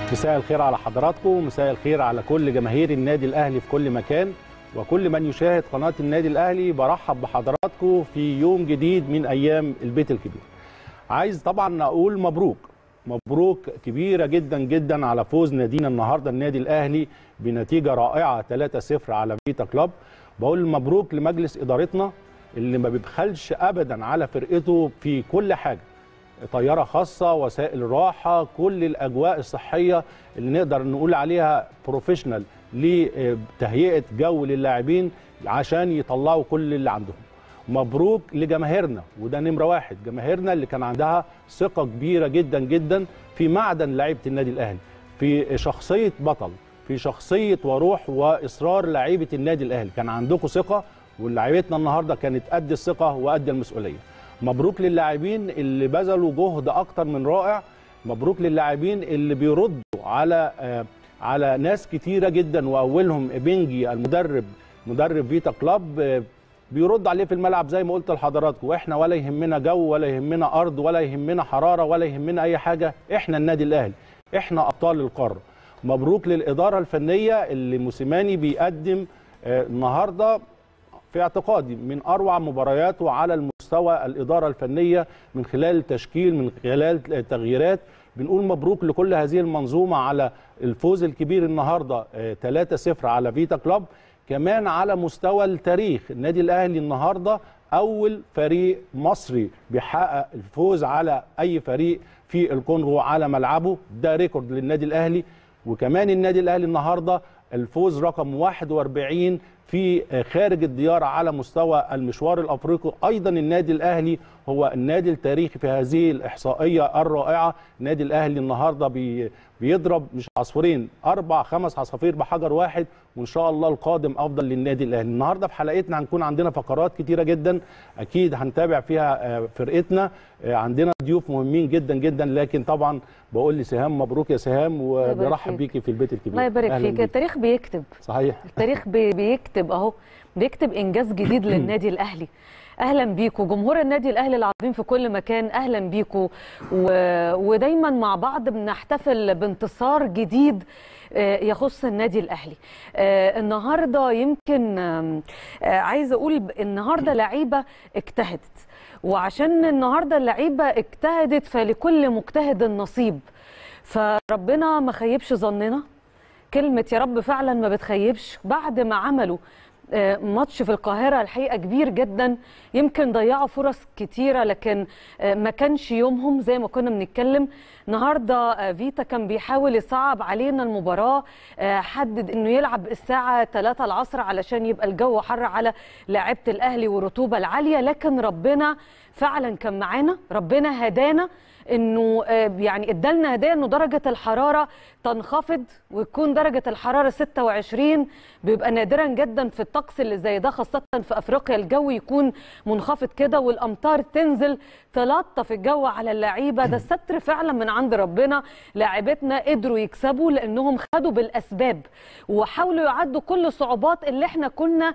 مساء الخير على حضراتكم مساء الخير على كل جماهير النادي الاهلي في كل مكان وكل من يشاهد قناه النادي الاهلي برحب بحضراتكم في يوم جديد من ايام البيت الكبير عايز طبعا اقول مبروك مبروك كبيره جدا جدا على فوز نادينا النهارده النادي الاهلي بنتيجه رائعه 3-0 على فيتا كلوب بقول مبروك لمجلس ادارتنا اللي ما بيبخلش ابدا على فرقته في كل حاجه طياره خاصه وسائل راحه كل الاجواء الصحيه اللي نقدر نقول عليها بروفيشنال لتهيئه جو للاعبين عشان يطلعوا كل اللي عندهم مبروك لجماهيرنا وده نمره واحد جماهيرنا اللي كان عندها ثقه كبيره جدا جدا في معدن لعيبه النادي الاهلي في شخصيه بطل في شخصيه وروح واصرار لعيبه النادي الاهلي كان عندكم ثقه ولاعيبتنا النهارده كانت قد الثقه وقد المسؤوليه مبروك للاعبين اللي بذلوا جهد اكتر من رائع مبروك للاعبين اللي بيردوا على آه على ناس كتيره جدا واولهم بنجي المدرب مدرب فيتا كلاب آه بيرد عليه في الملعب زي ما قلت لحضراتكم واحنا ولا يهمنا جو ولا يهمنا ارض ولا يهمنا حراره ولا يهمنا اي حاجه احنا النادي الاهلي احنا ابطال القاره مبروك للاداره الفنيه اللي موسيماني بيقدم آه النهارده في اعتقادي من اروع مبارياته على المستوى الاداره الفنيه من خلال التشكيل من خلال التغييرات بنقول مبروك لكل هذه المنظومه على الفوز الكبير النهارده 3-0 على فيتا كلوب كمان على مستوى التاريخ النادي الاهلي النهارده اول فريق مصري بيحقق الفوز على اي فريق في الكونغو على ملعبه ده ريكورد للنادي الاهلي وكمان النادي الاهلي النهارده الفوز رقم 41 في خارج الديار على مستوى المشوار الافريقي ايضا النادي الاهلي هو النادي التاريخي في هذه الاحصائيه الرائعه النادي الاهلي النهارده بي بيضرب مش عصفورين اربع خمس عصافير بحجر واحد وان شاء الله القادم افضل للنادي الاهلي النهارده في حلقتنا هنكون عندنا فقرات كتيره جدا اكيد هنتابع فيها فرقتنا عندنا ضيوف مهمين جدا جدا لكن طبعا بقول لسهام مبروك يا سهام وبرحب بيكي في البيت الكبير الله يبارك فيك التاريخ بيكتب صحيح التاريخ بيكتب اهو بيكتب انجاز جديد للنادي الاهلي اهلا بيكم جمهور النادي الاهلي العظيم في كل مكان اهلا بيكم و... ودايما مع بعض بنحتفل بانتصار جديد يخص النادي الاهلي النهارده يمكن عايزه اقول النهارده لعيبه اجتهدت وعشان النهارده اللعيبه اجتهدت فلكل مجتهد نصيب فربنا ما خيبش ظننا كلمه يا رب فعلا ما بتخيبش بعد ما عملوا ماتش في القاهرة الحقيقة كبير جدا يمكن ضيعوا فرص كتيرة لكن ما كانش يومهم زي ما كنا بنتكلم النهاردة فيتا كان بيحاول يصعب علينا المباراة حدد انه يلعب الساعة 3 العصر علشان يبقى الجو حر على لاعيبة الاهلي والرطوبة العالية لكن ربنا فعلا كان معانا ربنا هدانا انه يعني ادالنا هدايا انه درجه الحراره تنخفض ويكون درجه الحراره 26 بيبقى نادرا جدا في الطقس اللي زي ده خاصه في افريقيا الجو يكون منخفض كده والامطار تنزل تلطف الجو على اللعيبه ده الستر فعلا من عند ربنا لاعبتنا قدروا يكسبوا لانهم خدوا بالاسباب وحاولوا يعدوا كل الصعوبات اللي احنا كنا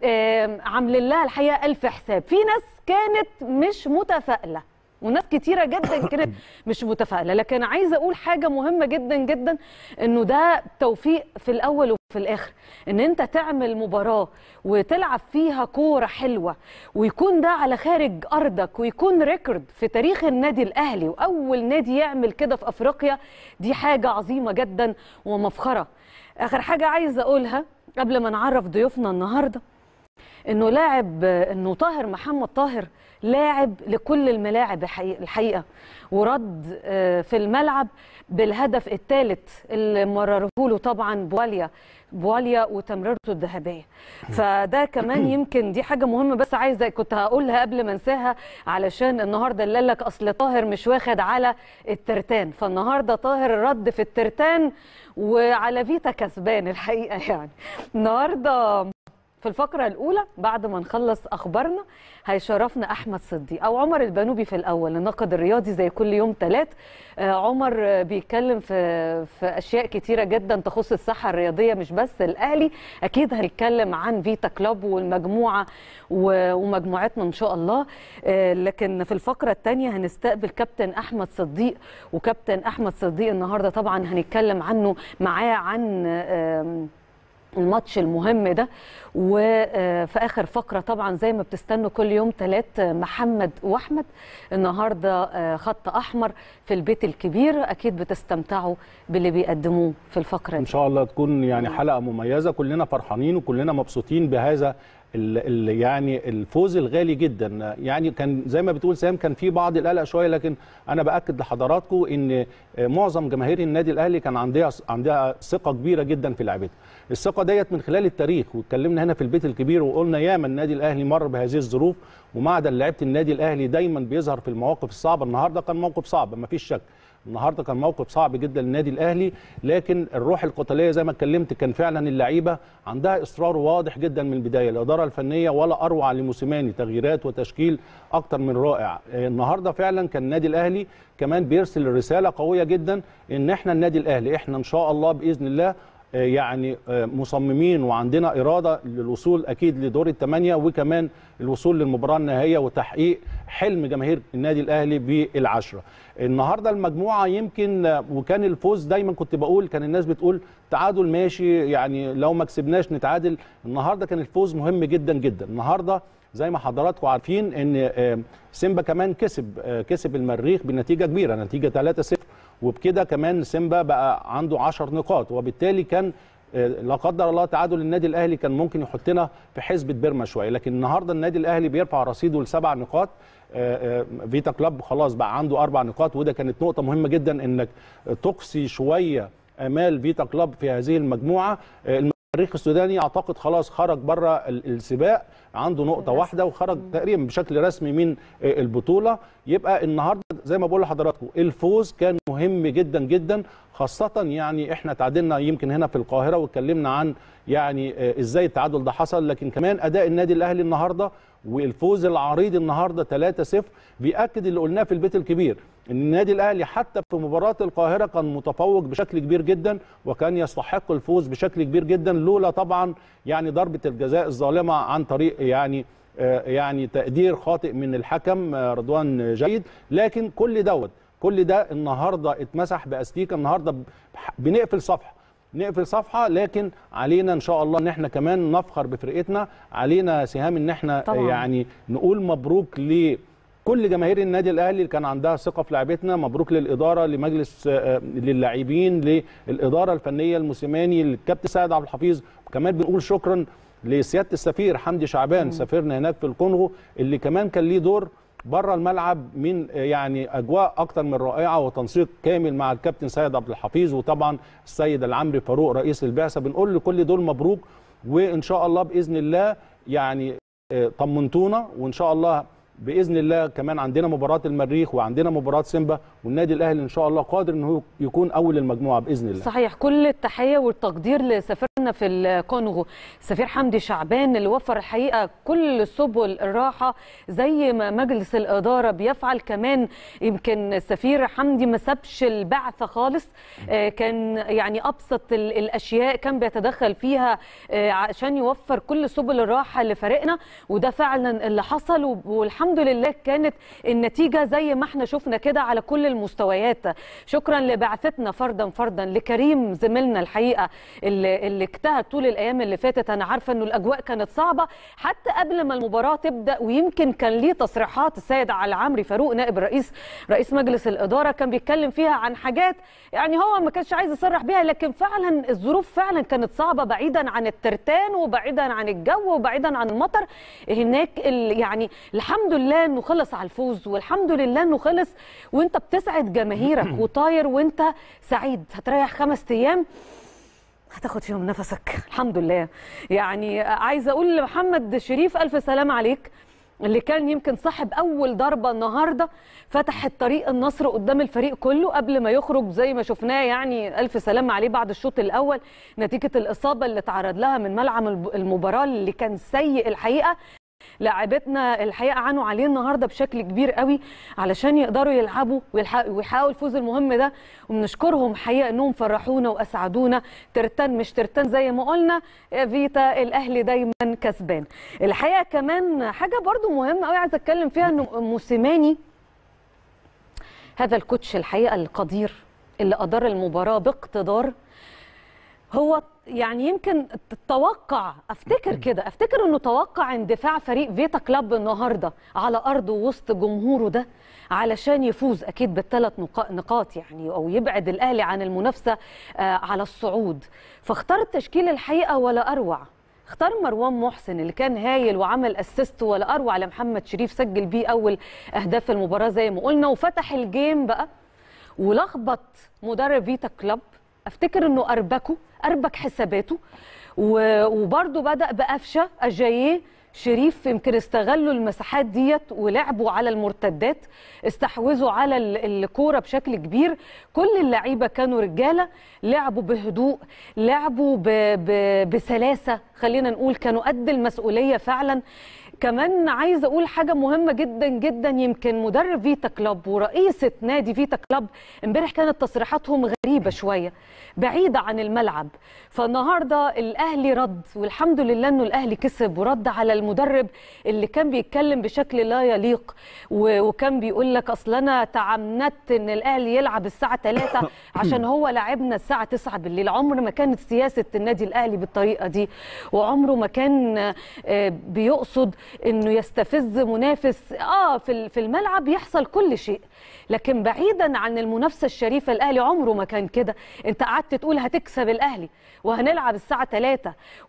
عاملين لها الحقيقه الف حساب في ناس كانت مش متفائله وناس كتيرة جدا كانت مش متفائلة لكن عايزة أقول حاجة مهمة جدا جدا إنه ده توفيق في الأول وفي الآخر إن أنت تعمل مباراة وتلعب فيها كورة حلوة ويكون ده على خارج أرضك ويكون ريكورد في تاريخ النادي الأهلي وأول نادي يعمل كده في أفريقيا دي حاجة عظيمة جدا ومفخرة آخر حاجة عايزة أقولها قبل ما نعرف ضيوفنا النهارده انه لاعب انه طاهر محمد طاهر لاعب لكل الملاعب الحقيقه ورد في الملعب بالهدف الثالث اللي مرره له طبعا بواليا بواليا وتمريرته الذهبيه فده كمان يمكن دي حاجه مهمه بس عايزه كنت هقولها قبل ما انساها علشان النهارده اللي قال لك اصل طاهر مش واخد على الترتان فالنهارده طاهر رد في الترتان وعلى فيتا كسبان الحقيقه يعني النهارده في الفقرة الأولى بعد ما نخلص أخبارنا هيشرفنا أحمد صديق أو عمر البنوبي في الأول الناقد الرياضي زي كل يوم ثلاث عمر بيتكلم في في أشياء كتيرة جدا تخص الصحة الرياضية مش بس الأهلي أكيد هنتكلم عن فيتا كلوب والمجموعة ومجموعتنا إن شاء الله لكن في الفقرة الثانية هنستقبل كابتن أحمد صديق وكابتن أحمد صديق النهاردة طبعا هنتكلم عنه معاه عن الماتش المهم ده وفي اخر فقره طبعا زي ما بتستنوا كل يوم ثلاث محمد واحمد النهارده خط احمر في البيت الكبير اكيد بتستمتعوا باللي بيقدموه في الفقره دي ان شاء الله تكون يعني حلقه مميزه كلنا فرحانين وكلنا مبسوطين بهذا ال ال يعني الفوز الغالي جدا يعني كان زي ما بتقول سام كان في بعض القلق شويه لكن انا باكد لحضراتكم ان معظم جماهير النادي الاهلي كان عندها عندها ثقه كبيره جدا في لعبتها الثقه ديت من خلال التاريخ واتكلمنا هنا في البيت الكبير وقلنا ياما النادي الاهلي مر بهذه الظروف ومعدن لعيبه النادي الاهلي دايما بيظهر في المواقف الصعبه النهارده كان موقف صعب ما فيش شك النهارده كان موقف صعب جدا للنادي الاهلي لكن الروح القتاليه زي ما اتكلمت كان فعلا اللعيبه عندها اصرار واضح جدا من البدايه الاداره الفنيه ولا اروع لموسيماني تغييرات وتشكيل اكتر من رائع النهارده فعلا كان النادي الاهلي كمان بيرسل رساله قويه جدا ان احنا النادي الاهلي احنا ان شاء الله باذن الله يعني مصممين وعندنا اراده للوصول اكيد لدور الثمانيه وكمان الوصول للمباراه النهائيه وتحقيق حلم جماهير النادي الاهلي بالعشره. النهارده المجموعه يمكن وكان الفوز دايما كنت بقول كان الناس بتقول تعادل ماشي يعني لو ما كسبناش نتعادل النهارده كان الفوز مهم جدا جدا النهارده زي ما حضراتكم عارفين ان سيمبا كمان كسب كسب المريخ بنتيجه كبيره نتيجه 3-0 وبكده كمان سيمبا بقى عنده 10 نقاط وبالتالي كان لا قدر الله تعادل النادي الاهلي كان ممكن يحطنا في حسبه بيرما شويه لكن النهارده النادي الاهلي بيرفع رصيده لسبع نقاط فيتا كلاب خلاص بقى عنده اربع نقاط وده كانت نقطه مهمه جدا انك تقصي شويه امال فيتا كلاب في هذه المجموعه المريخ السوداني اعتقد خلاص خرج بره السباق عنده نقطه واحده وخرج تقريبا بشكل رسمي من البطوله يبقى النهارده زي ما بقول لحضراتكم الفوز كان مهم جدا جدا خاصه يعني احنا تعادلنا يمكن هنا في القاهره واتكلمنا عن يعني ازاي التعادل ده حصل لكن كمان اداء النادي الاهلي النهارده والفوز العريض النهارده 3-0 بياكد اللي قلناه في البيت الكبير ان النادي الاهلي حتى في مباراه القاهره كان متفوق بشكل كبير جدا وكان يستحق الفوز بشكل كبير جدا لولا طبعا يعني ضربه الجزاء الظالمه عن طريق يعني يعني تقدير خاطئ من الحكم رضوان جيد لكن كل دوت كل ده النهارده اتمسح باستيكه النهارده بنقفل صفحه نقفل صفحه لكن علينا ان شاء الله ان احنا كمان نفخر بفرقتنا علينا سهام ان احنا طبعا. يعني نقول مبروك لكل جماهير النادي الاهلي اللي كان عندها ثقه في لعبتنا مبروك للاداره لمجلس للاعبين للاداره الفنيه الموسيماني للكابتن سيد عبد الحفيظ وكمان بنقول شكرا لسياده السفير حمدي شعبان سفيرنا هناك في الكونغو اللي كمان كان ليه دور بره الملعب من يعني اجواء اكتر من رائعه وتنسيق كامل مع الكابتن سيد عبد الحفيظ وطبعا السيد العمري فاروق رئيس البعثه بنقول لكل دول مبروك وان شاء الله باذن الله يعني طمنتونا وان شاء الله باذن الله كمان عندنا مباراه المريخ وعندنا مباراه سيمبا والنادي الاهلي ان شاء الله قادر انه يكون اول المجموعه باذن الله صحيح كل التحيه والتقدير لسفيرنا في الكونغو سفير حمدي شعبان اللي وفر الحقيقه كل سبل الراحه زي ما مجلس الاداره بيفعل كمان يمكن السفير حمدي ما سابش البعثه خالص كان يعني ابسط الاشياء كان بيتدخل فيها عشان يوفر كل سبل الراحه لفريقنا وده فعلا اللي حصل والحمد الحمد لله كانت النتيجه زي ما احنا شفنا كده على كل المستويات شكرا لبعثتنا فردا فردا لكريم زميلنا الحقيقه اللي, اللي اجتهد طول الايام اللي فاتت انا عارفه انه الاجواء كانت صعبه حتى قبل ما المباراه تبدا ويمكن كان ليه تصريحات السيد علي عمري فاروق نائب الرئيس رئيس مجلس الاداره كان بيتكلم فيها عن حاجات يعني هو ما كانش عايز يصرح بيها لكن فعلا الظروف فعلا كانت صعبه بعيدا عن الترتان وبعيدا عن الجو وبعيدا عن المطر هناك يعني الحمد لله انه خلص على الفوز والحمد لله انه خلص وانت بتسعد جماهيرك وطاير وانت سعيد هتريح خمس ايام هتاخد فيهم نفسك الحمد لله يعني عايزه اقول لمحمد شريف الف سلام عليك اللي كان يمكن صاحب اول ضربه النهارده فتح الطريق النصر قدام الفريق كله قبل ما يخرج زي ما شفناه يعني الف سلامه عليه بعد الشوط الاول نتيجه الاصابه اللي تعرض لها من ملعب المباراه اللي كان سيء الحقيقه لاعبتنا الحقيقه عانوا عليه النهارده بشكل كبير قوي علشان يقدروا يلعبوا ويحققوا الفوز المهم ده وبنشكرهم حقيقه انهم فرحونا واسعدونا ترتان مش ترتان زي ما قلنا يا فيتا الاهلي دايما كسبان الحقيقه كمان حاجه برضو مهمه قوي عايزه اتكلم فيها انه موسيماني هذا الكوتش الحقيقه القدير اللي ادار المباراه باقتدار هو يعني يمكن تتوقع افتكر كده افتكر انه توقع اندفاع فريق فيتا كلاب النهارده على ارضه وسط جمهوره ده علشان يفوز اكيد بالثلاث نقاط يعني او يبعد الاهلي عن المنافسه على الصعود فاختار التشكيل الحقيقه ولا اروع اختار مروان محسن اللي كان هايل وعمل اسيست ولا اروع لمحمد شريف سجل بيه اول اهداف المباراه زي ما قلنا وفتح الجيم بقى ولخبط مدرب فيتا كلاب افتكر انه اربكه اربك حساباته وبرده بدا بقفشه اجاييه شريف يمكن استغلوا المساحات ديت ولعبوا على المرتدات استحوذوا على الكوره بشكل كبير كل اللعيبه كانوا رجاله لعبوا بهدوء لعبوا ب ب بسلاسه خلينا نقول كانوا قد المسؤوليه فعلا كمان عايزه اقول حاجه مهمه جدا جدا يمكن مدرب فيتا كلاب ورئيسه نادي فيتا كلاب امبارح كانت تصريحاتهم غريبه شويه بعيده عن الملعب فالنهارده الاهلي رد والحمد لله انه الاهلي كسب ورد على المدرب اللي كان بيتكلم بشكل لا يليق وكان بيقول لك اصل انا تعمدت ان الاهلي يلعب الساعه 3 عشان هو لعبنا الساعه 9 بالليل عمر ما كانت سياسه النادي الاهلي بالطريقه دي وعمره ما كان بيقصد انه يستفز منافس اه في في الملعب يحصل كل شيء لكن بعيدا عن المنافسه الشريفه الاهلي عمره ما كان كده انت قعدت تقول هتكسب الاهلي وهنلعب الساعه 3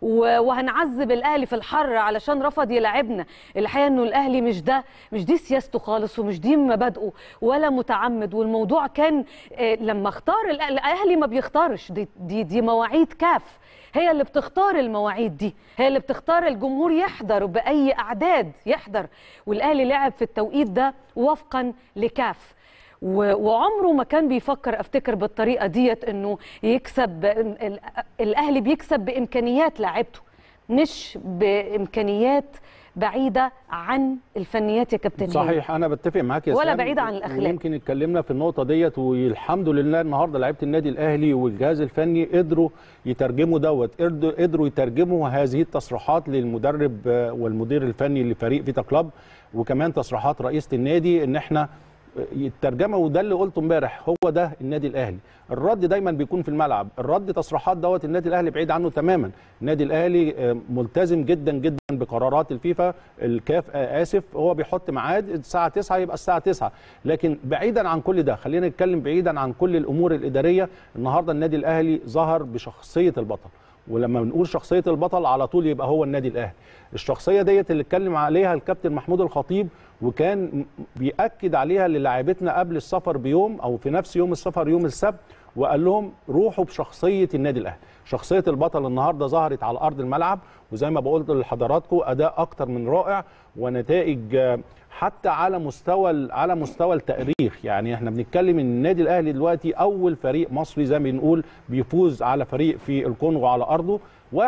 وهنعذب الاهلي في الحر علشان رفض يلعبنا الحقيقه انه الاهلي مش ده مش دي سياسته خالص ومش دي مبادئه ولا متعمد والموضوع كان لما اختار الاهلي ما بيختارش دي دي, دي مواعيد كاف هي اللي بتختار المواعيد دي هي اللي بتختار الجمهور يحضر باي اعداد يحضر والاهلي لعب في التوقيت ده وفقا لكاف وعمره ما كان بيفكر افتكر بالطريقه ديت انه يكسب الاهلي بيكسب بامكانيات لاعبته مش بامكانيات بعيده عن الفنيات يا كابتن صحيح انا بتفق معاك يا ولا بعيده عن الاخلاق يمكن اتكلمنا في النقطه ديت والحمد لله النهارده لعيبه النادي الاهلي والجهاز الفني قدروا يترجموا دوت قدروا يترجموا هذه التصريحات للمدرب والمدير الفني لفريق فيتا كلاب وكمان تصريحات رئيسه النادي ان احنا الترجمه وده اللي قلته امبارح هو ده النادي الاهلي الرد دايما بيكون في الملعب الرد تصريحات دوت النادي الاهلي بعيد عنه تماما النادي الاهلي ملتزم جدا جدا بقرارات الفيفا الكاف اسف هو بيحط ميعاد الساعه 9 يبقى الساعه 9 لكن بعيدا عن كل ده خلينا نتكلم بعيدا عن كل الامور الاداريه النهارده النادي الاهلي ظهر بشخصيه البطل ولما بنقول شخصيه البطل على طول يبقى هو النادي الاهلي الشخصيه ديت اللي اتكلم عليها الكابتن محمود الخطيب وكان بياكد عليها للاعيبتنا قبل السفر بيوم او في نفس يوم السفر يوم السبت وقال لهم روحوا بشخصيه النادي الاهلي شخصيه البطل النهارده ظهرت على ارض الملعب وزي ما بقولت لحضراتكم اداء اكتر من رائع ونتائج حتى على مستوى على مستوى التاريخ يعني احنا بنتكلم ان النادي الاهلي دلوقتي اول فريق مصري زي ما بنقول بيفوز على فريق في الكونغو على ارضه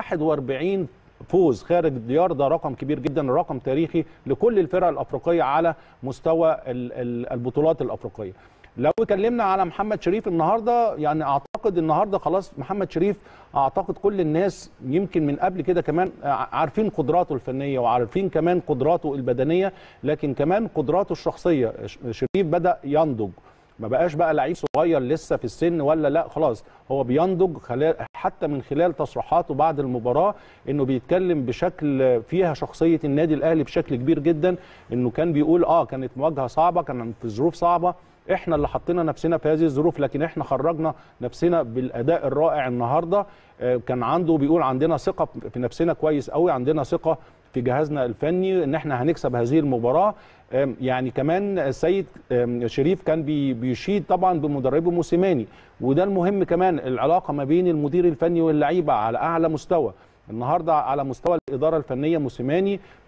41 فوز خارج الديار ده رقم كبير جدا رقم تاريخي لكل الفرق الافريقيه على مستوى البطولات الافريقيه لو اتكلمنا على محمد شريف النهارده يعني اعتقد النهارده خلاص محمد شريف اعتقد كل الناس يمكن من قبل كده كمان عارفين قدراته الفنيه وعارفين كمان قدراته البدنيه لكن كمان قدراته الشخصيه شريف بدا ينضج ما بقاش بقى لعيب صغير لسه في السن ولا لا خلاص هو بينضج خلال حتى من خلال تصريحاته بعد المباراه انه بيتكلم بشكل فيها شخصيه النادي الاهلي بشكل كبير جدا انه كان بيقول اه كانت مواجهه صعبه كان في ظروف صعبه احنا اللي حطينا نفسنا في هذه الظروف لكن احنا خرجنا نفسنا بالاداء الرائع النهارده كان عنده بيقول عندنا ثقه في نفسنا كويس قوي عندنا ثقه في جهازنا الفني ان احنا هنكسب هذه المباراه يعني كمان السيد شريف كان بيشيد طبعا بمدربه موسيماني وده المهم كمان العلاقه ما بين المدير الفني واللعيبه على اعلى مستوى النهارده على مستوى الاداره الفنيه موسيماني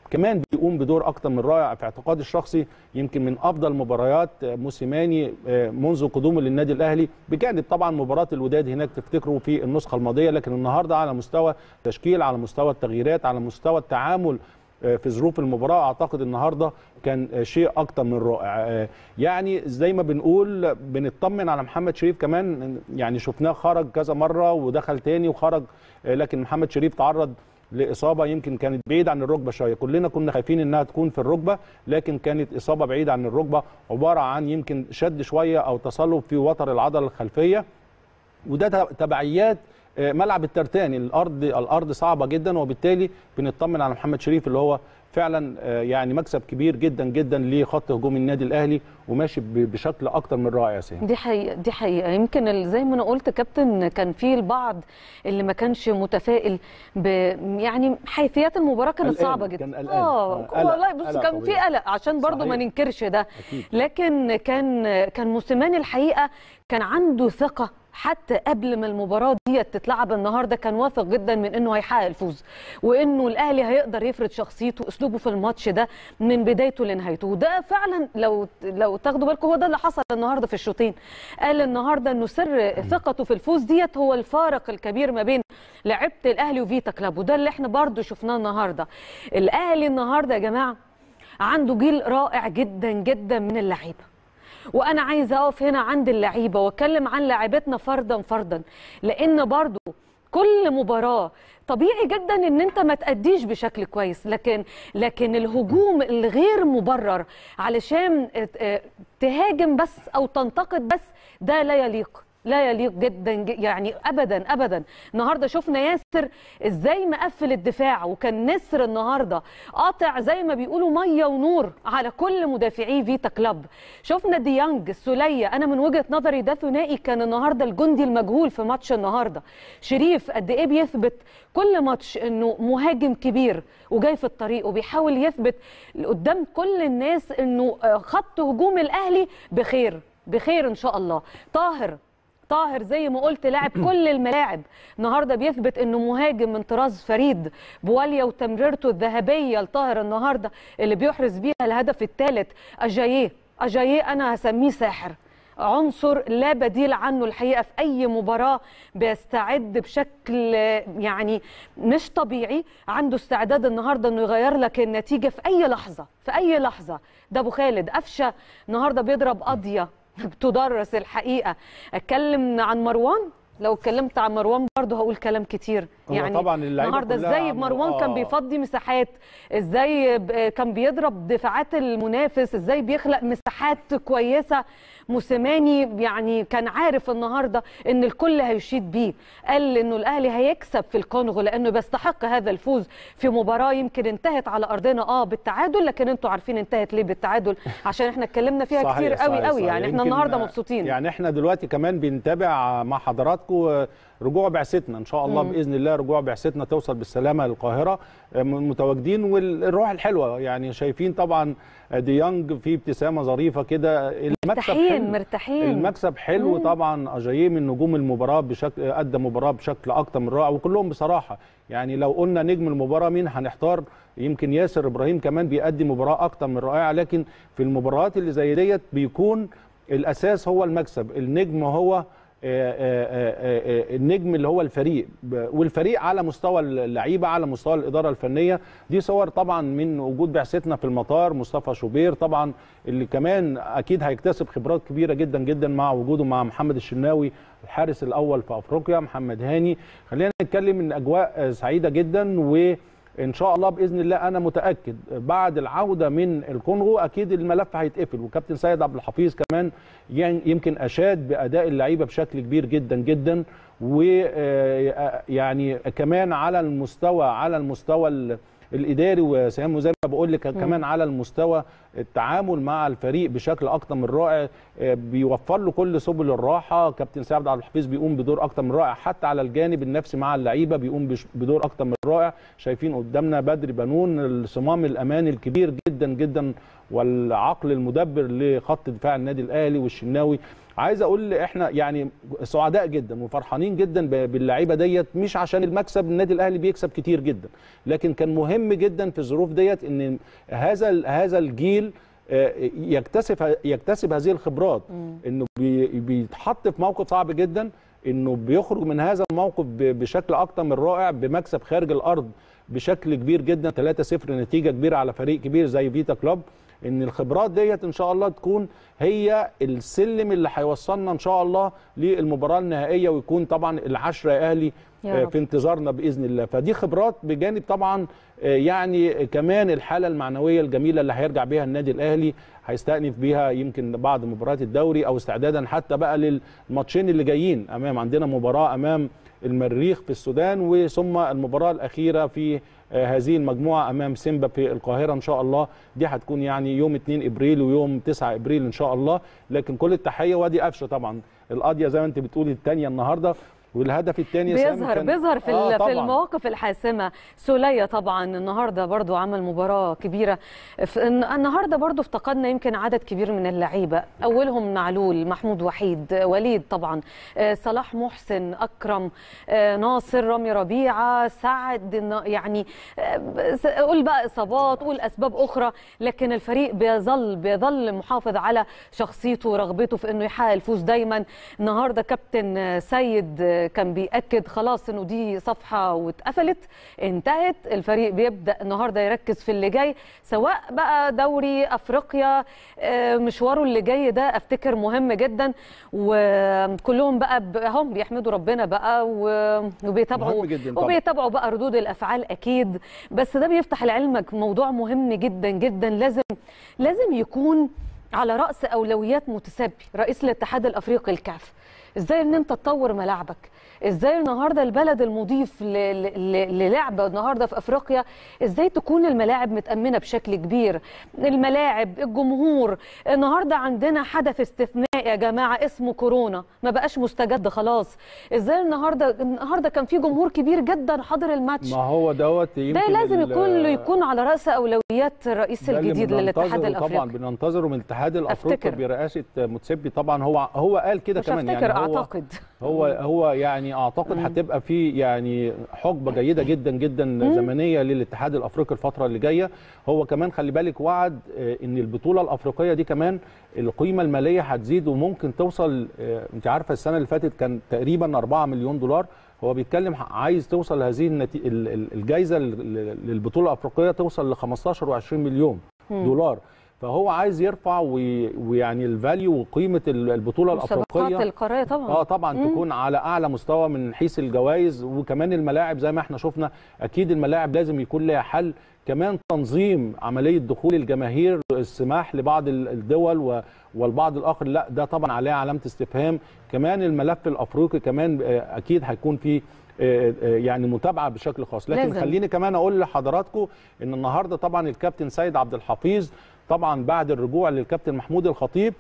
كمان بيقوم بدور اكتر من رائع في اعتقادي الشخصي يمكن من افضل مباريات موسيماني منذ قدومه للنادي الاهلي بجانب طبعا مباراه الوداد هناك تفتكروا في النسخه الماضيه لكن النهارده على مستوى تشكيل على مستوى التغييرات على مستوى التعامل في ظروف المباراه اعتقد النهارده كان شيء اكتر من رائع يعني زي ما بنقول بنطمن على محمد شريف كمان يعني شفناه خرج كذا مره ودخل تاني وخرج لكن محمد شريف تعرض لاصابه يمكن كانت بعيد عن الركبه شويه كلنا كنا خايفين انها تكون في الركبه لكن كانت اصابه بعيده عن الركبه عباره عن يمكن شد شويه او تصلب في وتر العضله الخلفيه وده تبعيات ملعب الترتان الارض الارض صعبه جدا وبالتالي بنطمن على محمد شريف اللي هو فعلا يعني مكسب كبير جدا جدا لخط هجوم النادي الاهلي وماشي بشكل اكتر من رائع يا سيدي دي حقيقه دي حقيقه يمكن زي ما انا قلت كابتن كان في البعض اللي ما كانش متفائل ب يعني حيثيات المباراه كانت صعبه جدا كان قلقان اه والله بص كان في قلق عشان برضو ما ننكرش ده أكيد. لكن كان كان موسيماني الحقيقه كان عنده ثقه حتى قبل ما المباراه دي تتلعب النهارده كان واثق جدا من انه هيحقق الفوز وانه الاهلي هيقدر يفرض شخصيته اسلوبه في الماتش ده من بدايته لنهايته وده فعلا لو لو تاخدوا بالكم هو ده اللي حصل النهارده في الشوطين قال النهارده انه سر ثقته في الفوز ديت هو الفارق الكبير ما بين لعيبه الاهلي وفيتا كلاب وده اللي احنا برضو شفناه النهارده الاهلي النهارده يا جماعه عنده جيل رائع جدا جدا من اللعيبه وانا عايزه اقف هنا عند اللعيبه واتكلم عن لاعبتنا فردا فردا لان برضو كل مباراه طبيعي جدا ان انت ما تاديش بشكل كويس لكن لكن الهجوم الغير مبرر علشان تهاجم بس او تنتقد بس ده لا يليق لا يليق جدا يعني ابدا ابدا النهارده شفنا ياسر ازاي مقفل الدفاع وكان نسر النهارده قاطع زي ما بيقولوا ميه ونور على كل مدافعي فيتا كلاب شفنا ديانج السوليه انا من وجهه نظري ده ثنائي كان النهارده الجندي المجهول في ماتش النهارده شريف قد ايه بيثبت كل ماتش انه مهاجم كبير وجاي في الطريق وبيحاول يثبت قدام كل الناس انه خط هجوم الاهلي بخير بخير ان شاء الله طاهر طاهر زي ما قلت لاعب كل الملاعب النهارده بيثبت انه مهاجم من طراز فريد بواليا وتمريرته الذهبيه لطاهر النهارده اللي بيحرز بيها الهدف الثالث اجاييه اجاييه انا هسميه ساحر عنصر لا بديل عنه الحقيقه في اي مباراه بيستعد بشكل يعني مش طبيعي عنده استعداد النهارده انه يغير لك النتيجه في اي لحظه في اي لحظه ده ابو خالد قفشه النهارده بيضرب قضيه بتدرس الحقيقه اتكلم عن مروان لو اتكلمت عن مروان برضه هقول كلام كتير يعني طبعا النهارده ازاي مروان آه. كان بيفضي مساحات ازاي كان بيضرب دفاعات المنافس ازاي بيخلق مساحات كويسه موسيماني يعني كان عارف النهارده ان الكل هيشيد بيه قال انه الاهلي هيكسب في الكونغو لانه بيستحق هذا الفوز في مباراه يمكن انتهت على ارضنا اه بالتعادل لكن انتوا عارفين انتهت ليه بالتعادل عشان احنا اتكلمنا فيها صحيح كتير قوي صحيح قوي صحيح. يعني احنا النهارده مبسوطين يعني احنا دلوقتي كمان بنتابع مع حضراتكم رجوع بعثتنا ان شاء الله مم. باذن الله رجوع بعثتنا توصل بالسلامه للقاهره متواجدين والروح الحلوه يعني شايفين طبعا ديانج في ابتسامه ظريفه كده المكسب مرتاحين حلو مرتاحين المكسب حلو مم. طبعا اجاييه من نجوم المباراه بشكل ادى مباراه بشكل اكتر من رائع وكلهم بصراحه يعني لو قلنا نجم المباراه مين هنحتار يمكن ياسر ابراهيم كمان بيأدي مباراه اكتر من رائعه لكن في المباريات اللي زي ديت بيكون الاساس هو المكسب النجم هو آه، آه، آه، النجم اللي هو الفريق ب- والفريق على مستوى اللعيبه على مستوى الاداره الفنيه دي صور طبعا من وجود بعثتنا في المطار مصطفى شوبير طبعا اللي كمان اكيد هيكتسب خبرات كبيره جدا جدا مع وجوده مع محمد الشناوي الحارس الاول في افريقيا محمد هاني خلينا نتكلم من اجواء سعيده جدا و ان شاء الله باذن الله انا متاكد بعد العوده من الكونغو اكيد الملف هيتقفل وكابتن سيد عبد الحفيظ كمان ين- يمكن اشاد باداء اللعيبه بشكل كبير جدا جدا ويعني كمان على المستوى على المستوى ال- الاداري وسام وزي ما بقول لك كمان على المستوى التعامل مع الفريق بشكل اكتر من رائع آه، بيوفر له كل سبل الراحه كابتن سيد عبد الحفيظ بيقوم بدور اكتر من رائع حتى على الجانب النفسي مع اللعيبه بيقوم بش- بدور اكتر من رائع شايفين قدامنا بدري بنون الصمام الاماني الكبير جدا جدا والعقل المدبر لخط دفاع النادي الاهلي والشناوي عايز اقول احنا يعني سعداء جدا وفرحانين جدا ب- باللعيبه ديت مش عشان المكسب النادي الاهلي بيكسب كتير جدا لكن كان مهم جدا في الظروف ديت ان هذا ال- هذا الجيل آه، يكتسب يكتسب هذه الخبرات انه بي- بيتحط في موقف صعب جدا انه بيخرج من هذا الموقف ب- بشكل اكتر من رائع بمكسب خارج الارض بشكل كبير جدا 3-0 نتيجه كبيره على فريق كبير زي فيتا كلوب ان الخبرات ديت ان شاء الله تكون هي السلم اللي هيوصلنا ان شاء الله للمباراه النهائيه ويكون طبعا العشره يا اهلي يا آه، رب. في انتظارنا باذن الله فدي خبرات بجانب طبعا آه، يعني كمان الحاله المعنويه الجميله اللي هيرجع بيها النادي الاهلي هيستأنف بيها يمكن بعد مباريات الدوري او استعدادا حتى بقى للماتشين اللي جايين امام عندنا مباراه امام المريخ في السودان وثم المباراه الاخيره في آه، هذه المجموعه امام سيمبا في القاهره ان شاء الله دي هتكون يعني يوم 2 ابريل ويوم 9 ابريل ان شاء الله لكن كل التحيه وادي قفشه طبعا القضيه زي ما انت بتقولي الثانيه النهارده والهدف الثاني بيظهر بيظهر في آه في المواقف الحاسمه سولية طبعا النهارده برضو عمل مباراه كبيره في النهارده برضو افتقدنا يمكن عدد كبير من اللعيبه اولهم معلول محمود وحيد وليد طبعا آه صلاح محسن اكرم آه ناصر رامي ربيعه سعد يعني آه قول بقى اصابات قول اسباب اخرى لكن الفريق بيظل بيظل محافظ على شخصيته ورغبته في انه يحقق الفوز دايما النهارده كابتن سيد كان بيأكد خلاص انه دي صفحه واتقفلت انتهت الفريق بيبدا النهارده يركز في اللي جاي سواء بقى دوري افريقيا مشواره اللي جاي ده افتكر مهم جدا وكلهم بقى هم بيحمدوا ربنا بقى وبيتابعوا وبيتابعوا بقى ردود الافعال اكيد بس ده بيفتح لعلمك موضوع مهم جدا جدا لازم لازم يكون على راس اولويات متسابي رئيس الاتحاد الافريقي الكاف ازاي ان انت تطور ملاعبك ازاي النهارده البلد المضيف للعبه النهارده في افريقيا ازاي تكون الملاعب متامنه بشكل كبير الملاعب الجمهور النهارده عندنا حدث استثنائي يا جماعه اسمه كورونا ما بقاش مستجد خلاص ازاي النهارده النهارده كان في جمهور كبير جدا حاضر الماتش ما هو دوت ده لازم يكون يكون على راس اولويات الرئيس الجديد للاتحاد الافريقي طبعا بننتظره من الاتحاد الافريقي برئاسه متسبي طبعا هو هو قال كده كمان يعني هو اعتقد هو هو يعني اعتقد هتبقى في يعني حقبه جيده جدا جدا مم. زمنيه للاتحاد الافريقي الفتره اللي جايه هو كمان خلي بالك وعد ان البطوله الافريقيه دي كمان القيمه الماليه هتزيد وممكن توصل انت عارفه السنه اللي فاتت كان تقريبا 4 مليون دولار هو بيتكلم عايز توصل هذه النتي... الجائزه للبطوله الافريقيه توصل ل 15 و20 مليون مم. دولار فهو عايز يرفع ويعني الفاليو وقيمه البطوله الافريقيه القاريه طبعا اه طبعا مم. تكون على اعلى مستوى من حيث الجوائز وكمان الملاعب زي ما احنا شفنا اكيد الملاعب لازم يكون لها حل كمان تنظيم عمليه دخول الجماهير السماح لبعض الدول والبعض الاخر لا ده طبعا عليه علامه استفهام كمان الملف الافريقي كمان اكيد هيكون فيه يعني متابعه بشكل خاص لكن لازم. خليني كمان اقول لحضراتكم ان النهارده طبعا الكابتن سيد عبد الحفيظ طبعا بعد الرجوع للكابتن محمود الخطيب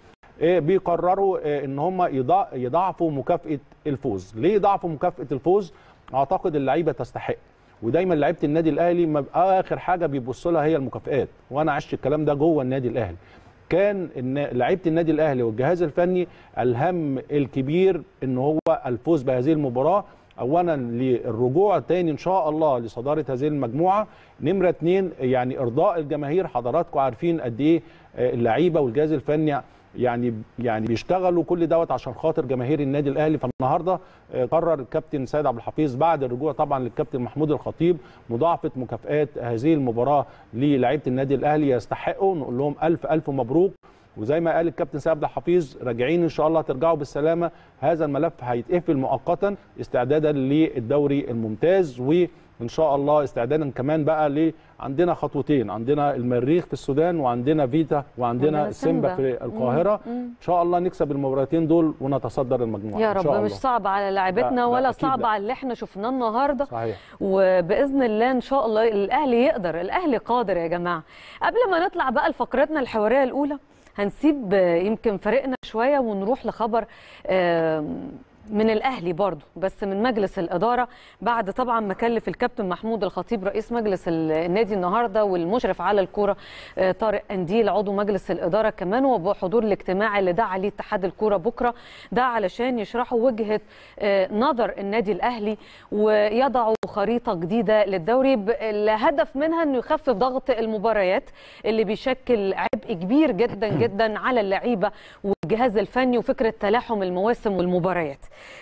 بيقرروا ان هم يضاعفوا مكافاه الفوز ليه يضاعفوا مكافاه الفوز اعتقد اللعيبه تستحق ودايما لعيبه النادي الاهلي اخر حاجه بيبص لها هي المكافئات وانا عشت الكلام ده جوه النادي الاهلي كان ان لعيبه النادي الاهلي والجهاز الفني الهم الكبير ان هو الفوز بهذه المباراه اولا للرجوع تاني ان شاء الله لصداره هذه المجموعه نمره اثنين يعني ارضاء الجماهير حضراتكم عارفين قد ايه اللعيبه والجهاز الفني يعني يعني بيشتغلوا كل دوت عشان خاطر جماهير النادي الاهلي فالنهارده قرر الكابتن سيد عبد الحفيظ بعد الرجوع طبعا للكابتن محمود الخطيب مضاعفه مكافئات هذه المباراه للاعيبه النادي الاهلي يستحقوا نقول لهم الف الف مبروك وزي ما قال الكابتن سيد عبد الحفيظ راجعين ان شاء الله ترجعوا بالسلامه هذا الملف هيتقفل مؤقتا استعدادا للدوري الممتاز وان شاء الله استعدادا كمان بقى ل عندنا خطوتين عندنا المريخ في السودان وعندنا فيتا وعندنا سيمبا في القاهره مم. ان شاء الله نكسب المباراتين دول ونتصدر المجموعه يا رب إن شاء مش صعب على لاعبتنا ولا صعب على اللي احنا شفناه النهارده صحيح وباذن الله ان شاء الله الاهلي يقدر الاهلي قادر يا جماعه قبل ما نطلع بقى لفقرتنا الحواريه الاولى هنسيب يمكن فريقنا شويه ونروح لخبر من الاهلي برضو بس من مجلس الاداره بعد طبعا ما كلف الكابتن محمود الخطيب رئيس مجلس النادي النهارده والمشرف على الكوره آه، طارق انديل عضو مجلس الاداره كمان وبحضور الاجتماع اللي دعا عليه اتحاد الكوره بكره ده علشان يشرحوا وجهه آه، نظر النادي الاهلي ويضعوا خريطه جديده للدوري ب- الهدف منها انه يخفف ضغط المباريات اللي بيشكل عبء كبير جدا جدا على اللعيبه والجهاز الفني وفكره تلاحم المواسم والمباريات.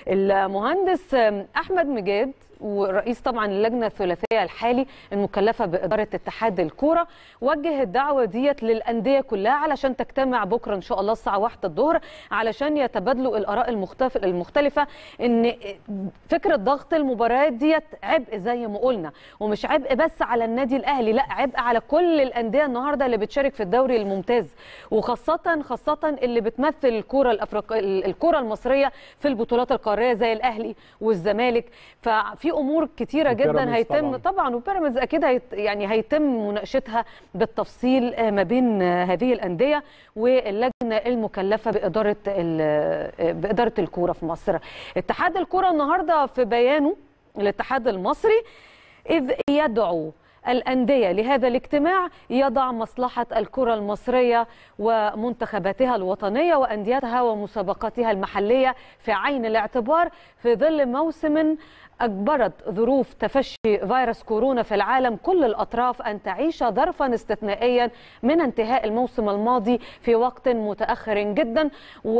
المهندس احمد مجاد ورئيس طبعا اللجنه الثلاثيه الحالي المكلفه باداره اتحاد الكوره وجه الدعوه ديت للانديه كلها علشان تجتمع بكره ان شاء الله الساعه 1 الظهر علشان يتبادلوا الاراء المختلف المختلفه ان فكره ضغط المباريات ديت عبء زي ما قلنا ومش عبء بس على النادي الاهلي لا عبء على كل الانديه النهارده اللي بتشارك في الدوري الممتاز وخاصه خاصه اللي بتمثل الكره الافريقيه الكره المصريه في البطولات القاريه زي الاهلي والزمالك ففي امور كتيره جدا وبيراميدز هيتم طبعاً. طبعا وبيراميدز اكيد هيت يعني هيتم مناقشتها بالتفصيل آه، ما بين آه، هذه الانديه واللجنه المكلفه باداره ال- آه، باداره الكوره في مصر. اتحاد الكوره النهارده في بيانه الاتحاد المصري اذ يدعو الأندية لهذا الاجتماع يضع مصلحة الكرة المصرية ومنتخباتها الوطنية وأنديتها ومسابقاتها المحلية في عين الاعتبار في ظل موسم أجبرت ظروف تفشي فيروس كورونا في العالم كل الأطراف أن تعيش ظرفا استثنائيا من انتهاء الموسم الماضي في وقت متأخر جدا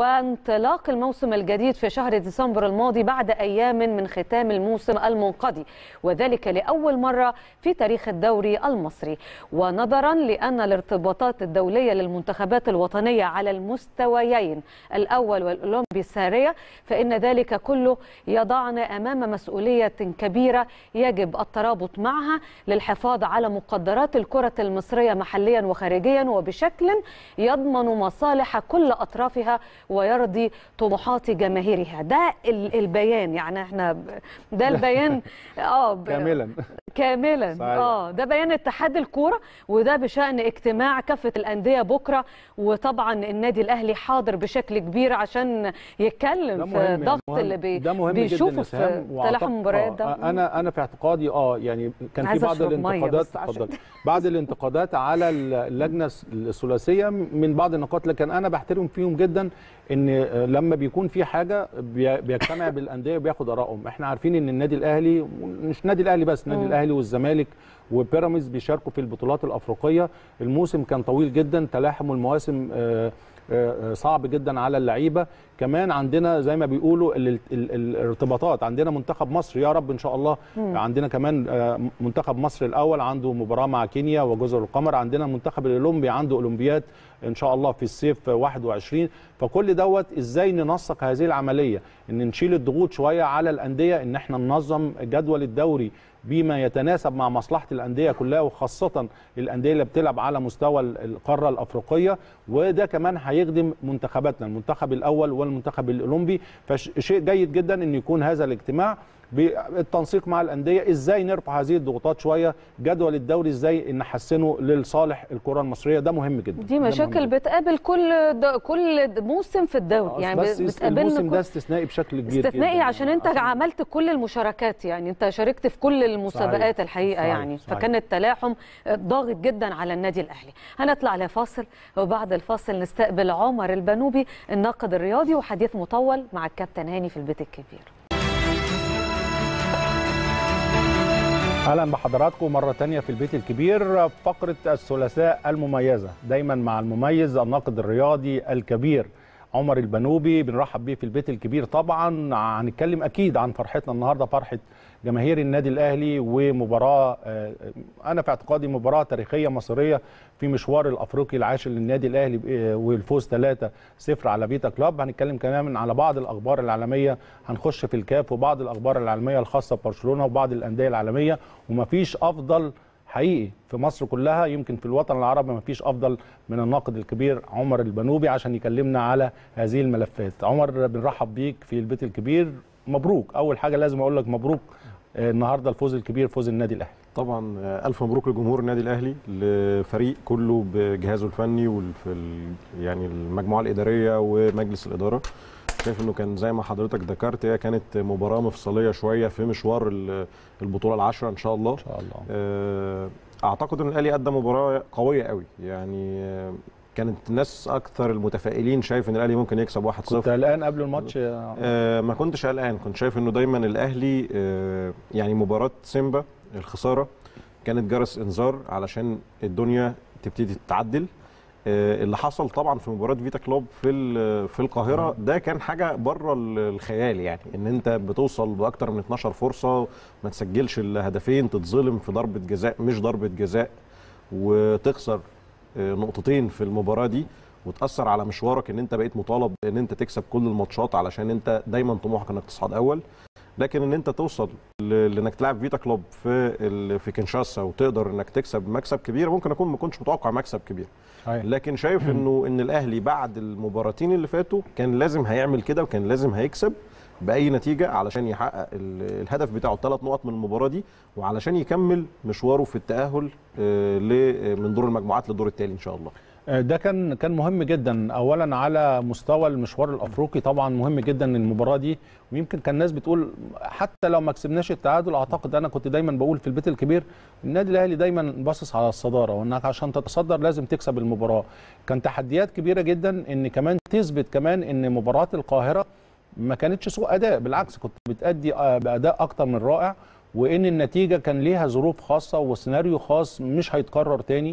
وانطلاق الموسم الجديد في شهر ديسمبر الماضي بعد أيام من ختام الموسم المنقضي وذلك لأول مرة في تاريخ الدوري المصري ونظرا لأن الارتباطات الدولية للمنتخبات الوطنية على المستويين الأول والأولمبي السارية فإن ذلك كله يضعنا أمام مسؤولية كبيرة يجب الترابط معها للحفاظ على مقدرات الكرة المصرية محليا وخارجيا وبشكل يضمن مصالح كل أطرافها ويرضي طموحات جماهيرها ده ال- البيان يعني احنا ب- ده البيان اه ب- كاملا كاملا صحيح. اه ده بيان اتحاد الكوره وده بشان اجتماع كافه الانديه بكره وطبعا النادي الاهلي حاضر بشكل كبير عشان يتكلم ده في مهم يعني الضغط مهم. اللي بي ده مهم بيشوفه جدا في لسهام، تلاحم وأعتقد- المباريات ده آه، انا انا في اعتقادي اه يعني كان في عايزة بعض أشرب مية الانتقادات بس عشان- اتفضل بعض الانتقادات على اللجنه الثلاثيه من بعض النقاط لكن انا بحترم فيهم جدا ان آه، لما بيكون في حاجه بي- بيجتمع بالانديه وبياخد ارائهم احنا عارفين ان النادي الاهلي مش النادي الاهلي بس النادي مم. الاهلي والزمالك وبيراميدز بيشاركوا في البطولات الافريقيه الموسم كان طويل جدا تلاحم المواسم آه، آه، صعب جدا على اللعيبه كمان عندنا زي ما بيقولوا ال- ال- ال- الارتباطات عندنا منتخب مصر يا رب ان شاء الله مم. عندنا كمان آه، منتخب مصر الاول عنده مباراه مع كينيا وجزر القمر عندنا المنتخب الاولمبي عنده اولمبياد ان شاء الله في الصيف 21 فكل دوت ازاي ننسق هذه العمليه ان نشيل الضغوط شويه على الانديه ان احنا ننظم جدول الدوري بما يتناسب مع مصلحه الانديه كلها وخاصه الانديه اللي بتلعب على مستوى القاره الافريقيه وده كمان هيخدم منتخباتنا المنتخب الاول والمنتخب الاولمبي فشيء جيد جدا ان يكون هذا الاجتماع بالتنسيق مع الانديه ازاي نرفع هذه الضغوطات شويه جدول الدوري ازاي نحسنه لصالح الكره المصريه ده مهم جدا دي ده مهم مشاكل جداً. بتقابل كل د- كل موسم في الدوري يعني بس بتقابلنا الموسم كل- ده استثنائي بشكل كبير استثنائي جداً. عشان انت عملت كل المشاركات يعني انت شاركت في كل المسابقات صحيح. الحقيقه صحيح. يعني صحيح. فكان التلاحم ضاغط جدا على النادي الاهلي هنطلع لفاصل وبعد الفاصل نستقبل عمر البنوبي الناقد الرياضي وحديث مطول مع الكابتن هاني في البيت الكبير اهلا بحضراتكم مره تانية في البيت الكبير فقره الثلاثاء المميزه دايما مع المميز الناقد الرياضي الكبير عمر البنوبي بنرحب بيه في البيت الكبير طبعا هنتكلم اكيد عن فرحتنا النهارده فرحه جماهير النادي الاهلي ومباراه آه، انا في اعتقادي مباراه تاريخيه مصريه في مشوار الافريقي العاشر للنادي الاهلي آه، والفوز 3-0 على بيتا كلاب هنتكلم كمان على بعض الاخبار العالميه هنخش في الكاف وبعض الاخبار العالميه الخاصه ببرشلونه وبعض الانديه العالميه ومفيش افضل حقيقي في مصر كلها يمكن في الوطن العربي ما فيش افضل من الناقد الكبير عمر البنوبي عشان يكلمنا على هذه الملفات عمر بنرحب بيك في البيت الكبير مبروك اول حاجه لازم اقول لك مبروك آه، النهارده الفوز الكبير فوز النادي الاهلي طبعا آه، الف مبروك لجمهور النادي الاهلي لفريق كله بجهازه الفني وفي يعني المجموعه الاداريه ومجلس الاداره شايف انه كان زي ما حضرتك ذكرت هي كانت مباراه مفصليه شويه في مشوار ال- البطوله العشره ان شاء الله ان شاء الله آه، اعتقد ان الاهلي قدم مباراه قويه قوي يعني آه، كانت الناس اكثر المتفائلين شايف ان الاهلي ممكن يكسب 1-0 كنت قلقان قبل الماتش آه، ما كنتش قلقان كنت شايف انه دايما الاهلي آه، يعني مباراه سيمبا الخساره كانت جرس انذار علشان الدنيا تبتدي تتعدل آه، اللي حصل طبعا في مباراه فيتا كلوب في ال- في القاهره ده كان حاجه بره ال- الخيال يعني ان انت بتوصل باكتر من 12 فرصه ما تسجلش الا هدفين تتظلم في ضربه جزاء مش ضربه جزاء وتخسر آه، نقطتين في المباراه دي وتاثر على مشوارك ان انت بقيت مطالب ان انت تكسب كل الماتشات علشان انت دايما طموحك انك تصعد اول لكن ان انت توصل ل- لانك تلعب فيتا كلوب في ال- في كينشاسا وتقدر انك تكسب مكسب كبير ممكن اكون ما كنتش متوقع مكسب كبير صحيح. لكن شايف انه ان الاهلي بعد المباراتين اللي فاتوا كان لازم هيعمل كده وكان لازم هيكسب باي نتيجه علشان يحقق ال- الهدف بتاعه ثلاث نقط من المباراه دي وعلشان يكمل مشواره في التاهل آه، ل- من دور المجموعات للدور التالي ان شاء الله ده كان كان مهم جدا اولا على مستوى المشوار الافريقي طبعا مهم جدا المباراه دي ويمكن كان الناس بتقول حتى لو ما كسبناش التعادل اعتقد انا كنت دايما بقول في البيت الكبير النادي الاهلي دايما باصص على الصداره وانك عشان تتصدر لازم تكسب المباراه كان تحديات كبيره جدا ان كمان تثبت كمان ان مباراه القاهره ما كانتش سوء اداء بالعكس كنت بتادي آه، باداء اكتر من رائع وان النتيجه كان ليها ظروف خاصه وسيناريو خاص مش هيتكرر تاني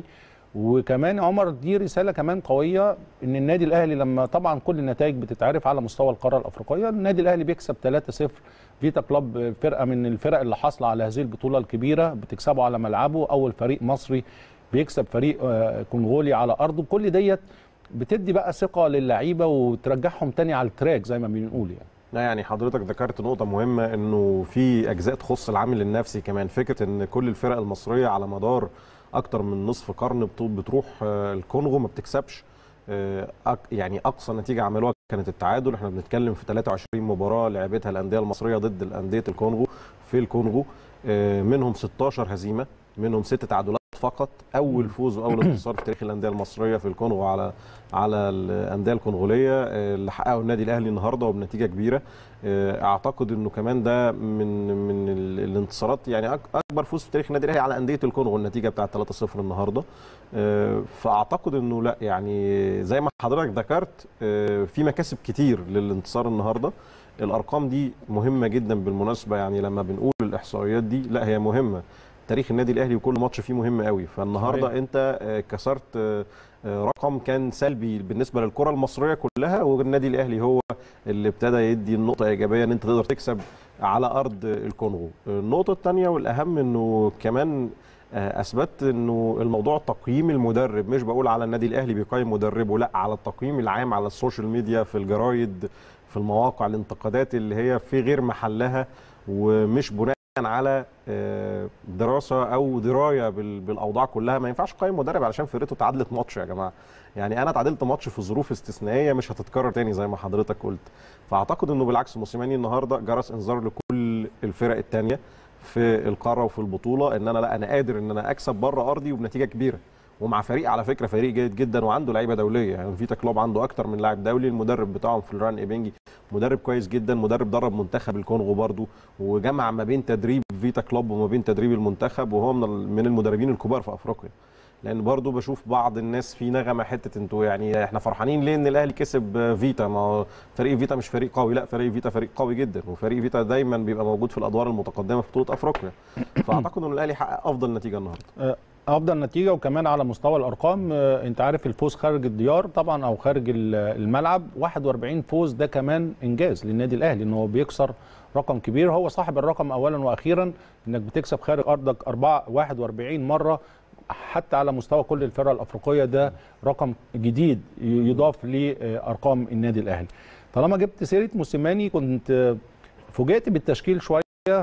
وكمان عمر دي رساله كمان قويه ان النادي الاهلي لما طبعا كل النتائج بتتعرف على مستوى القاره الافريقيه النادي الاهلي بيكسب 3-0 فيتا كلوب فرقه من الفرق اللي حاصله على هذه البطوله الكبيره بتكسبه على ملعبه اول فريق مصري بيكسب فريق آه، كونغولي على ارضه كل ديت بتدي بقى ثقه للعيبه وترجعهم تاني على التراك زي ما بنقول يعني لا يعني حضرتك ذكرت نقطة مهمة انه في اجزاء تخص العامل النفسي كمان فكرة ان كل الفرق المصرية على مدار اكتر من نصف قرن بتو- بتروح آه، الكونغو ما بتكسبش آه، أك- يعني اقصى نتيجة عملوها كانت التعادل احنا بنتكلم في 23 مباراة لعبتها الاندية المصرية ضد الاندية الكونغو في الكونغو آه، منهم 16 هزيمة منهم ست تعادلات فقط اول فوز واول انتصار في تاريخ الانديه المصريه في الكونغو على على الانديه الكونغوليه آه، اللي حققه النادي الاهلي النهارده وبنتيجه كبيره آه، اعتقد انه كمان ده من من ال- الانتصارات يعني أك- اكبر فوز في تاريخ النادي الاهلي على انديه الكونغو النتيجه بتاعت 3-0 النهارده آه، فاعتقد انه لا يعني زي ما حضرتك ذكرت آه، في مكاسب كتير للانتصار النهارده الارقام دي مهمه جدا بالمناسبه يعني لما بنقول الاحصائيات دي لا هي مهمه تاريخ النادي الاهلي وكل ماتش فيه مهم قوي فالنهارده صحيح. انت آه، كسرت آه، آه، رقم كان سلبي بالنسبه للكره المصريه كلها والنادي الاهلي هو اللي ابتدى يدي النقطه ايجابيه ان انت تقدر تكسب على ارض الكونغو النقطه الثانيه والاهم انه كمان آه، اثبت انه الموضوع تقييم المدرب مش بقول على النادي الاهلي بيقيم مدربه لا على التقييم العام على السوشيال ميديا في الجرايد في المواقع الانتقادات اللي هي في غير محلها ومش بناء على آه، دراسه او درايه بال- بالاوضاع كلها ما ينفعش اقيم مدرب علشان فرقته تعادلت ماتش يا جماعه يعني انا تعادلت ماتش في ظروف استثنائيه مش هتتكرر تاني زي ما حضرتك قلت فاعتقد انه بالعكس موسيماني النهارده جرس انذار لكل الفرق الثانيه في القاره وفي البطوله ان انا لا انا قادر ان انا اكسب بره ارضي وبنتيجه كبيره ومع فريق على فكره فريق جيد جدا وعنده لعيبه دوليه يعني فيتا كلوب عنده اكتر من لاعب دولي المدرب بتاعهم فلوران ايبنجي مدرب كويس جدا مدرب درب منتخب الكونغو برضو وجمع ما بين تدريب فيتا كلوب وما بين تدريب المنتخب وهو من ال- من المدربين الكبار في افريقيا لان برضو بشوف بعض الناس في نغمه حته انتوا يعني احنا فرحانين ليه ان الاهلي كسب فيتا ما هو فريق فيتا مش فريق قوي لا فريق فيتا فريق قوي جدا وفريق فيتا دايما بيبقى موجود في الادوار المتقدمه في بطوله افريقيا فاعتقد ان الاهلي حقق افضل نتيجه النهارده افضل نتيجه وكمان على مستوى الارقام آه، انت عارف الفوز خارج الديار طبعا او خارج ال- الملعب 41 فوز ده كمان انجاز للنادي الاهلي ان هو بيكسر رقم كبير هو صاحب الرقم اولا واخيرا انك بتكسب خارج ارضك 4 41 مره حتى على مستوى كل الفرق الافريقيه ده رقم جديد ي- يضاف لارقام النادي الاهلي طالما جبت سيره موسيماني كنت آه، فوجئت بالتشكيل شويه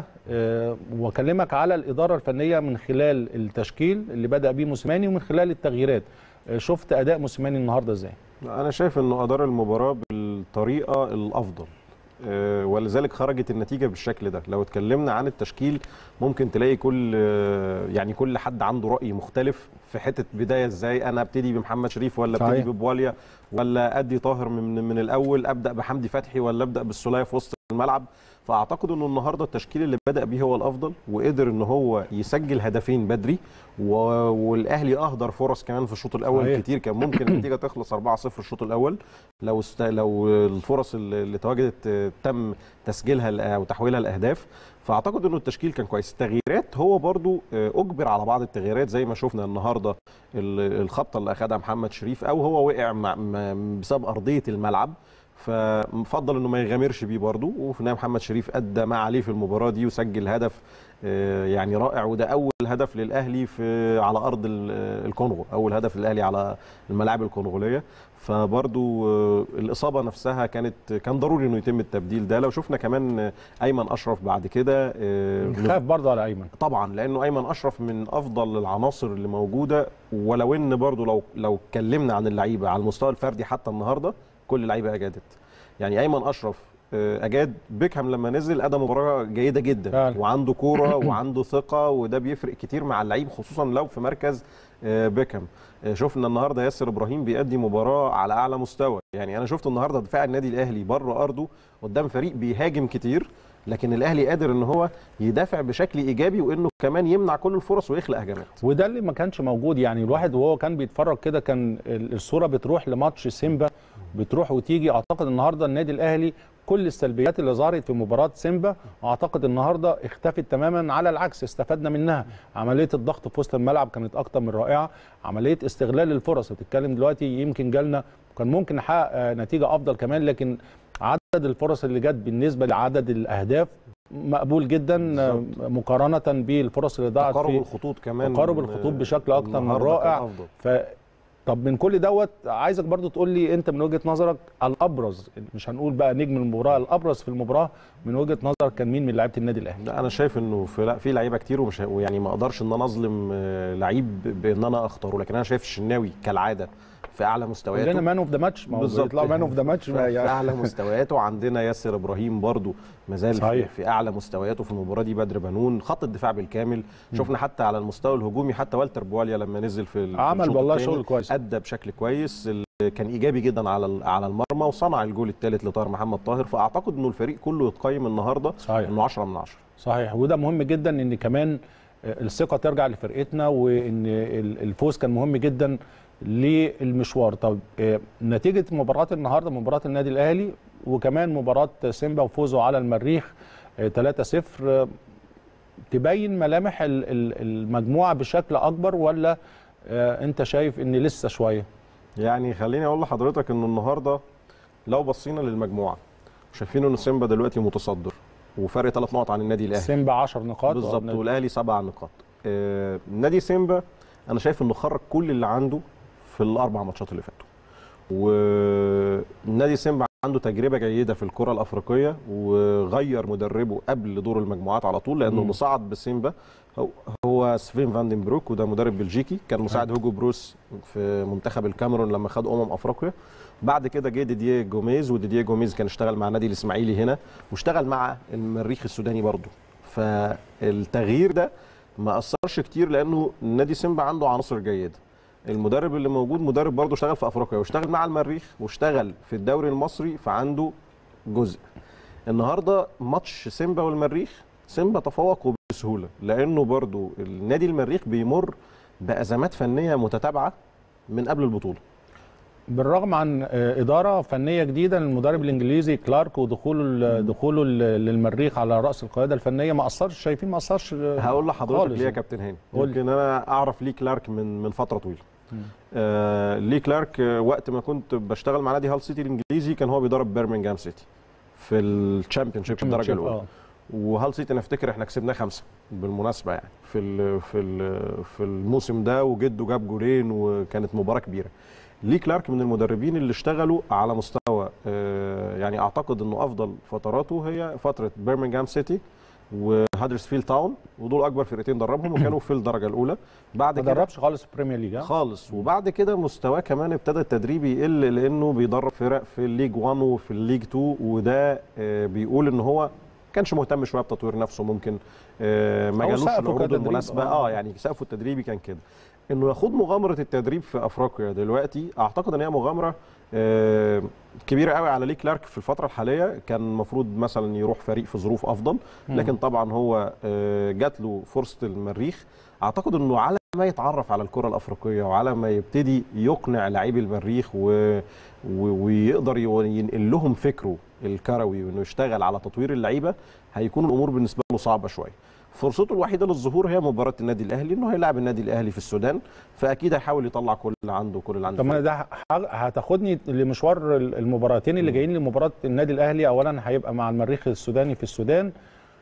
آه، واكلمك على الاداره الفنيه من خلال التشكيل اللي بدا بيه موسيماني ومن خلال التغييرات آه، شفت اداء موسيماني النهارده ازاي انا شايف انه ادار المباراه بالطريقه الافضل آه، ولذلك خرجت النتيجه بالشكل ده لو اتكلمنا عن التشكيل ممكن تلاقي كل آه، يعني كل حد عنده راي مختلف في حته بدايه ازاي انا ابتدي بمحمد شريف ولا ابتدي صحيح. ببواليا ولا ادي طاهر من من الاول ابدا بحمدي فتحي ولا ابدا بالسوليه في وسط الملعب فاعتقد انه النهارده التشكيل اللي بدا بيه هو الافضل وقدر ان هو يسجل هدفين بدري و... والاهلي اهدر فرص كمان في الشوط الاول صحيح. كتير كان ممكن النتيجه تخلص 4-0 الشوط الاول لو است... لو الفرص اللي اللي تواجدت آه، تم تسجيلها ل- او تحويلها لاهداف فاعتقد انه التشكيل كان كويس التغييرات هو برضو آه، اجبر على بعض التغييرات زي ما شفنا النهارده ال- الخبطه اللي اخذها محمد شريف او هو وقع مع... م- بسبب ارضيه الملعب فمفضل انه ما يغامرش بيه برضه وفي النهايه محمد شريف ادى ما عليه في المباراه دي وسجل هدف آه، يعني رائع وده اول هدف للاهلي في على ارض ال- آه، الكونغو اول هدف للاهلي على الملاعب الكونغوليه فبرضو آه، الاصابه نفسها كانت كان ضروري انه يتم التبديل ده لو شفنا كمان آه، ايمن اشرف بعد كده آه، خاف برضه على ايمن طبعا لانه ايمن اشرف من افضل العناصر اللي موجوده ولو ان برضو لو لو اتكلمنا عن اللعيبه على المستوى الفردي حتى النهارده كل اللعيبه اجادت يعني ايمن اشرف آه، اجاد بيكهام لما نزل ادى مباراه جيده جدا فعلا. وعنده كوره وعنده ثقه وده بيفرق كتير مع اللعيب خصوصا لو في مركز آه، بيكهام آه، شفنا النهارده ياسر ابراهيم بيأدي مباراه على اعلى مستوى يعني انا شفت النهارده دفاع النادي الاهلي بره ارضه قدام فريق بيهاجم كتير لكن الاهلي قادر ان هو يدافع بشكل ايجابي وانه كمان يمنع كل الفرص ويخلق هجمات وده اللي ما كانش موجود يعني الواحد وهو كان بيتفرج كده كان ال- الصوره بتروح لماتش سيمبا بتروح وتيجي اعتقد النهارده النادي الاهلي كل السلبيات اللي ظهرت في مباراه سيمبا اعتقد النهارده اختفت تماما على العكس استفدنا منها عمليه الضغط في وسط الملعب كانت اكتر من رائعه عمليه استغلال الفرص بتتكلم دلوقتي يمكن جالنا كان ممكن نحقق آه، نتيجه افضل كمان لكن عدد الفرص اللي جت بالنسبه لعدد الاهداف مقبول جدا آه، بالظبط. مقارنه بالفرص اللي ضاعت تقارب في الخطوط كمان تقارب الخطوط بشكل أكتر من النهاردة كان رائع. أفضل. ف طب من كل دوت عايزك برضو تقول لي انت من وجهه نظرك الابرز مش هنقول بقى نجم المباراه الابرز في المباراه من وجهه نظرك كان مين من لعيبه النادي الاهلي لا انا شايف انه في لا في لعيبه كتير ومش ويعني ما اقدرش ان انا اظلم آه، لعيب بان انا اختاره لكن انا شايف الشناوي كالعاده في اعلى مستوياته عندنا مان اوف ذا ماتش ما هو بيطلعوا مان اوف ذا ماتش في في اعلى مستوياته عندنا ياسر ابراهيم برضو مازال في, صحيح. في اعلى مستوياته في المباراه دي بدر بنون خط الدفاع بالكامل شفنا حتى على المستوى الهجومي حتى والتر بواليا لما نزل في ال- في عمل الشوط والله التاني شغل كويس ادى بشكل كويس ال- كان ايجابي جدا على ال- على المرمى وصنع الجول الثالث لطاهر محمد طاهر فاعتقد انه الفريق كله يتقيم النهارده صحيح انه 10 من 10 صحيح وده مهم جدا ان كمان الثقه ترجع لفرقتنا وان ال- الفوز كان مهم جدا للمشوار طب آه، نتيجه مباراه النهارده مباراه النادي الاهلي وكمان مباراه سيمبا وفوزه على المريخ آه، 3-0 آه، تبين ملامح ال- ال- المجموعه بشكل اكبر ولا آه، انت شايف ان لسه شويه يعني خليني اقول لحضرتك انه النهارده لو بصينا للمجموعه شايفين ان سيمبا دلوقتي متصدر وفرق ثلاث نقط عن النادي الاهلي سيمبا 10 نقاط بالظبط والنادي- والاهلي سبع نقاط آه، نادي سيمبا انا شايف انه خرج كل اللي عنده في الاربع ماتشات اللي فاتوا ونادي سيمبا عنده تجربه جيده في الكره الافريقيه وغير مدربه قبل دور المجموعات على طول لانه مم. المصعد بسيمبا هو- هو سفين فاندن بروك وده مدرب بلجيكي كان مساعد هوجو بروس في منتخب الكاميرون لما خد امم افريقيا بعد كده جه ديديه جوميز وديديه جوميز كان اشتغل مع نادي الاسماعيلي هنا واشتغل مع المريخ السوداني برضه فالتغيير ده ما اثرش كتير لانه نادي سيمبا عنده عناصر جيده المدرب اللي موجود مدرب برضه اشتغل في افريقيا واشتغل مع المريخ واشتغل في الدوري المصري فعنده جزء النهارده ماتش سيمبا والمريخ سيمبا تفوق بسهوله لانه برضه النادي المريخ بيمر بازمات فنيه متتابعه من قبل البطوله بالرغم عن آه، اداره فنيه جديده للمدرب الانجليزي كلارك ودخوله دخوله ل- للمريخ على راس القياده الفنيه ما اثرش شايفين ما اثرش آه، هقول لحضرتك خالص ليه يا يعني. كابتن هاني قول لي. يمكن انا اعرف ليه كلارك من من فتره طويله مم. آه ليه كلارك آه وقت ما كنت بشتغل مع نادي هال سيتي الانجليزي كان هو بيدرب بيرمنجهام سيتي في الشامبيون شيب الدرجه الاولى آه. وهال سيتي انا افتكر احنا كسبناه خمسه بالمناسبه يعني في ال في ال في الموسم ده وجده جاب جولين وكانت مباراه كبيره ليه كلارك من المدربين اللي اشتغلوا على مستوى آه، يعني اعتقد انه افضل فتراته هي فتره بيرمنجهام سيتي وهادرسفيلد تاون ودول اكبر فرقتين دربهم وكانوا في الدرجه الاولى بعد ما كده دربش خالص البريمير ليج ها؟ خالص وبعد كده مستواه كمان ابتدى التدريب يقل لانه بيدرب فرق في الليج 1 وفي الليج 2 وده آه، بيقول ان هو كانش مهتم شويه بتطوير نفسه ممكن آه، ما أو جالوش سقفه العروض كتدريب، المناسبه آه. اه يعني سقفه التدريبي كان كده انه يخوض مغامره التدريب في افريقيا دلوقتي اعتقد ان هي مغامره آه، كبيره قوي على لي كلارك في الفتره الحاليه كان المفروض مثلا يروح فريق في ظروف افضل لكن طبعا هو آه، جات له فرصه المريخ اعتقد انه على ما يتعرف على الكره الافريقيه وعلى ما يبتدي يقنع لاعبي المريخ و... و... ويقدر يو- ينقل لهم فكره الكروي وانه يشتغل على تطوير اللعيبه هيكون الامور بالنسبه له صعبه شويه فرصته الوحيده للظهور هي مباراه النادي الاهلي انه هيلاعب النادي الاهلي في السودان فاكيد هيحاول يطلع كل اللي عنده وكل اللي عنده طب ما ده ح- هتاخدني لمشوار المباراتين اللي جايين لمباراه النادي الاهلي اولا هيبقى مع المريخ السوداني في السودان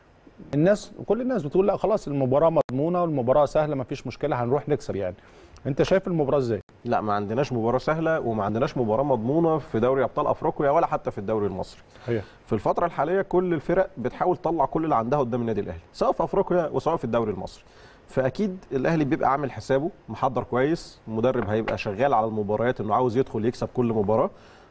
الناس كل الناس بتقول لا خلاص المباراه مضمونه والمباراه سهله ما فيش مشكله هنروح نكسب يعني انت شايف المباراه ازاي لا ما عندناش مباراه سهله وما عندناش مباراه مضمونه في دوري ابطال افريقيا ولا حتى في الدوري المصري صحيح في الفترة الحالية كل الفرق بتحاول تطلع كل اللي عندها قدام النادي الأهلي سواء في أفريقيا وسواء في الدوري المصري فأكيد الأهلي بيبقى عامل حسابه محضر كويس المدرب هيبقى شغال على المباريات إنه عاوز يدخل يكسب كل مباراة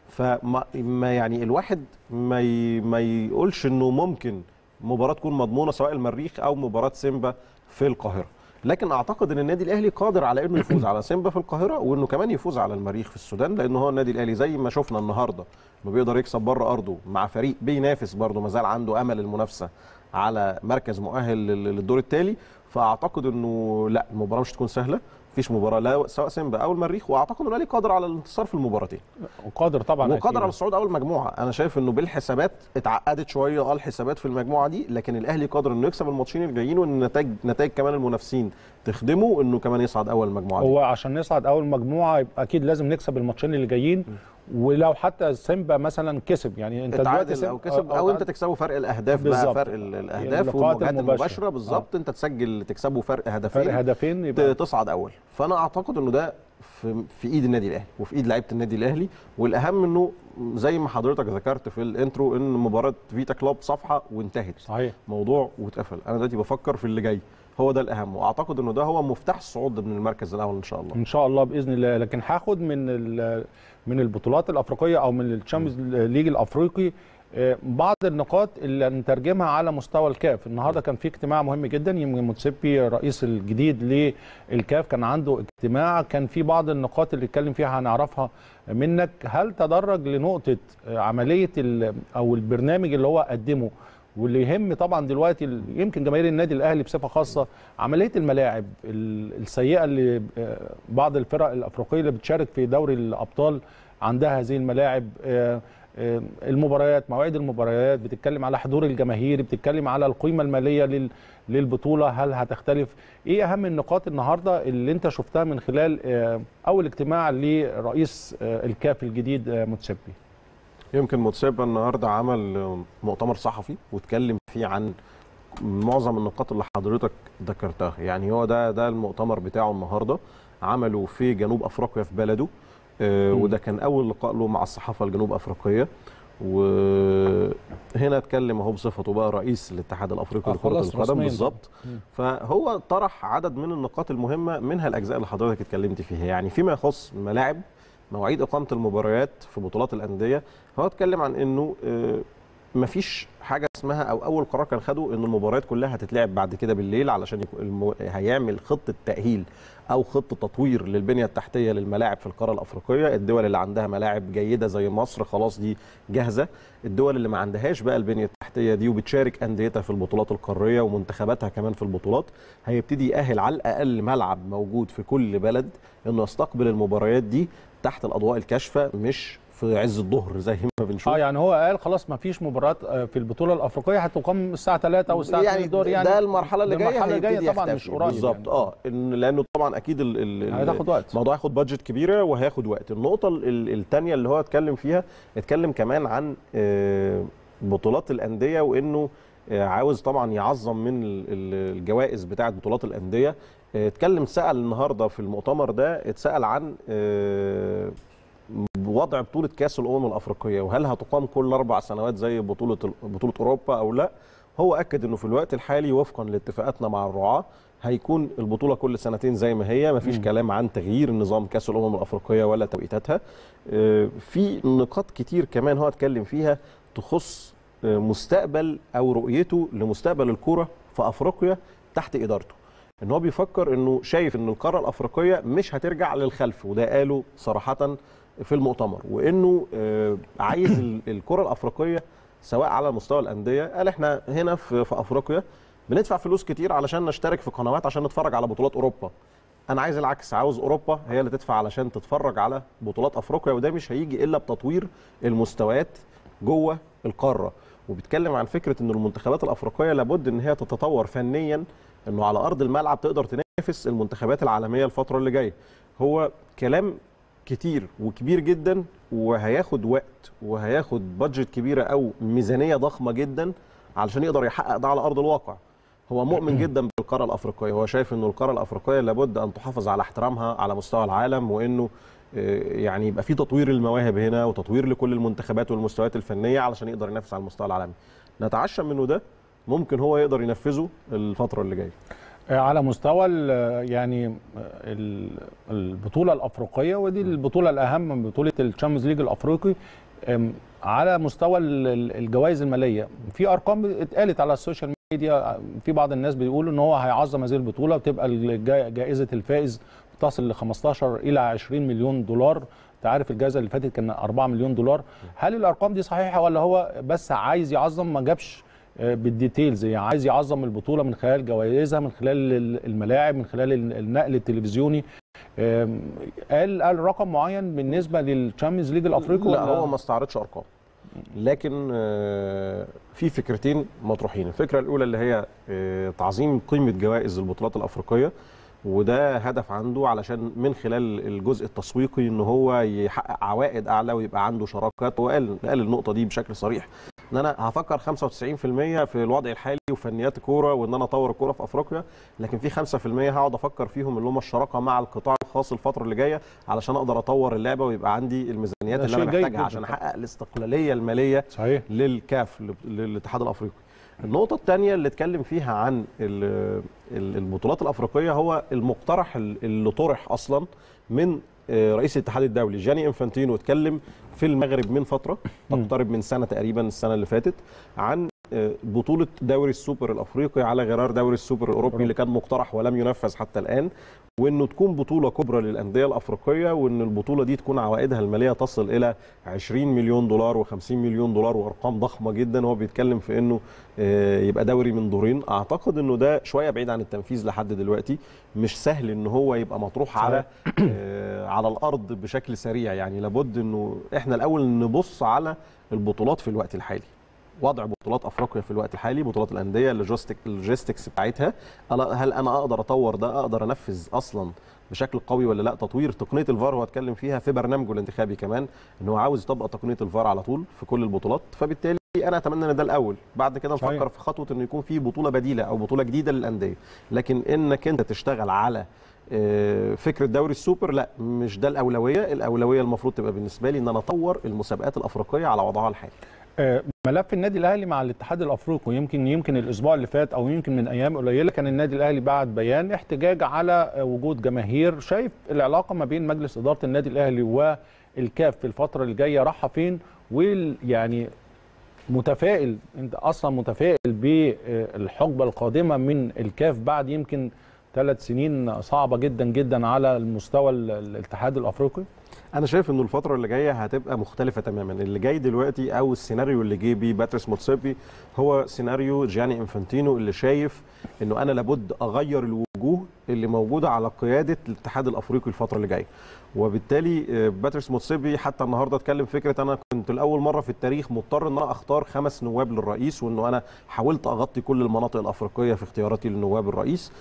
فما ما يعني الواحد ما ي ما يقولش إنه ممكن مباراة تكون مضمونة سواء المريخ أو مباراة سيمبا في القاهرة لكن اعتقد ان النادي الاهلي قادر على انه يفوز على سيمبا في القاهره وانه كمان يفوز على المريخ في السودان لان هو النادي الاهلي زي ما شفنا النهارده انه بيقدر يكسب بره ارضه مع فريق بينافس برضه ما زال عنده امل المنافسه على مركز مؤهل لل- للدور التالي فاعتقد انه لا المباراه مش هتكون سهله مفيش مباراه لا سواء سيمبا او المريخ واعتقد ان الاهلي قادر على الانتصار في المباراتين وقادر طبعا وقادر أكيد. على الصعود اول مجموعه انا شايف انه بالحسابات اتعقدت شويه اه الحسابات في المجموعه دي لكن الاهلي قادر انه يكسب الماتشين الجايين وان النتائج نتائج كمان المنافسين تخدمه انه كمان يصعد اول مجموعه دي. هو عشان نصعد اول مجموعه يبقى اكيد لازم نكسب الماتشين اللي جايين ولو حتى سيمبا مثلا كسب يعني انت دلوقتي اتعادل سيمبا- او كسب او انت تعادل. تكسبه فرق الاهداف بقى بالظبط. فرق ال- الاهداف اللقاءات والمواجهات المباشرة. المباشره بالظبط انت تسجل تكسبه فرق هدفين فرق هدفين ت- يبقى تصعد اول فانا اعتقد انه ده في, في ايد النادي الاهلي وفي ايد لعيبه النادي الاهلي والاهم انه زي ما حضرتك ذكرت في الانترو ان مباراه فيتا كلوب صفحه وانتهت صحيح موضوع واتقفل انا دلوقتي بفكر في اللي جاي هو ده الاهم واعتقد انه ده هو مفتاح الصعود من المركز الاول ان شاء الله ان شاء الله باذن الله لكن هاخد من ال- من البطولات الافريقيه او من الشامبيونز ليج الافريقي آه، بعض النقاط اللي نترجمها على مستوى الكاف النهارده كان في اجتماع مهم جدا يمكن موتسيبي الرئيس الجديد للكاف كان عنده اجتماع كان في بعض النقاط اللي اتكلم فيها هنعرفها منك هل تدرج لنقطه آه، عمليه ال- او البرنامج اللي هو قدمه واللي يهم طبعا دلوقتي ال- يمكن جماهير النادي الاهلي بصفه خاصه عمليه الملاعب ال- السيئه اللي آه، بعض الفرق الافريقيه اللي بتشارك في دوري الابطال عندها هذه الملاعب آه، آه، المباريات مواعيد المباريات بتتكلم على حضور الجماهير بتتكلم على القيمه الماليه لل- للبطوله هل هتختلف ايه اهم النقاط النهارده اللي انت شفتها من خلال آه، اول اجتماع لرئيس آه، الكاف الجديد آه، متسبي يمكن موتسيبا النهارده عمل مؤتمر صحفي واتكلم فيه عن معظم النقاط اللي حضرتك ذكرتها يعني هو ده ده المؤتمر بتاعه النهارده عمله في جنوب افريقيا في بلده آه، مم. وده كان اول لقاء له مع الصحافه الجنوب افريقيه وهنا اتكلم اهو بصفته بقى رئيس الاتحاد الافريقي آه، لكره خلاص القدم رسمياً. بالظبط مم. فهو طرح عدد من النقاط المهمه منها الاجزاء اللي حضرتك اتكلمت فيها يعني فيما يخص الملاعب مواعيد اقامه المباريات في بطولات الانديه هو اتكلم عن انه آه، مفيش حاجه اسمها او اول قرار كان خده ان المباريات كلها هتتلعب بعد كده بالليل علشان يكون المو... هيعمل خطه تاهيل او خطه تطوير للبنيه التحتيه للملاعب في القاره الافريقيه الدول اللي عندها ملاعب جيده زي مصر خلاص دي جاهزه الدول اللي ما عندهاش بقى البنيه التحتيه دي وبتشارك انديتها في البطولات القاريه ومنتخباتها كمان في البطولات هيبتدي يأهل على الاقل ملعب موجود في كل بلد انه يستقبل المباريات دي تحت الاضواء الكاشفه مش في عز الظهر زي ما بنشوف اه يعني هو قال خلاص ما فيش مباراه آه، في البطوله الافريقيه هتقام الساعه 3 او الساعه 2 يعني الظهر يعني ده المرحله اللي ده جايه المرحلة الجاية هيبتدي طبعاً يحتفل. مش قريب بالظبط يعني. اه إن لانه طبعا اكيد ال ال ال- هتاخد وقت. الموضوع هياخد بادجت كبيره وهياخد وقت النقطه الثانيه اللي هو اتكلم فيها اتكلم كمان عن آه، بطولات الانديه وانه آه، عاوز طبعا يعظم من ال- ال- الجوائز بتاعه بطولات الانديه آه، اتكلم سال النهارده في المؤتمر ده اتسال عن آه، وضع بطوله كاس الامم الافريقيه وهل هتقام كل اربع سنوات زي بطوله بطوله اوروبا او لا هو اكد انه في الوقت الحالي وفقا لاتفاقاتنا مع الرعاه هيكون البطوله كل سنتين زي ما هي مفيش مم. كلام عن تغيير نظام كاس الامم الافريقيه ولا توقيتاتها آه، في نقاط كتير كمان هو اتكلم فيها تخص آه، مستقبل او رؤيته لمستقبل الكوره في افريقيا تحت ادارته ان هو بيفكر انه شايف ان القاره الافريقيه مش هترجع للخلف وده قاله صراحه في المؤتمر وانه آه، عايز ال- الكره الافريقيه سواء على مستوى الانديه قال احنا هنا في, في افريقيا بندفع فلوس كتير علشان نشترك في قنوات عشان نتفرج على بطولات اوروبا انا عايز العكس عاوز اوروبا هي اللي تدفع علشان تتفرج على بطولات افريقيا وده مش هيجي الا بتطوير المستويات جوه القاره وبيتكلم عن فكره ان المنتخبات الافريقيه لابد ان هي تتطور فنيا انه على ارض الملعب تقدر تنافس المنتخبات العالميه الفتره اللي جايه هو كلام كتير وكبير جدا وهياخد وقت وهياخد بادجت كبيره او ميزانيه ضخمه جدا علشان يقدر يحقق ده على ارض الواقع هو مؤمن جدا بالقاره الافريقيه هو شايف انه القاره الافريقيه لابد ان تحافظ على احترامها على مستوى العالم وانه آه، يعني يبقى في تطوير المواهب هنا وتطوير لكل المنتخبات والمستويات الفنيه علشان يقدر ينافس على المستوى العالمي نتعشم انه ده ممكن هو يقدر ينفذه الفتره اللي جايه على مستوى ال- يعني ال- البطوله الافريقيه ودي البطوله الاهم من بطوله الشامبيونز ليج الافريقي أم، على مستوى ال- ال- الجوائز الماليه في ارقام اتقالت على السوشيال ميديا في بعض الناس بيقولوا ان هو هيعظم هذه البطوله وتبقى الجا- جائزه الفائز تصل ل 15 الى 20 مليون دولار انت عارف الجائزه اللي فاتت كان 4 مليون دولار هل الارقام دي صحيحه ولا هو بس عايز يعظم ما جابش آه، بالديتيلز يعني عايز يعظم البطوله من خلال جوائزها من خلال ال- الملاعب من خلال ال- النقل التلفزيوني آم، قال قال رقم معين بالنسبه للتشامبيونز ليج الافريقي لا ولا هو ما استعرضش ارقام لكن آه، في فكرتين مطروحين الفكره الاولى اللي هي آه، تعظيم قيمه جوائز البطولات الافريقيه وده هدف عنده علشان من خلال الجزء التسويقي ان هو يحقق عوائد اعلى ويبقى عنده شراكات وقال قال النقطه دي بشكل صريح ان انا هفكر 95% في الوضع الحالي وفنيات الكوره وان انا اطور الكوره في افريقيا لكن في 5% هقعد افكر فيهم اللي هم الشراكه مع القطاع الخاص الفتره اللي جايه علشان اقدر اطور اللعبه ويبقى عندي الميزانيات ده اللي انا شيء جيد محتاجها جداً عشان طبعاً. احقق الاستقلاليه الماليه صحيح للكاف للاتحاد الافريقي النقطة الثانية اللي اتكلم فيها عن ال- ال- البطولات الأفريقية هو المقترح ال- اللي طرح أصلا من آه، رئيس الاتحاد الدولي جاني انفانتينو اتكلم في المغرب من فترة تقترب من سنة تقريبا السنة اللي فاتت عن آه، بطولة دوري السوبر الأفريقي على غرار دوري السوبر الأوروبي اللي كان مقترح ولم ينفذ حتى الآن وانه تكون بطوله كبرى للانديه الافريقيه وان البطوله دي تكون عوائدها الماليه تصل الى 20 مليون دولار و50 مليون دولار وارقام ضخمه جدا هو بيتكلم في انه آه، يبقى دوري من دورين اعتقد انه ده شويه بعيد عن التنفيذ لحد دلوقتي مش سهل ان هو يبقى مطروح على آه، على الارض بشكل سريع يعني لابد انه احنا الاول نبص على البطولات في الوقت الحالي وضع بطولات افريقيا في الوقت الحالي بطولات الانديه اللوجيستيك اللوجيستكس بتاعتها ألا- هل انا اقدر اطور ده اقدر انفذ اصلا بشكل قوي ولا لا تطوير تقنيه الفار هو اتكلم فيها في برنامجه الانتخابي كمان ان هو عاوز يطبق تقنيه الفار على طول في كل البطولات فبالتالي انا اتمنى ان ده الاول بعد كده صحيح. نفكر في خطوه انه يكون في بطوله بديله او بطوله جديده للانديه لكن انك انت تشتغل على آه، فكره دوري السوبر لا مش ده الاولويه الاولويه المفروض تبقى بالنسبه لي ان انا اطور المسابقات الافريقيه على وضعها الحالي آه، ملف النادي الاهلي مع الاتحاد الافريقي يمكن يمكن الاسبوع اللي فات او يمكن من ايام قليله كان النادي الاهلي بعت بيان احتجاج على آه، وجود جماهير شايف العلاقه ما بين مجلس اداره النادي الاهلي والكاف في الفتره اللي جايه رايحه فين ويعني متفائل انت اصلا متفائل بالحقبه القادمه من الكاف بعد يمكن ثلاث سنين صعبه جدا جدا على المستوى ال- الاتحاد الافريقي انا شايف انه الفتره اللي جايه هتبقى مختلفه تماما اللي جاي دلوقتي او السيناريو اللي جه بيه باتريس موتسيبي هو سيناريو جاني انفانتينو اللي شايف انه انا لابد اغير الوجوه اللي موجوده على قياده الاتحاد الافريقي الفتره اللي جايه وبالتالي آه، باتريس موتسيبي حتى النهارده اتكلم فكره انا كنت لاول مره في التاريخ مضطر ان انا اختار خمس نواب للرئيس وانه انا حاولت اغطي كل المناطق الافريقيه في اختياراتي للنواب الرئيس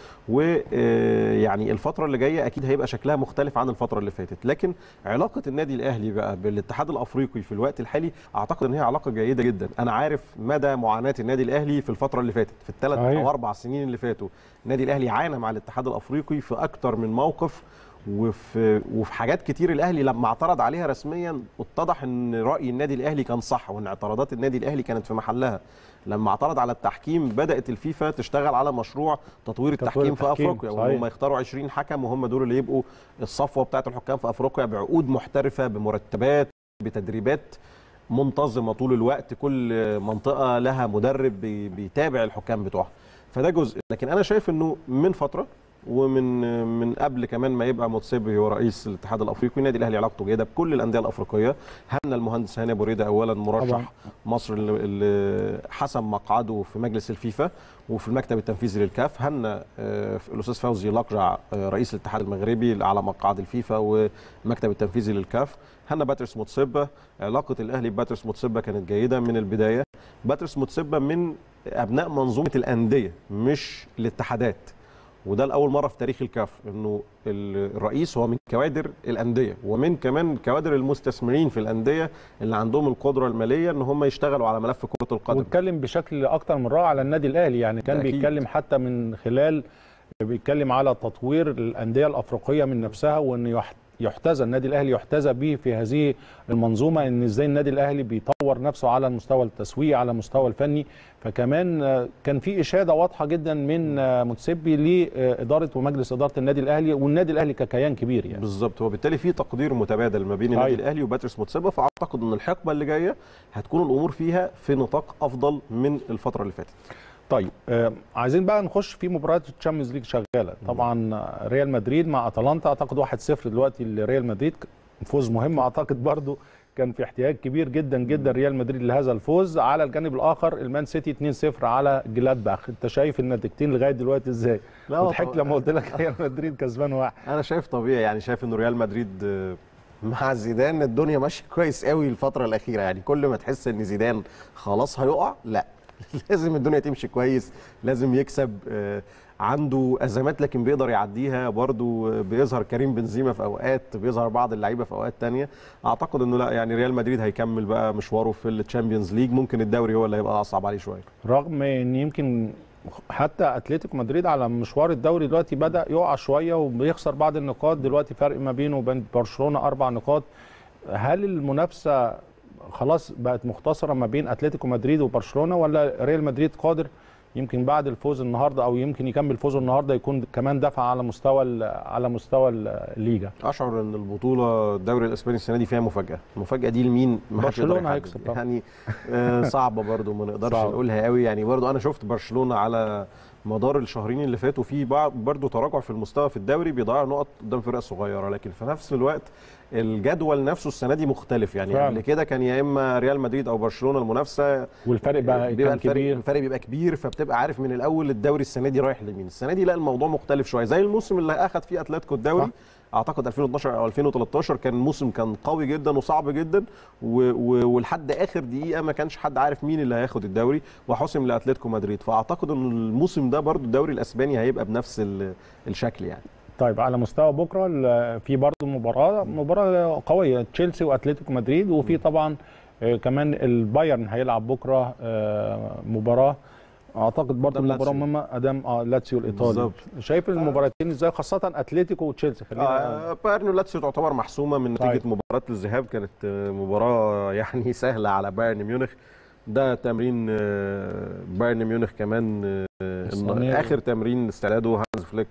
ويعني الفتره اللي جايه اكيد هيبقى شكلها مختلف عن الفتره اللي فاتت لكن علاقه النادي الاهلي بقى بالاتحاد الافريقي في الوقت الحالي اعتقد ان هي علاقه جيده جدا انا عارف مدى معاناه النادي الاهلي في الفتره اللي فاتت في الثلاث صحيح. او اربع سنين اللي فاتوا النادي الاهلي عانى مع الاتحاد الافريقي في اكتر من موقف وفي وفي حاجات كتير الاهلي لما اعترض عليها رسميا اتضح ان راي النادي الاهلي كان صح وان اعتراضات النادي الاهلي كانت في محلها لما اعترض على التحكيم بدات الفيفا تشتغل على مشروع تطوير التحكيم, في التحكيم، افريقيا صحيح. وهم يختاروا 20 حكم وهم دول اللي يبقوا الصفوه بتاعه الحكام في افريقيا بعقود محترفه بمرتبات بتدريبات منتظمه طول الوقت كل منطقه لها مدرب بي- بيتابع الحكام بتوعها فده جزء لكن انا شايف انه من فتره ومن من قبل كمان ما يبقى موتسيبي هو رئيس الاتحاد الافريقي النادي الاهلي علاقته جيده بكل الانديه الافريقيه هنا المهندس هاني ابو ريده اولا مرشح طبعاً. مصر اللي- اللي حسم مقعده في مجلس الفيفا وفي المكتب التنفيذي للكاف هنا آه، الاستاذ فوزي لقجع آه، رئيس الاتحاد المغربي على مقعد الفيفا والمكتب التنفيذي للكاف هنا باتريس موتسيبا علاقه الاهلي بباتريس موتسيبا كانت جيده من البدايه باتريس موتسيبا من ابناء منظومه الانديه مش الاتحادات وده لاول مره في تاريخ الكاف انه الرئيس هو من كوادر الانديه ومن كمان كوادر المستثمرين في الانديه اللي عندهم القدره الماليه ان هم يشتغلوا على ملف كره القدم واتكلم بشكل اكتر من رائع على النادي الاهلي يعني كان ده أكيد. بيتكلم حتى من خلال بيتكلم على تطوير الانديه الافريقيه من نفسها وان يح- يحتذى النادي الاهلي يحتذى به في هذه المنظومه ان ازاي النادي الاهلي بيطور نفسه على المستوى التسويقي على المستوى الفني فكمان آه، كان في اشاده واضحه جدا من آه، متسبي لاداره ومجلس اداره النادي الاهلي والنادي الاهلي ككيان كبير يعني بالظبط وبالتالي في تقدير متبادل ما بين النادي أيوة. الاهلي وباتريس موتسيبا فاعتقد ان الحقبه اللي جايه هتكون الامور فيها في نطاق افضل من الفتره اللي فاتت طيب آه عايزين بقى نخش في مباريات الشامبيونز ليج شغاله طبعا آه، ريال مدريد مع اتلانتا اعتقد 1-0 دلوقتي لريال مدريد فوز مهم اعتقد برضو كان في احتياج كبير جدا جدا ريال مدريد لهذا الفوز على الجانب الاخر المان سيتي 2-0 على جلادباخ انت شايف النتيجتين لغايه دلوقتي ازاي لا، وضحكت طبعاً. لما قلت لك ريال مدريد كسبان واحد انا شايف طبيعي يعني شايف انه ريال مدريد آه، مع زيدان الدنيا ماشيه كويس قوي الفتره الاخيره يعني كل ما تحس ان زيدان خلاص هيقع لا لازم الدنيا تمشي كويس لازم يكسب آه، عنده ازمات لكن بيقدر يعديها برضو آه، بيظهر كريم بنزيما في اوقات بيظهر بعض اللعيبه في اوقات تانية اعتقد انه لا يعني ريال مدريد هيكمل بقى مشواره في الشامبيونز ليج ممكن الدوري هو اللي هيبقى اصعب عليه شويه رغم ان يمكن حتى اتلتيكو مدريد على مشوار الدوري دلوقتي بدا يقع شويه وبيخسر بعض النقاط دلوقتي فرق ما بينه وبين برشلونه اربع نقاط هل المنافسه خلاص بقت مختصره ما بين اتلتيكو مدريد وبرشلونه ولا ريال مدريد قادر يمكن بعد الفوز النهارده او يمكن يكمل فوزه النهارده يكون كمان دفع على مستوى ال- على مستوى ال- الليجا اشعر ان البطوله الدوري الاسباني السنه دي فيها مفاجاه المفاجاه دي لمين ما حدش يقدر برشلونة يحدد. هيكسب طبعا. يعني آه، صعبه برضو ما نقدرش صعب. نقولها قوي يعني برضو انا شفت برشلونه على مدار الشهرين اللي فاتوا في بعض برضو تراجع في المستوى في الدوري بيضيع نقط قدام فرق صغيره لكن في نفس الوقت الجدول نفسه السنه دي مختلف يعني فعلا. قبل كده كان يا اما ريال مدريد او برشلونه المنافسه والفرق بقى بيبقى كان الفرق كبير الفرق بيبقى كبير فبتبقى عارف من الاول الدوري السنه دي رايح لمين السنه دي لا الموضوع مختلف شويه زي الموسم اللي اخذ فيه اتلتيكو الدوري صح. اعتقد 2012 او 2013 كان موسم كان قوي جدا وصعب جدا و... و... ولحد اخر دقيقه ما كانش حد عارف مين اللي هياخد الدوري وحسم لاتلتيكو مدريد فاعتقد ان الموسم ده برضو الدوري الاسباني هيبقى بنفس ال... الشكل يعني طيب على مستوى بكره ال- في برضه مباراه مباراه قويه تشيلسي واتلتيكو مدريد وفي طبعا آه، كمان البايرن هيلعب بكره آه، مباراه اعتقد برضه قدام مباراه لاتسيو. مهمه ادام اه لاتسيو الايطالي بالظبط. شايف المباراتين ازاي خاصه اتلتيكو وتشيلسي خلينا آه بايرن ولاتسيو تعتبر محسومه من نتيجه طيب. مباراه الذهاب كانت آه، مباراه يعني سهله على بايرن ميونخ ده تمرين آه، بايرن ميونخ كمان آه، إن الصينية. اخر تمرين استعداده هانز فليك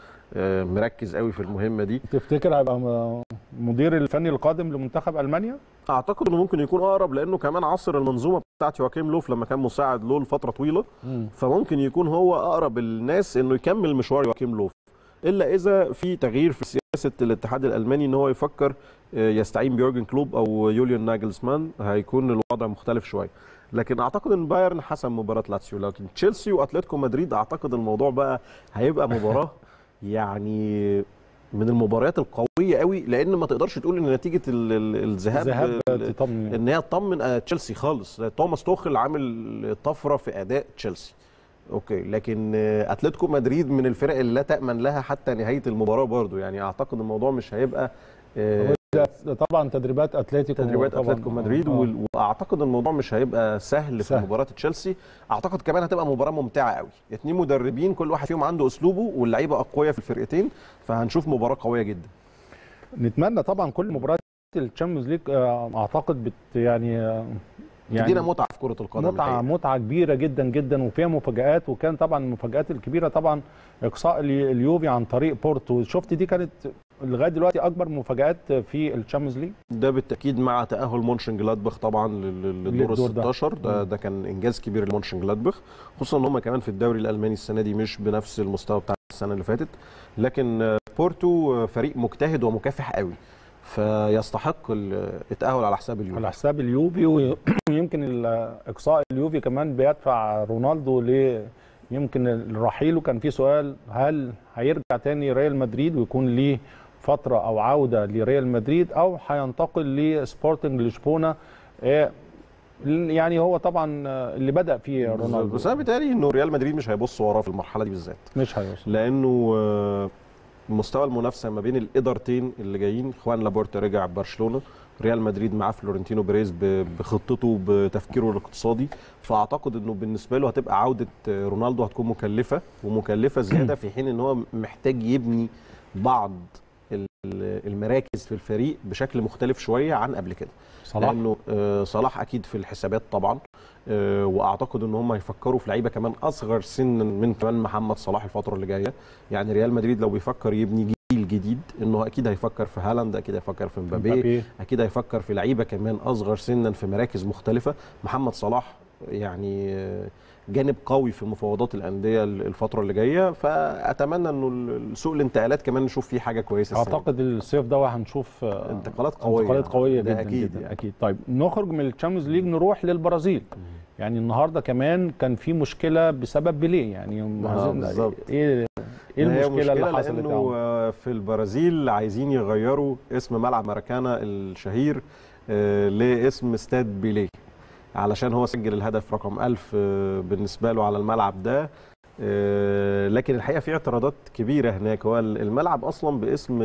آه، مركز قوي في المهمه دي تفتكر هيبقى م- مدير الفني القادم لمنتخب المانيا اعتقد انه ممكن يكون اقرب لانه كمان عصر المنظومه بتاعت يواكيم لوف لما كان مساعد له لفتره طويله فممكن يكون هو اقرب الناس انه يكمل مشوار يواكيم لوف الا اذا في تغيير في سياسه الاتحاد الالماني ان هو يفكر آه، يستعين بيورجن كلوب او يوليان ناجلسمان هيكون الوضع مختلف شويه لكن اعتقد ان بايرن حسم مباراه لاتسيو لكن تشيلسي واتلتيكو مدريد اعتقد الموضوع بقى هيبقى مباراه يعني من المباريات القويه قوي لان ما تقدرش تقول ان نتيجه ال- ال- الذهاب ذهاب ال- تطمن ان هي تطمن آه، تشيلسي خالص توماس توخل عامل طفره في اداء تشيلسي اوكي لكن آه، اتلتيكو مدريد من الفرق اللي لا تامن لها حتى نهايه المباراه برضو يعني اعتقد الموضوع مش هيبقى آه، طبعا تدريبات اتلتيكو تدريبات طبعاً. اتلتيكو مدريد آه. وال- واعتقد الموضوع مش هيبقى سهل, سهل. في مباراه تشيلسي اعتقد كمان هتبقى مباراه ممتعه قوي اتنين مدربين كل واحد فيهم عنده اسلوبه واللعيبه اقوياء في الفرقتين فهنشوف مباراه قويه جدا نتمنى طبعا كل مباريات الشامبيونز ليج آه، اعتقد بت يعني آه، تدينا متعه في كره القدم متعه الحقيقة. متعه كبيره جدا جدا وفيها مفاجات وكان طبعا المفاجات الكبيره طبعا اقصاء الي- اليوفي عن طريق بورتو شفت دي كانت لغايه دلوقتي اكبر مفاجات في الشامبيونز ليج ده بالتاكيد مع تاهل مونشن جلادباخ طبعا لل- للدور ال للدور ده. 16 ده مم. ده كان انجاز كبير لمونشن جلادباخ خصوصا ان هم كمان في الدوري الالماني السنه دي مش بنفس المستوى بتاع السنه اللي فاتت لكن آه، بورتو آه، فريق مجتهد ومكافح قوي فيستحق ال- التاهل على حساب اليوفي على حساب اليوفي وي- ويمكن ال- اقصاء اليوفي كمان بيدفع رونالدو ل يمكن الرحيل وكان في سؤال هل هيرجع تاني ريال مدريد ويكون ليه فتره او عوده لريال مدريد او هينتقل لسبورتنج لشبونه آه، يعني هو طبعا آه، اللي بدا فيه رونالدو بس انا بيتهيألي انه ريال مدريد مش هيبص وراه في المرحله دي بالذات مش هيوصل لانه آه، مستوى المنافسه ما بين الادارتين اللي جايين خوان لابورتا رجع برشلونه ريال مدريد معاه فلورنتينو بيريز ب- بخطته بتفكيره الاقتصادي فاعتقد انه بالنسبه له هتبقى عوده آه، رونالدو هتكون مكلفه ومكلفه زياده في حين ان هو محتاج يبني بعض ال- المراكز في الفريق بشكل مختلف شويه عن قبل كده صلاح لانه آه، صلاح اكيد في الحسابات طبعا آه، واعتقد ان هم هيفكروا في لعيبه كمان اصغر سنا من كمان محمد صلاح الفتره اللي جايه يعني ريال مدريد لو بيفكر يبني جيل جديد انه اكيد هيفكر في هالاند اكيد هيفكر في مبابي مبابي. اكيد هيفكر في لعيبه كمان اصغر سنا في مراكز مختلفه محمد صلاح يعني آه، جانب قوي في مفاوضات الانديه الفتره اللي جايه فاتمنى انه سوق الانتقالات كمان نشوف فيه حاجه كويسه السنة دي. اعتقد الصيف ده هنشوف آه، انتقالات قويه انتقالات قويه ده جدا اكيد جدا يعني. اكيد طيب نخرج من الشامبيونز ليج نروح للبرازيل يعني النهارده كمان كان في مشكله بسبب بيليه يعني عايزين- بالظبط. ايه ايه هي المشكله اللي مشكلة حصلت لانه يعني؟ آه، في البرازيل عايزين يغيروا اسم ملعب ماراكانا الشهير آه، لاسم استاد بيليه علشان هو سجل الهدف رقم 1000 آه، بالنسبه له على الملعب ده آه، لكن الحقيقه في اعتراضات كبيره هناك هو الملعب اصلا باسم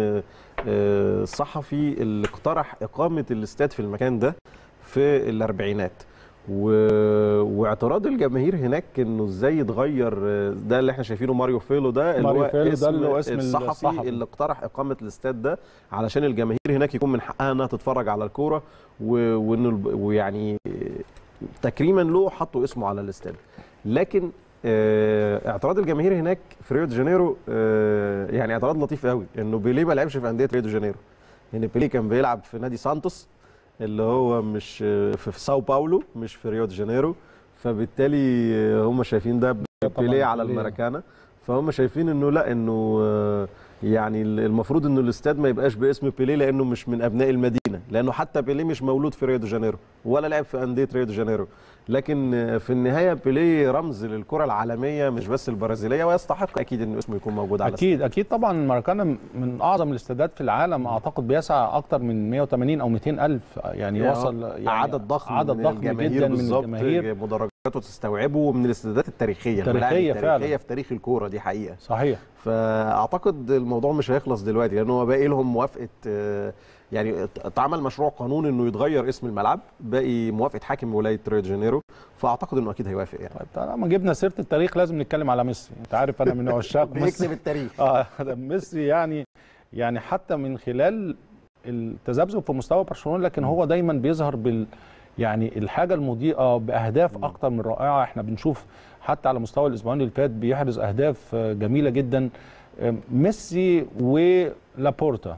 آه، صحفي اللي اقترح اقامه الاستاد في المكان ده في الاربعينات و... واعتراض الجماهير هناك انه ازاي يتغير آه، ده اللي احنا شايفينه ماريو فيلو ده اللي ماريو هو فيلو ده اسم اللي هو اسم الصحفي, الصحفي. اللي اقترح اقامه الاستاد ده علشان الجماهير هناك يكون من حقها انها تتفرج على الكوره و... وانه الب- ويعني تكريما له حطوا اسمه على الاستاد لكن آه، اعتراض الجماهير هناك في ريو دي جانيرو آه، يعني اعتراض لطيف قوي انه بيليه ما لعبش في انديه ريو دي جانيرو يعني بيليه كان بيلعب في نادي سانتوس اللي هو مش آه، في في ساو باولو مش في ريو دي جانيرو فبالتالي آه، هم شايفين ده طبعاً بيليه على بيليه. الماراكانا فهم شايفين انه لا انه آه، يعني المفروض انه الاستاد ما يبقاش باسم بيليه لانه مش من ابناء المدينه لانه حتى بيليه مش مولود في ريو دي جانيرو ولا لعب في انديه ريو دي جانيرو لكن آه، في النهايه بيليه رمز للكره العالميه مش بس البرازيليه ويستحق اكيد انه اسمه يكون موجود على اكيد اكيد طبعا ماراكانا من اعظم الاستادات في العالم اعتقد بيسع اكتر من 180 او 200 الف يعني يعني وصل يعني عدد ضخم عدد من ضخم الجماهير جدا من بالظبط، الجماهير مدرجاته تستوعبه ومن الاستادات التاريخيه الملاعب تاريخية فعلا. التاريخيه في تاريخ الكوره دي حقيقه صحيح فاعتقد الموضوع مش هيخلص دلوقتي لان هو باقي لهم موافقه آه، يعني اتعمل مشروع قانون انه يتغير اسم الملعب باقي موافقه حاكم ولايه ريو دي جانيرو فاعتقد انه اكيد هيوافق يعني طيب طالما جبنا سيره التاريخ لازم نتكلم على ميسي انت عارف انا من عشاق بيكتب ميسي التاريخ اه ده ميسي يعني يعني حتى من خلال التذبذب في مستوى برشلونه لكن هو دايما بيظهر بال يعني الحاجه المضيئه باهداف اكتر من رائعه احنا بنشوف حتى على مستوى الاسبوعين اللي فات بيحرز اهداف آه، جميله جدا آه، ميسي ولابورتا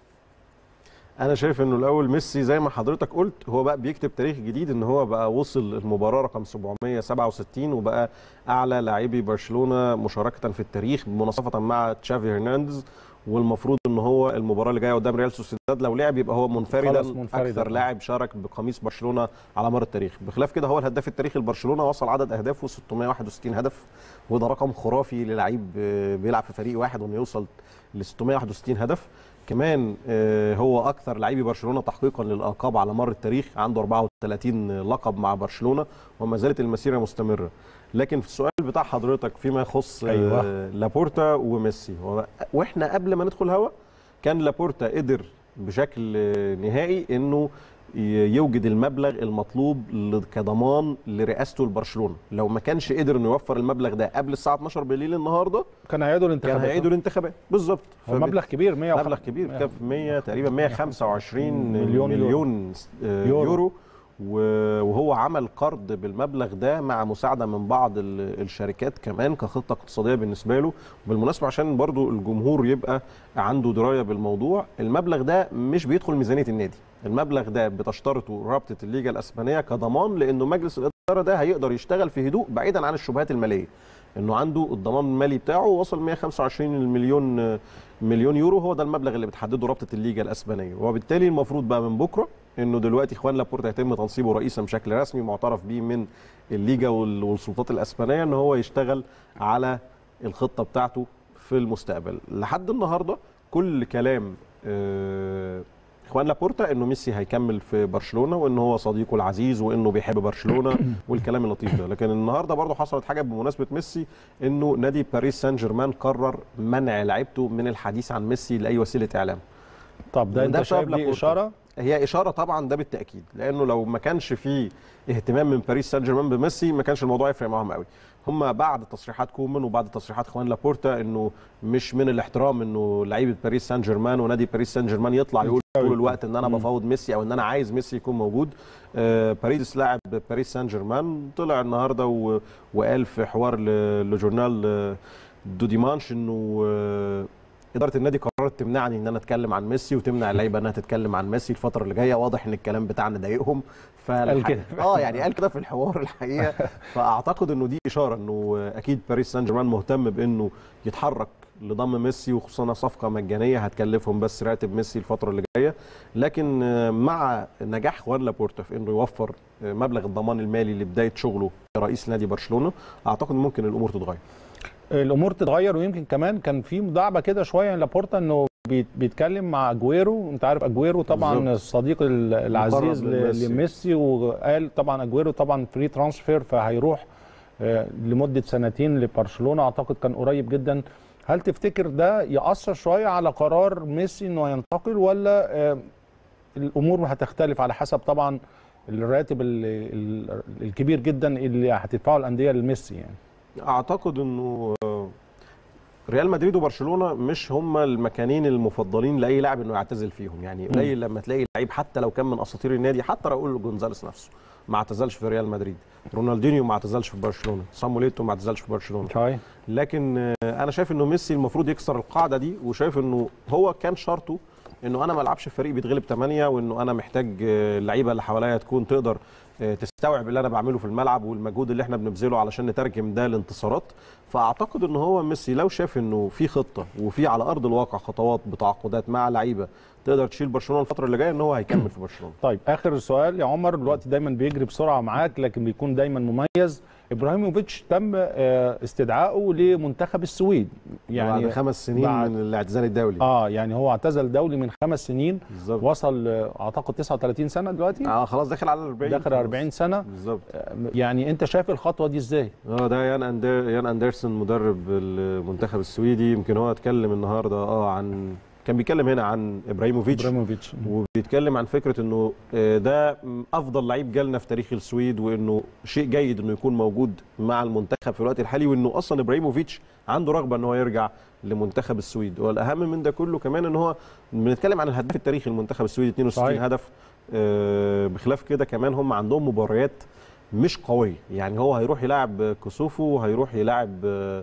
انا شايف انه الاول ميسي زي ما حضرتك قلت هو بقى بيكتب تاريخ جديد ان هو بقى وصل المباراه رقم 767 وبقى اعلى لاعبي برشلونه مشاركه في التاريخ مناصفه مع تشافي هرنانديز والمفروض ان هو المباراه اللي جايه قدام ريال سوسيداد لو لعب يبقى هو منفردا خلاص منفردا. اكثر لاعب شارك بقميص برشلونه على مر التاريخ بخلاف كده هو الهداف التاريخي لبرشلونه وصل عدد اهدافه 661 هدف وده رقم خرافي للعيب آه، بيلعب في فريق واحد انه يوصل ل 661 هدف كمان آه، هو اكثر لاعبي برشلونه تحقيقا للالقاب على مر التاريخ عنده 34 لقب مع برشلونه وما زالت المسيره مستمره لكن في السؤال بتاع حضرتك فيما يخص آه، أيوة. لابورتا وميسي هو- واحنا قبل ما ندخل هوا كان لابورتا قدر بشكل آه، نهائي انه ي- يوجد المبلغ المطلوب ل- كضمان لرئاسته لبرشلونه لو ما كانش قدر انه يوفر المبلغ ده قبل الساعه 12 بالليل النهارده كان هيعيدوا كان الانتخابات هيعيدوا الانتخابات بالظبط هو مبلغ كبير 100 مبلغ كبير كان في 100 تقريبا 125 مليون مليون, يورو. مليون آه، يورو. يورو. و- وهو عمل قرض بالمبلغ ده مع مساعده من بعض ال- الشركات كمان كخطه اقتصاديه بالنسبه له بالمناسبه عشان برضو الجمهور يبقى عنده درايه بالموضوع المبلغ ده مش بيدخل ميزانيه النادي المبلغ ده بتشترطه رابطه الليجا الاسبانيه كضمان لانه مجلس الاداره ده هيقدر يشتغل في هدوء بعيدا عن الشبهات الماليه انه عنده الضمان المالي بتاعه وصل 125 مليون مليون يورو هو ده المبلغ اللي بتحدده رابطه الليجا الاسبانيه وبالتالي المفروض بقى من بكره انه دلوقتي اخوان لابورتا يتم تنصيبه رئيسا بشكل رسمي معترف به من الليجا وال- والسلطات الاسبانيه ان هو يشتغل على الخطه بتاعته في المستقبل لحد النهارده كل كلام آه، اخوان لابورتا انه ميسي هيكمل في برشلونه وان هو صديقه العزيز وانه بيحب برشلونه والكلام اللطيف ده لكن النهارده برضه حصلت حاجه بمناسبه ميسي انه نادي باريس سان جيرمان قرر منع لعيبته من الحديث عن ميسي لاي وسيله اعلام طب ده وده انت بسبب شايف دي لابورتا. اشاره هي اشاره طبعا ده بالتاكيد لانه لو ما كانش في اهتمام من باريس سان جيرمان بميسي ما كانش الموضوع يفرق معاهم قوي هم بعد تصريحات كومان وبعد تصريحات خوان لابورتا انه مش من الاحترام انه لعيبه باريس سان جيرمان ونادي باريس سان جيرمان يطلع يقول طول الوقت ان انا مم. بفاوض ميسي او ان انا عايز ميسي يكون موجود آه باريس لاعب باريس سان جيرمان طلع النهارده و... وقال في حوار ل... لجورنال آه، دو ديمانش انه آه، اداره النادي قررت تمنعني ان انا اتكلم عن ميسي وتمنع اللعيبه انها تتكلم عن ميسي الفتره اللي جايه واضح ان الكلام بتاعنا ضايقهم قال كده. اه يعني قال كده في الحوار الحقيقه فاعتقد انه دي اشاره انه اكيد باريس سان جيرمان مهتم بانه يتحرك لضم ميسي وخصوصا صفقه مجانيه هتكلفهم بس راتب ميسي الفتره اللي جايه لكن آه، مع نجاح خوان لابورتا في انه يوفر آه، مبلغ الضمان المالي لبدايه شغله كرئيس نادي برشلونه اعتقد ممكن الامور تتغير الامور تتغير ويمكن كمان كان في مداعبه كده شويه لابورتا انه بيت- بيتكلم مع اجويرو انت عارف اجويرو طبعا بالظبط. الصديق ال- العزيز مقرب ل- لميسي. لميسي وقال طبعا اجويرو طبعا فري ترانسفير فهيروح آه، لمده سنتين لبرشلونه اعتقد كان قريب جدا هل تفتكر ده ياثر شويه على قرار ميسي انه ينتقل ولا آه، الامور هتختلف على حسب طبعا الراتب ال- ال- الكبير جدا اللي هتدفعه الانديه لميسي يعني اعتقد انه آه، ريال مدريد وبرشلونه مش هما المكانين المفضلين لاي لاعب انه يعتزل فيهم يعني قليل لما تلاقي لعيب حتى لو كان من اساطير النادي حتى راؤول جونزاليس نفسه ما اعتزلش في ريال مدريد رونالدينيو ما اعتزلش في برشلونه صاموليتو ما اعتزلش في برشلونه صحيح لكن آه، انا شايف انه ميسي المفروض يكسر القاعده دي وشايف انه هو كان شرطه انه انا ما العبش في فريق بيتغلب 8 وانه انا محتاج آه، اللعيبه اللي حواليا تكون تقدر آه، تستوعب اللي انا بعمله في الملعب والمجهود اللي احنا بنبذله علشان نترجم ده لانتصارات فاعتقد ان هو ميسي لو شاف انه في خطه وفي على ارض الواقع خطوات بتعاقدات مع لعيبه تقدر تشيل برشلونه الفتره اللي جايه ان هو هيكمل في برشلونه طيب اخر سؤال يا عمر الوقت دايما بيجري بسرعه معاك لكن بيكون دايما مميز ابراهيموفيتش تم آه، استدعائه لمنتخب السويد يعني بعد خمس سنين بعد- من الاعتزال الدولي اه يعني هو اعتزل دولي من خمس سنين بالظبط وصل آه، اعتقد 39 سنه دلوقتي اه خلاص داخل على 40 داخل 40 سنه بالظبط آه، يعني انت شايف الخطوه دي ازاي؟ اه ده يان أندر... يان اندرسون مدرب المنتخب السويدي يمكن هو اتكلم النهارده اه عن كان بيتكلم هنا عن ابراهيموفيتش ابراهيموفيتش وبيتكلم عن فكره انه آه، ده افضل لعيب جالنا في تاريخ السويد وانه شيء جيد انه يكون موجود مع المنتخب في الوقت الحالي وانه اصلا ابراهيموفيتش عنده رغبه ان هو يرجع لمنتخب السويد والاهم من ده كله كمان ان هو بنتكلم عن الهداف التاريخي للمنتخب السويدي 62 صحيح. هدف آه، بخلاف كده كمان هم عندهم مباريات مش قويه يعني هو هيروح يلعب كوسوفو وهيروح يلعب آه،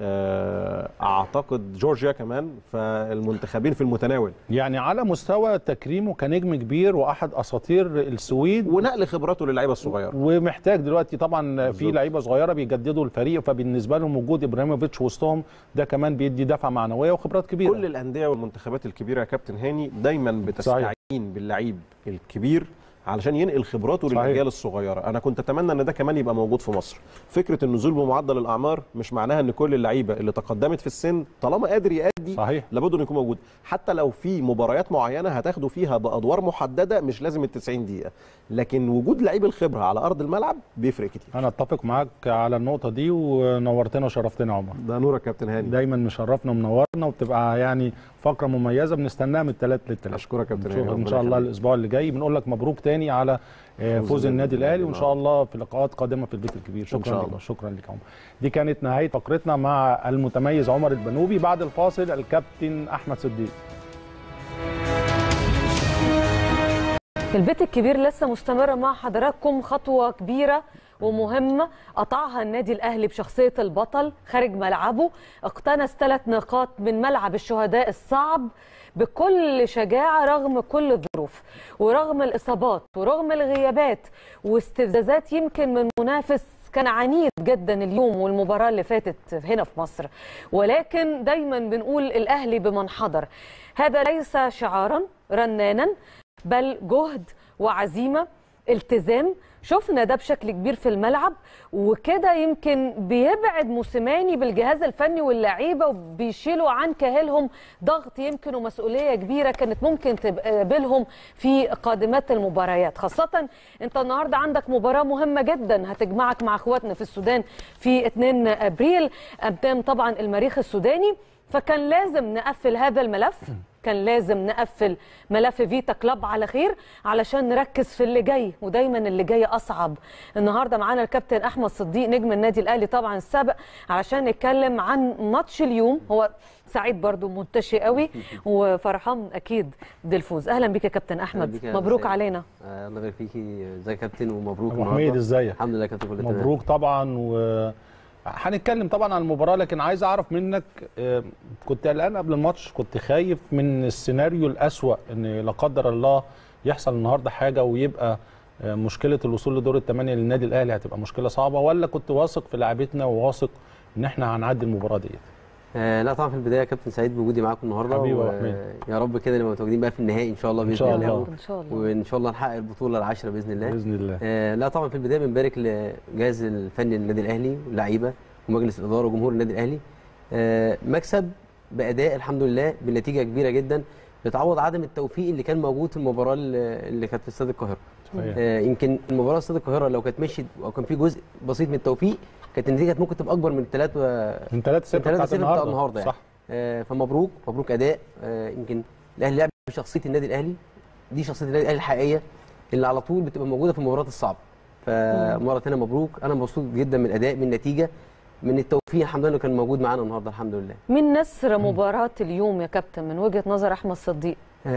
آه، اعتقد جورجيا كمان فالمنتخبين في المتناول يعني على مستوى تكريمه كنجم كبير واحد اساطير السويد ونقل خبراته للعيبه الصغيره ومحتاج دلوقتي طبعا في بالظبط. لعيبه صغيره بيجددوا الفريق فبالنسبه لهم وجود ابراهيموفيتش وسطهم ده كمان بيدي دفعه معنويه وخبرات كبيره كل الانديه والمنتخبات الكبيره يا كابتن هاني دايما بتستعين باللعيب الكبير علشان ينقل خبراته صحيح. للاجيال الصغيره انا كنت اتمنى ان ده كمان يبقى موجود في مصر فكره النزول بمعدل الاعمار مش معناها ان كل اللعيبه اللي تقدمت في السن طالما قادر يأدي صحيح لابد انه يكون موجود حتى لو في مباريات معينه هتاخدوا فيها بادوار محدده مش لازم ال 90 دقيقه لكن وجود لعيب الخبره على ارض الملعب بيفرق كتير انا اتفق معاك على النقطه دي ونورتنا وشرفتنا يا عمر ده نورك كابتن هاني دايما مشرفنا ومنورنا وبتبقى يعني فقره مميزه بنستناها من الثلاث للثلاث اشكرك يا كابتن نشوفك هاني ان ربنا شاء الله يخليك. الاسبوع اللي جاي بنقول لك مبروك تاني على آه، فوز فوز النادي النادي الاهلي الأهلي. وان شاء الله في لقاءات قادمه في البيت الكبير شكرا شاء لك الله. شكرا لك يا عمر دي كانت نهايه فقرتنا مع المتميز عمر البنوبي بعد الفاصل الكابتن احمد صديق البيت الكبير لسه مستمرة مع حضراتكم خطوة كبيرة ومهمة قطعها النادي الأهلي بشخصية البطل خارج ملعبه اقتنص ثلاث نقاط من ملعب الشهداء الصعب بكل شجاعة رغم كل الظروف ورغم الإصابات ورغم الغيابات واستفزازات يمكن من منافس كان عنيد جدا اليوم والمباراة اللي فاتت هنا في مصر ولكن دايما بنقول الأهلي بمن حضر هذا ليس شعارا رنانا بل جهد وعزيمة التزام شفنا ده بشكل كبير في الملعب وكده يمكن بيبعد موسيماني بالجهاز الفني واللعيبه وبيشيلوا عن كاهلهم ضغط يمكن ومسؤوليه كبيره كانت ممكن تقابلهم في قادمات المباريات خاصه انت النهارده عندك مباراه مهمه جدا هتجمعك مع اخواتنا في السودان في 2 ابريل قدام طبعا المريخ السوداني فكان لازم نقفل هذا الملف كان لازم نقفل ملف فيتا كلاب على خير علشان نركز في اللي جاي ودايما اللي جاي اصعب النهارده معانا الكابتن احمد صديق نجم النادي الاهلي طبعا السابق علشان نتكلم عن ماتش اليوم هو سعيد برضو منتشي قوي وفرحان اكيد بالفوز اهلا بك يا كابتن احمد بك يا مبروك سيد. علينا آه، الله يبارك فيكي ازيك يا كابتن ومبروك ابو النهاردة. حميد ازيك الحمد لله يا كابتن كله تمام مبروك طبعا و هنتكلم طبعا عن المباراه لكن عايز اعرف منك آه، كنت قلقان قبل الماتش كنت خايف من السيناريو الاسوا ان لا قدر الله يحصل النهارده حاجه ويبقى آه، مشكله الوصول لدور الثمانيه للنادي الاهلي هتبقى مشكله صعبه ولا كنت واثق في لعيبتنا وواثق ان احنا هنعدي المباراه ديت آه لا طبعا في البدايه يا كابتن سعيد بوجودي معاكم النهارده حبيبي يا و- أبو حميد. يا رب كده نبقى متواجدين بقى في النهائي ان شاء الله باذن شاء الله الله. ان شاء الله وان شاء الله نحقق البطوله العاشره باذن الله باذن الله آه لا طبعا في البدايه بنبارك للجهاز الفني للنادي الاهلي واللعيبه ومجلس الاداره وجمهور النادي الاهلي آه مكسب باداء الحمد لله بنتيجه كبيره جدا بتعوض عدم التوفيق اللي كان موجود في المباراه اللي اللي كانت في استاد القاهره صحيح. آه، يمكن المباراه استاد القاهره لو كانت مشيت او كان في جزء بسيط من التوفيق كانت النتيجه ممكن تبقى اكبر من الثلاثه من 3 6 من 3 بتاعت 0 بتاع النهارده النهارده يعني صح آه، فمبروك مبروك اداء آه، يمكن الاهلي لعب بشخصيه النادي الاهلي دي شخصيه النادي الاهلي الحقيقيه اللي على طول بتبقى موجوده في المباريات الصعبه فمره ثانيه مبروك انا مبسوط جدا من الاداء من النتيجه من التوفيق الحمد لله انه كان موجود معانا النهارده الحمد لله مين نسر مباراة اليوم يا كابتن من وجهة نظر احمد صديق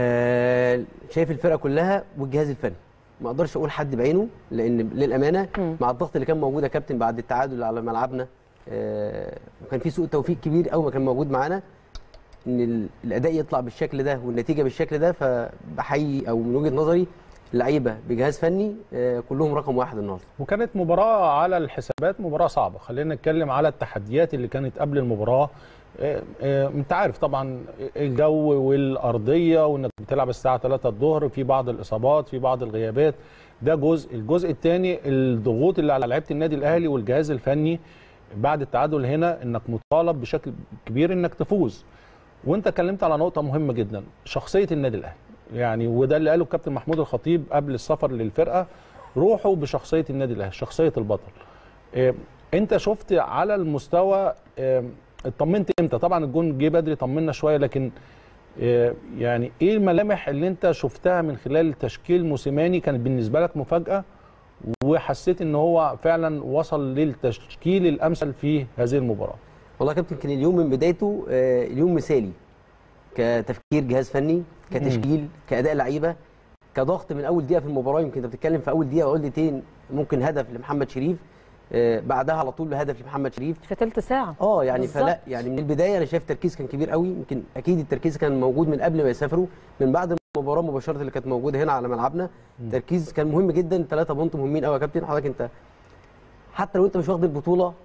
آه، شايف الفرقه كلها والجهاز الفني ما اقدرش اقول حد بعينه لان للامانه مم. مع الضغط اللي كان موجود يا كابتن بعد التعادل على ملعبنا آه، وكان في سوء توفيق كبير قوي ما كان موجود معانا ان ال- الاداء يطلع بالشكل ده والنتيجه بالشكل ده فبحيي او من وجهه نظري لعيبه بجهاز فني آه، كلهم رقم واحد النهارده وكانت مباراة على الحسابات مباراة صعبة خلينا نتكلم على التحديات اللي كانت قبل المباراة آه، آه، انت عارف طبعا الجو والأرضية وانك بتلعب الساعة 3 الظهر في بعض الإصابات في بعض الغيابات ده جزء الجزء الثاني الضغوط اللي على لعيبة النادي الأهلي والجهاز الفني بعد التعادل هنا انك مطالب بشكل كبير انك تفوز وانت اتكلمت على نقطة مهمة جدا شخصية النادي الأهلي يعني وده اللي قاله الكابتن محمود الخطيب قبل السفر للفرقة روحوا بشخصيه النادي الاهلي شخصيه البطل إيه، انت شفت على المستوى إيه، اطمنت امتى طبعا الجون جه بدري طمنا شويه لكن إيه، يعني ايه الملامح اللي انت شفتها من خلال تشكيل موسيماني كانت بالنسبه لك مفاجاه وحسيت ان هو فعلا وصل للتشكيل الامثل في هذه المباراه والله يا كابتن كان اليوم من بدايته آه، اليوم مثالي كتفكير جهاز فني كتشكيل كاداء لعيبه كضغط من اول دقيقه في المباراه يمكن انت بتتكلم في اول دقيقه او دقيقتين ممكن هدف لمحمد شريف آه، بعدها على طول هدف لمحمد شريف في ثلث ساعة اه يعني بالظبط. فلا يعني من البدايه انا شايف تركيز كان كبير قوي يمكن اكيد التركيز كان موجود من قبل ما يسافروا من بعد المباراه مباشره اللي كانت موجوده هنا على ملعبنا تركيز كان مهم جدا ثلاثه بونت مهمين قوي يا كابتن حضرتك انت حتى لو انت مش واخد البطوله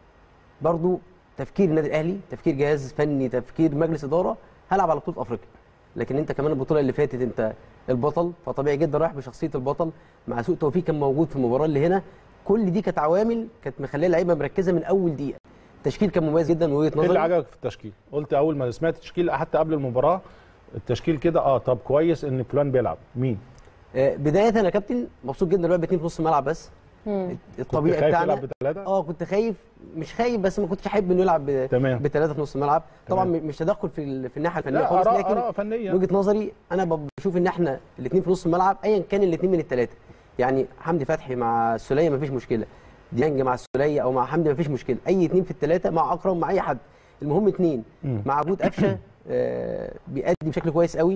برضو تفكير النادي الاهلي تفكير جهاز فني تفكير مجلس اداره هلعب على بطوله افريقيا لكن انت كمان البطوله اللي فاتت انت البطل فطبيعي جدا رايح بشخصيه البطل مع سوء توفيق كان موجود في المباراه اللي هنا كل دي كانت عوامل كانت مخليه اللعيبه مركزه من اول دقيقه التشكيل كان مميز جدا من وجهه ايه اللي نظري عجبك في التشكيل قلت اول ما سمعت التشكيل حتى قبل المباراه التشكيل كده اه طب كويس ان فلان بيلعب مين آه، بدايه انا يا كابتن مبسوط جدا لعب اتنين في نص الملعب بس مم. الطبيعي خايف بتاعنا يلعب بثلاثه اه كنت خايف مش خايف بس ما كنتش احب انه يلعب ب- تمام. بثلاثه في نص الملعب طبعا تمام. مش تدخل في ال- في الناحيه الفنيه لا خالص اراء لكن اراء فنيه من وجهه نظري انا ب- بشوف ان احنا الاثنين في نص الملعب ايا كان الاثنين من الثلاثه يعني حمدي فتحي مع السوليه مفيش مشكله ديانج مع السوليه او مع حمدي مفيش مشكله اي اثنين في الثلاثه مع اكرم مع اي حد المهم اثنين مم. مع وجود قفشه آه، بيأدي بشكل كويس قوي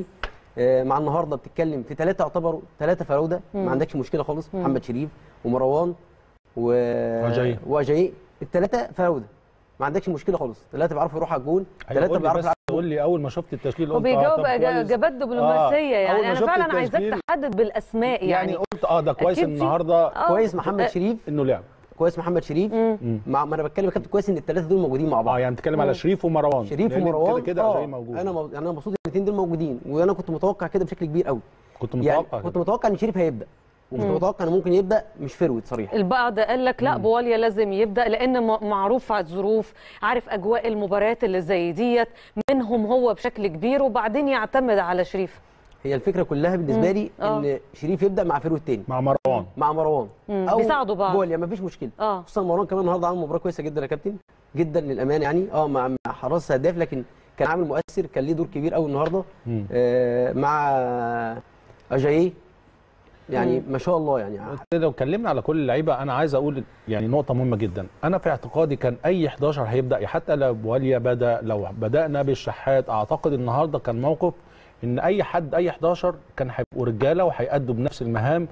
آه، مع النهارده بتتكلم في ثلاثه يعتبروا ثلاثه فراوده ما عندكش مشكله خالص محمد شريف ومروان و وأجاي. واجاي الثلاثه فراوده ما عندكش مشكله خالص ثلاثه بيعرفوا يروحوا على الجول أيوة، ثلاثه قول لي بيعرفوا بس يلعبوا قول لي اول ما شفت التشكيل هو قلت آه، بيجاوب طب كويس. اجابات دبلوماسيه آه، أول يعني ما انا شفت فعلا عايزاك التشكيل- تحدد بالاسماء يعني يعني قلت اه ده كويس أكيد في- النهارده آه، كويس محمد آه، شريف انه لعب كويس محمد شريف مع ما انا بتكلم يا كابتن كويس ان الثلاثه دول موجودين مع بعض اه يعني بتتكلم على شريف ومروان شريف لأن ومروان كده كده آه، جاي موجود انا مب... يعني انا مبسوط ان الاثنين دول موجودين وانا كنت متوقع كده بشكل كبير قوي كنت يعني متوقع كنت كده. متوقع ان شريف هيبدا وكنت متوقع انه ممكن يبدا مش فروت صريح البعض قال لك لا بواليا لازم يبدا لان م- معروف على الظروف عارف اجواء المباريات اللي زي ديت منهم هو بشكل كبير وبعدين يعتمد على شريف هي الفكره كلها بالنسبه لي آه. ان شريف يبدا مع فروت تاني مع مروان مع مروان مم. بيساعدوا بعض. بوليا ما فيش مشكله اه خصوصا مروان كمان النهارده عامل مباراه كويسه جدا يا كابتن جدا للامانه يعني اه مع مع حراس هداف لكن كان عامل مؤثر كان ليه دور كبير قوي النهارده مم. آه مع اجاييه يعني ما شاء الله يعني لو اتكلمنا على كل اللعيبه انا عايز اقول يعني نقطه مهمه جدا انا في اعتقادي كان اي 11 هيبدا حتى لو بواليا بدا لو بدانا بالشحات اعتقد النهارده كان موقف ان اي حد اي 11 كان هيبقوا رجاله وهيأدوا بنفس المهام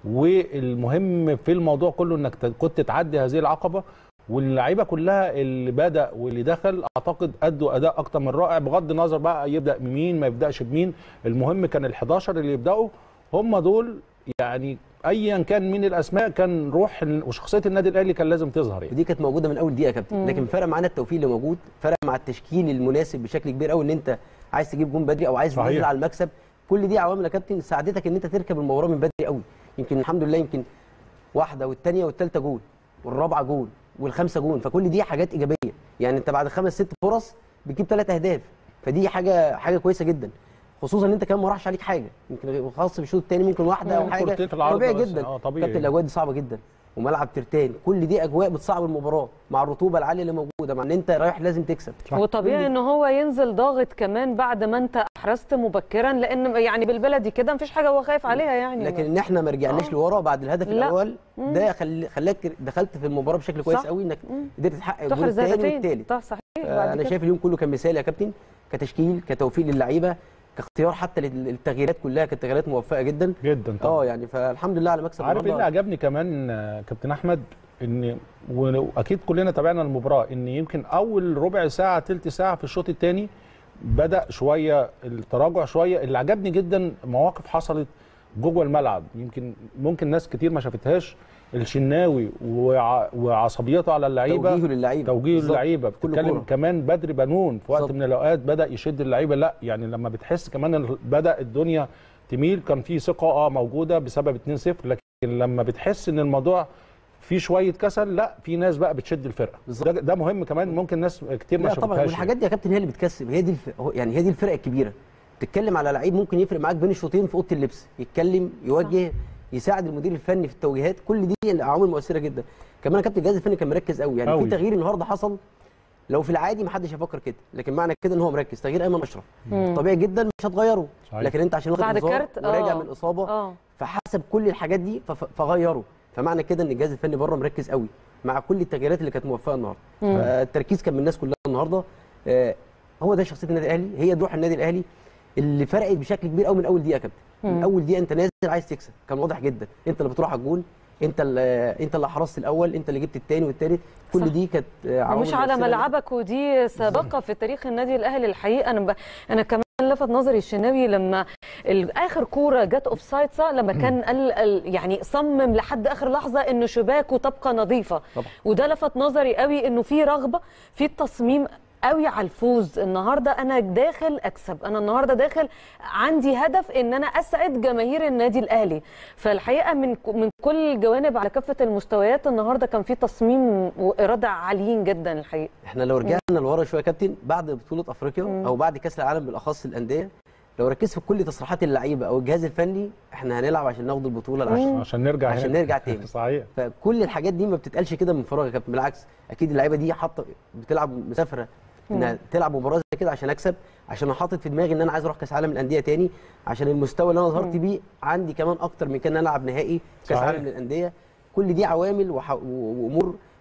والمهم في الموضوع كله انك ت- كنت تعدي هذه العقبه واللعيبه كلها اللي بدا واللي دخل اعتقد ادوا اداء اكتر من رائع بغض النظر بقى يبدا بمين ما يبداش بمين المهم كان ال11 اللي يبداوا هم دول يعني ايا كان مين الاسماء كان روح ال- وشخصيه النادي الاهلي كان لازم تظهر يعني ودي كانت موجوده من اول دقيقه يا كابتن لكن فرق معانا التوفيق اللي موجود فرق مع التشكيل المناسب بشكل كبير قوي ان انت عايز تجيب جون بدري او عايز صحيح. تنزل على المكسب كل دي عوامل يا كابتن ساعدتك ان انت تركب المباراه من بدري قوي يمكن الحمد لله يمكن واحده والثانيه والثالثه جول والرابعه جول والخامسه جول فكل دي حاجات ايجابيه يعني انت بعد خمس ست فرص بتجيب ثلاث اهداف فدي حاجه حاجه كويسه جدا خصوصا ان انت كمان ما راحش عليك حاجه يمكن خاص بالشوط الثاني ممكن واحده او مم. حاجه كورتين في العارضة طبيعي بس. جدا آه، طبيعي. كابتن الاجواء دي صعبه جدا وملعب ترتان كل دي اجواء بتصعب المباراه مع الرطوبه العاليه اللي موجوده مع ان انت رايح لازم تكسب وطبيعي ان هو ينزل ضاغط كمان بعد ما انت احرزت مبكرا لان يعني بالبلدي كده مفيش حاجه هو خايف عليها يعني لكن ان احنا ما رجعناش آه. لورا بعد الهدف لا. الاول ده خل... خلاك دخلت في المباراه بشكل كويس صح. قوي انك قدرت تحقق الجول تحرز الثاني هدفين والثالث طه صحيح بعد انا كده. شايف اليوم كله كان مثالي يا كابتن كتشكيل كتوفيق للعيبه كاختيار حتى للتغييرات كلها كانت تغييرات موفقه جدا جدا طبعا اه يعني فالحمد لله على مكسب عارف ايه اللي النهارده عجبني كمان آه، كابتن احمد ان واكيد كلنا تابعنا المباراه ان يمكن اول ربع ساعه تلت ساعه في الشوط الثاني بدا شويه التراجع شويه اللي عجبني جدا مواقف حصلت جوه الملعب يمكن ممكن ناس كتير ما شافتهاش الشناوي وع- وعصبيته على اللعيبه توجيهه للعيبه توجيه بالظبط. اللعيبه كل بتتكلم كورة. كمان بدر بنون في وقت بالظبط. من الاوقات بدا يشد اللعيبه لا يعني لما بتحس كمان إن بدا الدنيا تميل كان في ثقه اه موجوده بسبب 2-0 لكن لما بتحس ان الموضوع في شويه كسل لا في ناس بقى بتشد الفرقه بالظبط. ده, ده مهم كمان ممكن ناس كتير ما لا طبعا شافتهاش والحاجات دي يا كابتن هي اللي بتكسب هي دي الف... هو- يعني هي دي الفرق الكبيره تتكلم على لعيب ممكن يفرق معاك بين الشوطين في اوضه اللبس يتكلم يوجه يساعد المدير الفني في التوجيهات كل دي عوامل مؤثره جدا كمان يا كابتن الجهاز الفني كان مركز قوي يعني أوي. في تغيير النهارده حصل لو في العادي ما حدش هيفكر كده لكن معنى كده ان هو مركز تغيير ايمن اشرف طبيعي جدا مش هتغيره صحيح. لكن انت عشان واخد بعد انذار كارت؟ وراجع آه. من اصابه اه فحسب كل الحاجات دي فف- فغيره فمعنى كده ان الجهاز الفني بره مركز قوي مع كل التغييرات اللي كانت موفقه النهارده فالتركيز كان من الناس كلها النهارده آه، هو ده شخصيه النادي الاهلي هي دي روح النادي الاهلي اللي فرقت بشكل كبير قوي من اول دقيقه يا كابتن من اول دقيقه انت نازل عايز تكسب كان واضح جدا انت اللي بتروح على الجول انت اللي انت اللي حرصت الاول انت اللي جبت الثاني والثالث كل صح. دي كانت آه، عوامل ومش على مؤثرة. ملعبك ودي سابقه في تاريخ النادي الاهلي الحقيقه انا ب... انا كمان لفت نظري الشناوي لما ال- اخر كوره جت اوف سايد صح لما كان قال ال- يعني صمم لحد اخر لحظه انه شباكه تبقى نظيفه طبعا. وده لفت نظري قوي انه في رغبه في التصميم قوي على الفوز النهارده انا داخل اكسب انا النهارده داخل عندي هدف ان انا اسعد جماهير النادي الاهلي فالحقيقه من ك- من كل الجوانب على كافه المستويات النهارده كان في تصميم واراده عاليين جدا الحقيقه احنا لو رجعنا لورا شويه يا كابتن بعد بطوله افريقيا او بعد كاس العالم بالاخص الانديه لو ركزت في كل تصريحات اللعيبه او الجهاز الفني احنا هنلعب عشان ناخد البطوله العشرة عشان نرجع عشان هنا. نرجع تاني. صحيح فكل الحاجات دي ما بتتقالش كده من فراغ يا كابتن بالعكس اكيد اللعيبه دي حاطه بتلعب مسافره انها تلعب مباراه زي كده عشان اكسب عشان انا حاطط في دماغي ان انا عايز اروح كاس عالم الانديه تاني عشان المستوى اللي انا ظهرت بيه عندي كمان اكتر من كان إن أنا العب نهائي كاس صحيح. عالم للانديه كل دي عوامل وح... و- وامور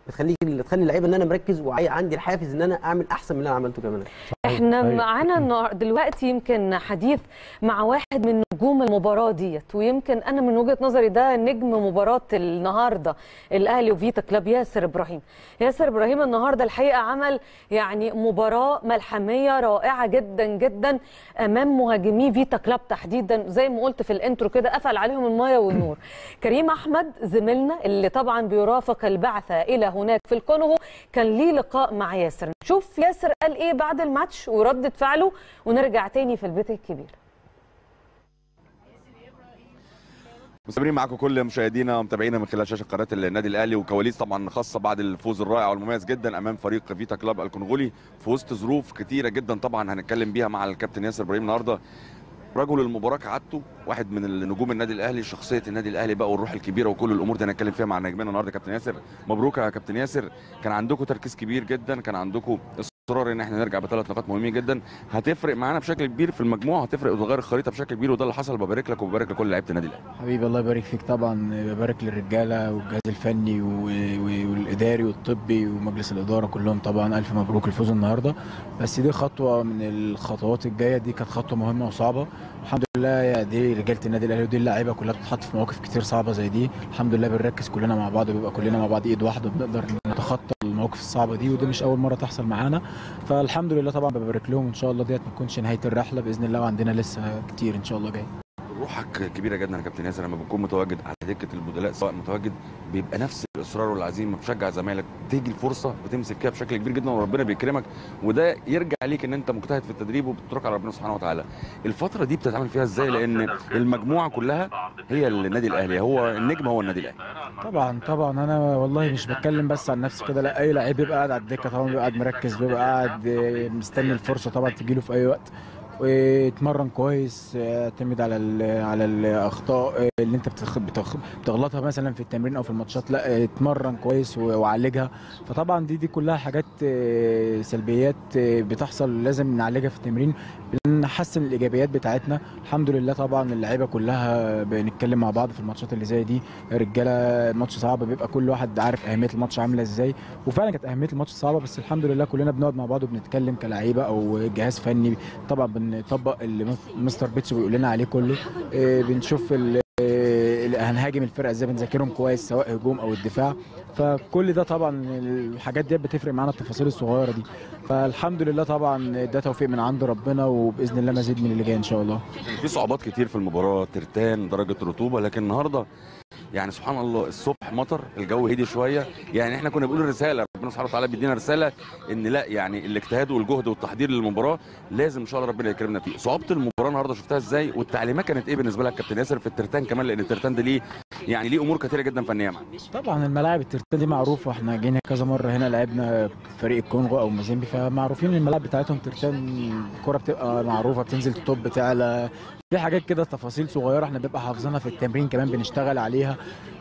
بتخليك تخلي اللعيبه ان انا مركز وعندي الحافز ان انا اعمل احسن من اللي انا عملته كمان احنا أيوة. معانا النهار- دلوقتي يمكن حديث مع واحد من نجوم المباراه ديت ويمكن انا من وجهه نظري ده نجم مباراه النهارده الاهلي وفيتا كلاب ياسر ابراهيم ياسر ابراهيم النهارده الحقيقه عمل يعني مباراه ملحميه رائعه جدا جدا امام مهاجمي فيتا كلاب تحديدا زي ما قلت في الانترو كده قفل عليهم المايه والنور كريم احمد زميلنا اللي طبعا بيرافق البعثه الى هناك في الكونغو كان ليه لقاء مع ياسر شوف ياسر قال ايه بعد الماتش وردة فعله ونرجع تاني في البيت الكبير مستمرين معاكم كل مشاهدينا ومتابعينا من خلال شاشه قناه النادي الاهلي وكواليس طبعا خاصه بعد الفوز الرائع والمميز جدا امام فريق فيتا كلاب الكونغولي في وسط ظروف كتيره جدا طبعا هنتكلم بيها مع الكابتن ياسر ابراهيم النهارده رجل المباراه كعادته واحد من النجوم النادي الاهلي شخصيه النادي الاهلي بقى والروح الكبيره وكل الامور دي هنتكلم فيها مع نجمنا النهارده كابتن ياسر مبروك يا كابتن ياسر كان عندكم تركيز كبير جدا كان عندكم اصرار ان احنا نرجع بثلاث نقاط مهمين جدا هتفرق معانا بشكل كبير في المجموعه هتفرق وتغير الخريطه بشكل كبير وده اللي حصل ببارك لك وببارك لكل لعيبه النادي الاهلي حبيبي الله يبارك فيك طبعا ببارك للرجاله والجهاز الفني و- و- والاداري والطبي ومجلس الاداره كلهم طبعا الف مبروك الفوز النهارده بس دي خطوه من الخطوات الجايه دي كانت خطوه مهمه وصعبه الحمد لله يا دي رجاله النادي الاهلي ودي اللعيبه كلها بتتحط في مواقف كتير صعبه زي دي الحمد لله بنركز كلنا مع بعض وبيبقى كلنا مع بعض ايد واحده بنقدر نتخطى المواقف الصعبه دي ودي مش اول مره تحصل معانا فالحمد لله طبعا ببارك لهم ان شاء الله ديت ما تكونش نهايه الرحله باذن الله وعندنا لسه كتير ان شاء الله جاي روحك كبيره جدا يا كابتن ياسر لما بتكون متواجد على دكه البدلاء سواء متواجد بيبقى نفس الاصرار والعزيمه بتشجع زمايلك تيجي الفرصه بتمسك فيها بشكل كبير جدا وربنا بيكرمك وده يرجع ليك ان انت مجتهد في التدريب وبتترك على ربنا سبحانه وتعالى الفتره دي بتتعامل فيها ازاي لان المجموعه كلها هي النادي الاهلي هو النجم هو النادي الاهلي طبعا طبعا انا والله مش بتكلم بس عن نفسي كده لا اي لعيب بيبقى قاعد على الدكه طبعا بيبقى قاعد مركز بيبقى قاعد آه، مستني الفرصه طبعا تجيله في اي وقت ويتمرن كويس آه، اعتمد على ال على الاخطاء آه، اللي انت بتخ- بتخ- بتغلطها مثلا في التمرين او في الماتشات لا آه، اتمرن كويس و- وعالجها فطبعا دي دي كلها حاجات آه، سلبيات آه، بتحصل لازم نعالجها في التمرين نحسن الايجابيات بتاعتنا الحمد لله طبعا اللعيبه كلها بنتكلم مع بعض في الماتشات اللي زي دي رجاله الماتش صعب بيبقى كل واحد عارف اهميه الماتش عامله ازاي وفعلا كانت اهميه الماتش صعبه بس الحمد لله كلنا بنقعد مع بعض وبنتكلم كلعيبه او جهاز فني طبعا بنطبق اللي مستر بيتسو بيقول لنا عليه كله إيه، بنشوف ال- إيه، هنهاجم الفرقه ازاي بنذاكرهم كويس سواء هجوم او الدفاع فكل ده طبعا الحاجات دي بتفرق معانا التفاصيل الصغيره دي فالحمد لله طبعا ده توفيق من عند ربنا وباذن الله مزيد من اللي جاي ان شاء الله في صعوبات كتير في المباراه ترتان درجه رطوبه لكن النهارده يعني سبحان الله الصبح مطر الجو هدي شويه يعني احنا كنا بنقول رساله ربنا سبحانه وتعالى بيدينا رساله ان لا يعني الاجتهاد والجهد والتحضير للمباراه لازم ان شاء الله ربنا يكرمنا فيه صعوبه المباراه النهارده شفتها ازاي والتعليمات كانت ايه بالنسبه لك كابتن ياسر في الترتان كمان لان الترتان ده ليه يعني ليه امور كتيره جدا فنيه معاه طبعا الملاعب الترتان دي معروفه احنا جينا كذا مره هنا لعبنا فريق الكونغو او مازيمبي فمعروفين الملاعب بتاعتهم ترتان الكره بتبقى معروفه بتنزل تطب بتعلى في حاجات كده تفاصيل صغيره احنا بنبقى حافظينها في التمرين كمان بنشتغل عليها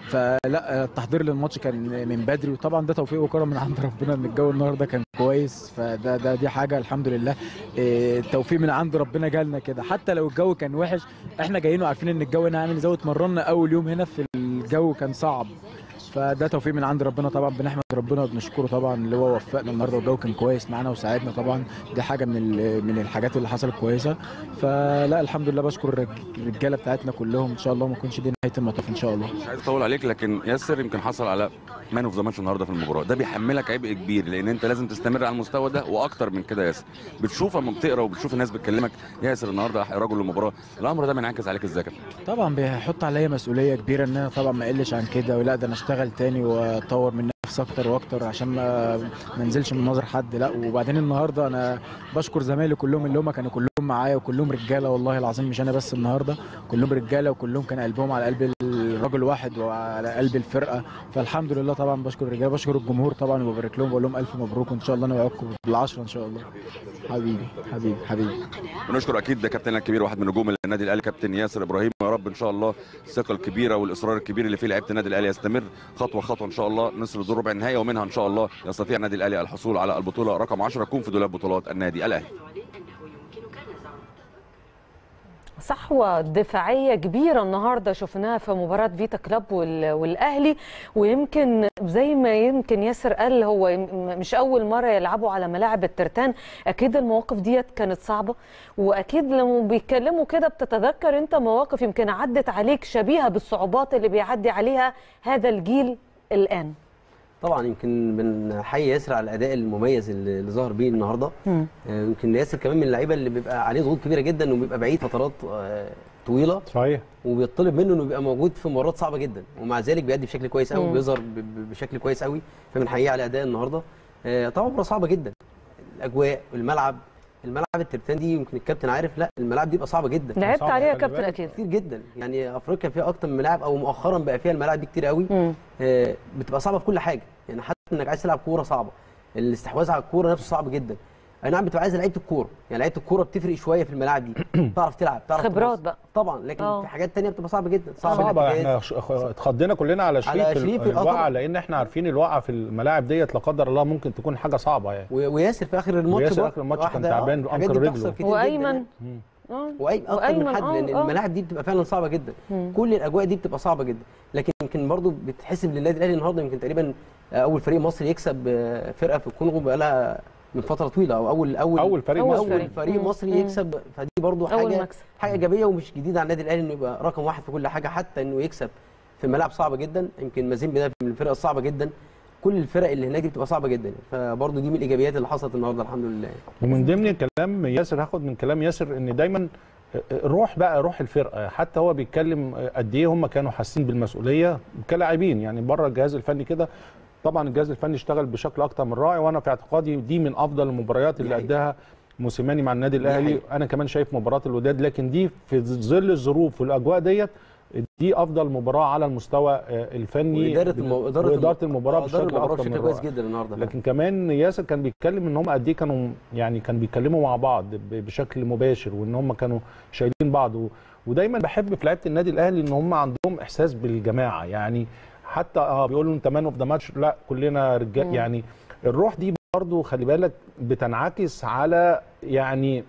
فلا التحضير للماتش كان من بدري وطبعا ده توفيق وكرم من عند ربنا ان الجو النهارده كان كويس فده ده دي حاجه الحمد لله إيه، توفيق من عند ربنا جالنا كده حتى لو الجو كان وحش احنا جايين وعارفين ان الجو هنا عامل ازاي اتمرنا اول يوم هنا في الجو كان صعب فده توفيق من عند ربنا طبعا بنحمد ربنا وبنشكره طبعا اللي هو وفقنا النهارده والجو كان كويس معانا وساعدنا طبعا دي حاجه من ال- من الحاجات اللي حصلت كويسه فلا الحمد لله بشكر الرج- الرجاله بتاعتنا كلهم ان شاء الله ما يكونش دي نهايه المطاف ان شاء الله مش عايز اطول عليك لكن ياسر يمكن حصل على مان اوف ذا ماتش النهارده في المباراه ده بيحملك عبء كبير لان انت لازم تستمر على المستوى ده واكتر من كده يا ياسر بتشوف اما بتقرا وبتشوف الناس بتكلمك ياسر النهارده رجل المباراه الامر ده بينعكس عليك ازاي يا كابتن طبعا بيحط عليا مسؤوليه كبيره ان انا طبعا ما اقلش عن كده ولا ده انا اشتغل تاني واطور من نفسي اكتر واكتر عشان ما ما انزلش من نظر حد لا وبعدين النهارده انا بشكر زمايلي كلهم اللي هم كانوا كلهم معايا وكلهم رجاله والله العظيم مش انا بس النهارده كلهم رجاله وكلهم كان قلبهم على قلب الراجل واحد وعلى قلب الفرقه فالحمد لله طبعا بشكر الرجاله بشكر الجمهور طبعا وببارك لهم بقول لهم الف مبروك وان شاء الله انا وعدكم بالعشره ان شاء الله حبيبي حبيبي حبيبي ونشكر اكيد ده كابتننا الكبير واحد من نجوم النادي الاهلي كابتن ياسر ابراهيم يا رب ان شاء الله الثقه الكبيره والاصرار الكبير اللي فيه لعيبه النادي الاهلي يستمر خطوه خطوه ان شاء الله نصل دور ربع النهائي ومنها ان شاء الله يستطيع النادي الاهلي الحصول على البطوله رقم 10 تكون في دولاب بطولات النادي الاهلي صحوة دفاعية كبيرة النهاردة شفناها في مباراة فيتا كلاب وال- والأهلي ويمكن زي ما يمكن ياسر قال هو يم- مش أول مرة يلعبوا على ملاعب الترتان أكيد المواقف ديت كانت صعبة وأكيد لما بيتكلموا كده بتتذكر أنت مواقف يمكن عدت عليك شبيهة بالصعوبات اللي بيعدي عليها هذا الجيل الآن طبعا يمكن بنحيي ياسر على الاداء المميز اللي اللي ظهر بيه النهارده مم. آه، يمكن ياسر كمان من اللعيبه اللي بيبقى عليه ضغوط كبيره جدا وبيبقى بعيد فترات آه، طويله صحيح وبيطلب منه انه يبقى موجود في مباريات صعبه جدا ومع ذلك بيأدي بشكل كويس قوي مم. وبيظهر ب- ب- بشكل كويس قوي فبنحييه على اداء النهارده آه، طبعا مباراه صعبه جدا الاجواء الملعب الملعب الترتان دي يمكن الكابتن عارف لا الملاعب دي بقى صعبه جدا لعبت صعب، عليها يا خلي كابتن بالك. أكيد كتير جدا يعني افريقيا فيها اكتر من ملاعب او مؤخرا بقى فيها الملاعب دي كتير قوي مم. آه، بتبقى صعبه في كل حاجه يعني حتى انك عايز تلعب كوره صعبه الاستحواذ على الكوره نفسه صعب جدا اي نعم بتبقى عايز لعيبه الكوره يعني لعيبه الكوره بتفرق شويه في الملاعب دي تعرف تلعب تعرف خبرات تباص. بقى. طبعا لكن آه. في حاجات تانية بتبقى صعبه جدا صعب صعبة الاتجاهات. احنا ش- خ- اتخضينا كلنا على شريف, على شريف، آه الوقعة طبعا. لان احنا عارفين الوقعة في الملاعب ديت لا قدر الله ممكن تكون حاجة صعبة يعني و- وياسر في اخر الماتش وياسر برضه آخر الماتش كان واحدة، تعبان آه، بأنكر الحاجات دي بتحصل رجله. كتير جدا وأيمن يعني. آه. واي اكتر من وأيمن، حد آه، لان آه. الملاعب دي بتبقى فعلا صعبه جدا مم. كل الاجواء دي بتبقى صعبه جدا لكن يمكن برضو بتحسب للنادي الاهلي النهارده يمكن تقريبا اول فريق مصري يكسب آه، فرقه في الكونغو بقى لها من فتره طويله او اول اول اول فريق أول مصري اول فريق. فريق مم. مصري مم. يكسب فدي برضو أول حاجه مكسب. حاجه ايجابيه ومش جديده على النادي الاهلي انه يبقى رقم واحد في كل حاجه حتى انه يكسب في ملاعب صعبه جدا يمكن مازيمبي ده من الفرق الصعبه جدا كل الفرق اللي هناك دي بتبقى صعبه جدا فبرضو دي من الايجابيات اللي حصلت النهارده الحمد لله ومن ضمن كلام ياسر هاخد من كلام ياسر ان دايما روح بقى روح الفرقه حتى هو بيتكلم قد ايه هم كانوا حاسين بالمسؤوليه كلاعبين يعني بره الجهاز الفني كده طبعا الجهاز الفني اشتغل بشكل اكتر من رائع وانا في اعتقادي دي من افضل المباريات اللي حقيقة. اداها موسيماني مع النادي الاهلي حقيقة. انا كمان شايف مباراه الوداد لكن دي في ظل الظروف والاجواء ديت دي افضل مباراه على المستوى آه، الفني واداره المو... اداره واداره الم- المباراه آه، إدارة بشكل المباراه اكتر من بشكل كويس رائع جدا النهارده لكن كمان ياسر كان بيتكلم ان هم قد ايه كانوا يعني كان بيتكلموا مع بعض ب- بشكل مباشر وان هم كانوا شايلين بعض و... ودايما بحب في لعيبه النادي الاهلي ان هم عندهم احساس بالجماعه يعني حتى اه بيقولوا انت مان اوف ذا ماتش لا كلنا رجال يعني الروح دي برضو خلي بالك بتنعكس على يعني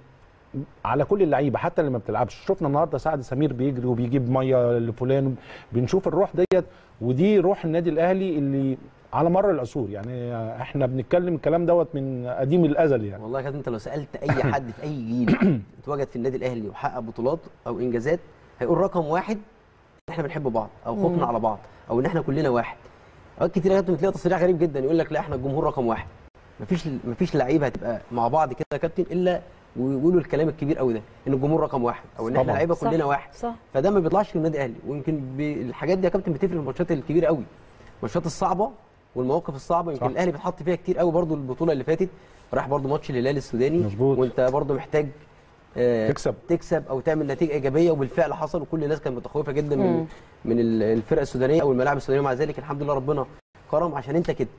على كل اللعيبه حتى اللي ما بتلعبش شفنا النهارده سعد سمير بيجري وبيجيب ميه لفلان بنشوف الروح ديت ودي روح النادي الاهلي اللي على مر العصور يعني احنا بنتكلم الكلام دوت من قديم الازل يعني والله يا كابتن انت لو سالت اي حد في اي جيل اتواجد في النادي الاهلي وحقق بطولات او انجازات هيقول رقم واحد ان احنا بنحب بعض او خوفنا على بعض او ان احنا كلنا واحد اوقات كتير يا كابتن بتلاقي تصريح غريب جدا يقول لك لا احنا الجمهور رقم واحد مفيش مفيش لعيبه هتبقى مع بعض كده يا كابتن الا ويقولوا الكلام الكبير قوي ده ان الجمهور رقم واحد او ان احنا طبعاً. لعيبه صح، كلنا واحد صح. فده ما بيطلعش في النادي الاهلي ويمكن ب- الحاجات دي يا كابتن بتفرق في الماتشات الكبيره قوي الماتشات الصعبه والمواقف الصعبه يمكن صح. الاهلي بيتحط فيها كتير قوي برضو البطوله اللي فاتت راح برضو ماتش الهلال السوداني مظبوط. وانت برضو محتاج آه، تكسب. تكسب او تعمل نتيجه ايجابيه وبالفعل حصل وكل الناس كانت متخوفه جدا مم. من من ال- الفرقه السودانيه او الملاعب السودانيه ومع ذلك الحمد لله ربنا كرم عشان انت كده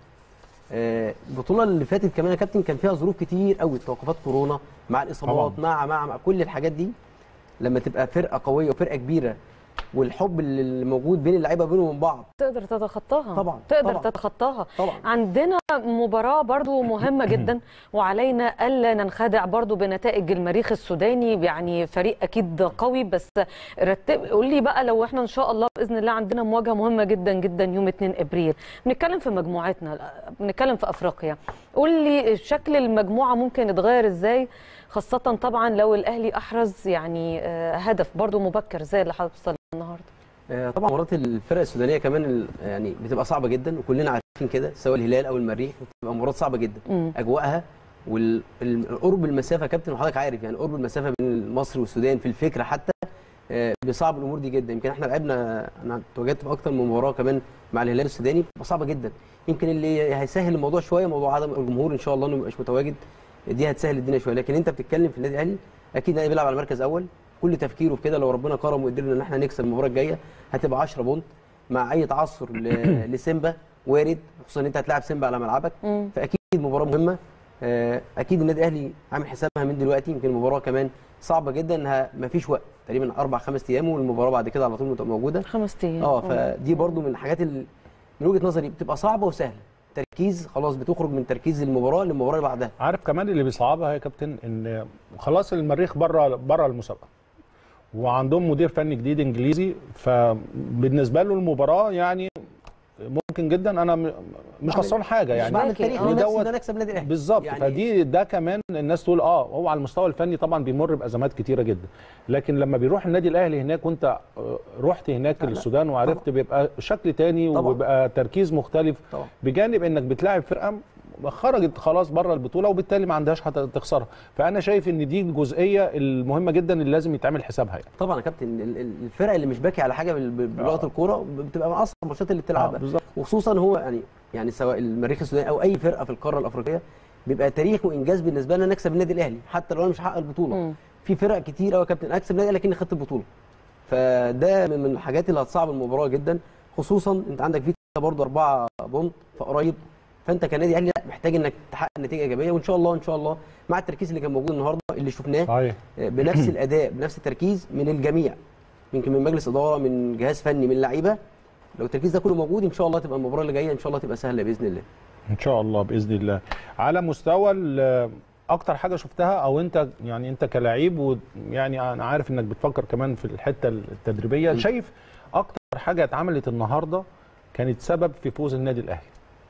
آه، البطوله اللي فاتت كمان يا كابتن كان فيها ظروف كتير قوي توقفات كورونا مع الاصابات مع, مع مع كل الحاجات دي لما تبقى فرقه قويه وفرقه كبيره والحب اللي موجود بين اللعيبه بينهم وبين بعض تقدر تتخطاها طبعاً، تقدر طبعاً. تتخطاها طبعاً. عندنا مباراة برضو مهمة جدا وعلينا ألا ننخدع برضو بنتائج المريخ السوداني يعني فريق أكيد قوي بس رتب قول لي بقى لو احنا إن شاء الله بإذن الله عندنا مواجهة مهمة جدا جدا يوم 2 إبريل بنتكلم في مجموعتنا بنتكلم في أفريقيا قول لي شكل المجموعة ممكن يتغير إزاي خاصة طبعا لو الأهلي أحرز يعني آه، هدف برضو مبكر زي اللي حصل النهارده آه، طبعا مباراه الفرق السودانيه كمان ال- يعني بتبقى صعبه جدا وكلنا عارفين كده سواء الهلال او المريخ بتبقى مباراه صعبه جدا مم. اجواءها والقرب المسافه يا كابتن وحضرتك عارف يعني قرب المسافه بين مصر والسودان في الفكره حتى آه، بيصعب الامور دي جدا يمكن احنا لعبنا انا تواجدت في اكتر من مباراه كمان مع الهلال السوداني بتبقى صعبه جدا يمكن اللي هيسهل الموضوع شويه موضوع عدم الجمهور ان شاء الله انه ما يبقاش متواجد دي هتسهل الدنيا شويه لكن انت بتتكلم في النادي الاهلي اكيد النادي بيلعب على مركز اول كل تفكيره في كده لو ربنا كرم وقدرنا ان احنا نكسب المباراه الجايه هتبقى 10 بونت مع اي تعثر ل- لسيمبا وارد خصوصا ان انت هتلاعب سيمبا على ملعبك مم. فاكيد مباراه مهمه آه، اكيد النادي الاهلي عامل حسابها من دلوقتي يمكن المباراه كمان صعبه جدا انها ما فيش وقت تقريبا اربع خمس ايام والمباراه بعد كده على طول بتبقى موجوده خمس أيام اه فدي برضو من الحاجات اللي من وجهه نظري بتبقى صعبه وسهله تركيز خلاص بتخرج من تركيز المباراه للمباراه اللي بعدها عارف كمان اللي بيصعبها يا كابتن ان خلاص المريخ بره بره المسابقه وعندهم مدير فني جديد انجليزي فبالنسبه له المباراه يعني ممكن جدا انا م- مش خسران حاجه مش يعني بعمل ممكن. تاريخ آه. لنفسي دوت- ان انا اكسب النادي الاهلي بالظبط يعني فدي ده كمان الناس تقول اه هو على المستوى الفني طبعا بيمر بازمات كتيره جدا لكن لما بيروح النادي الاهلي هناك وانت آه، رحت هناك لا، لا. للسودان وعرفت بيبقى شكل تاني طبعا. وبيبقى تركيز مختلف طبعا بجانب انك بتلاعب فرقه خرجت خلاص بره البطوله وبالتالي ما عندهاش حتى تخسرها فانا شايف ان دي الجزئيه المهمه جدا اللي لازم يتعمل حسابها يعني طبعا يا كابتن ال- ال- الفرق اللي مش باكي على حاجه بال- بال- بلغه آه. الكوره بتبقى من اصعب الماتشات اللي بتلعبها بالظبط وخصوصا هو يعني يعني سواء المريخ السوداني او اي فرقه في القاره الافريقيه بيبقى تاريخ وانجاز بالنسبه لنا نكسب النادي الاهلي حتى لو انا مش هحقق البطوله مم. في فرق كتير قوي يا كابتن اكسب النادي الاهلي لكني خدت البطوله فده من من الحاجات اللي هتصعب المباراه جدا خصوصا انت عندك فيتا برضه اربعه بونت فقريب فانت كنادي اهلي لا محتاج انك تحقق نتيجه ايجابيه وان شاء الله ان شاء الله مع التركيز اللي كان موجود النهارده اللي شفناه صحيح بنفس الاداء بنفس التركيز من الجميع يمكن من مجلس اداره من جهاز فني من لعيبه لو التركيز ده كله موجود ان شاء الله تبقى المباراه اللي جايه ان شاء الله تبقى سهله باذن الله ان شاء الله باذن الله على مستوى ال- اكتر حاجه شفتها او انت يعني انت كلاعب ويعني انا عارف انك بتفكر كمان في الحته التدريبيه م. شايف اكتر حاجه اتعملت النهارده كانت سبب في فوز النادي الاهلي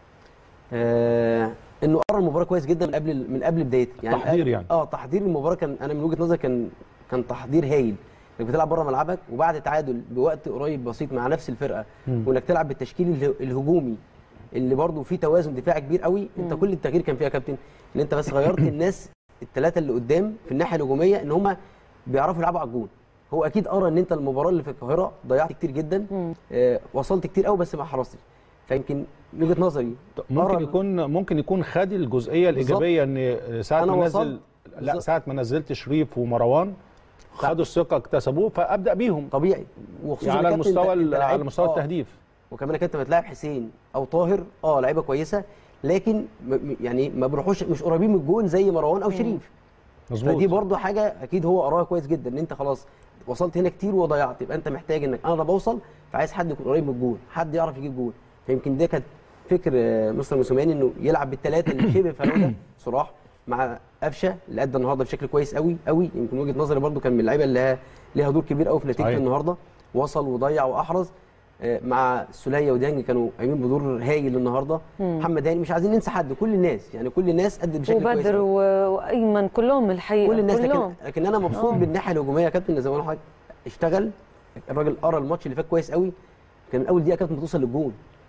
آه انه قرا المباراه كويس جدا من قبل من قبل بدايتها يعني تحضير يعني. اه تحضير المباراه كان انا من وجهه نظري كان كان تحضير هايل انك بتلعب بره ملعبك وبعد تعادل بوقت قريب بسيط مع نفس الفرقه مم. وانك تلعب بالتشكيل اله- الهجومي اللي برضه فيه توازن دفاعي كبير قوي انت مم. كل التغيير كان فيها يا كابتن ان انت بس غيرت الناس الثلاثه اللي قدام في الناحيه الهجوميه ان هم بيعرفوا يلعبوا على الجون هو اكيد قرا ان انت المباراه اللي في القاهره ضيعت كتير جدا مم. آه وصلت كتير قوي بس ما حرصتش فيمكن من وجهه نظري ممكن قرا- يكون ممكن يكون خد الجزئيه بالظبط. الايجابيه ان ساعه أنا ما وصلت. نزل لا بالظبط. ساعه ما نزلت شريف ومروان خدوا الثقه اكتسبوه فابدا بيهم طبيعي وخصوصا على يا كابتن المستوى أنت- أنت على لعيب- مستوى آه، التهديف وكمان كابتن لما تلاعب حسين او طاهر اه لعيبه كويسه لكن م- م- يعني ما بيروحوش مش قريبين من الجون زي مروان او شريف مظبوط فدي برضو حاجه اكيد هو قراها كويس جدا ان انت خلاص وصلت هنا كتير وضيعت يبقى انت محتاج انك انا بوصل فعايز حد يكون قريب من الجون حد يعرف يجيب جون فيمكن ده كانت فكر آه، مستر موسوماني انه يلعب بالثلاثه اللي شبه فراوده صلاح مع قفشه اللي ادى النهارده بشكل كويس قوي قوي يمكن وجهه نظري برضو كان من اللعيبه اللي لها- ليها دور كبير قوي في نتيجه صحيح. النهارده وصل وضيع واحرز آه، مع سوليه وديانج كانوا قايمين بدور هايل النهارده مم. محمد هاني مش عايزين ننسى حد كل الناس يعني كل الناس ادت بشكل كويس وبدر قوي. و- وايمن كلهم الحقيقه كل الناس لكن, كلهم لكن انا مبسوط آه. بالناحيه الهجوميه يا كابتن زي ما أنا حضرتك اشتغل الراجل قرا الماتش اللي فات كويس قوي كان من اول دقيقه كابتن بتوصل للجون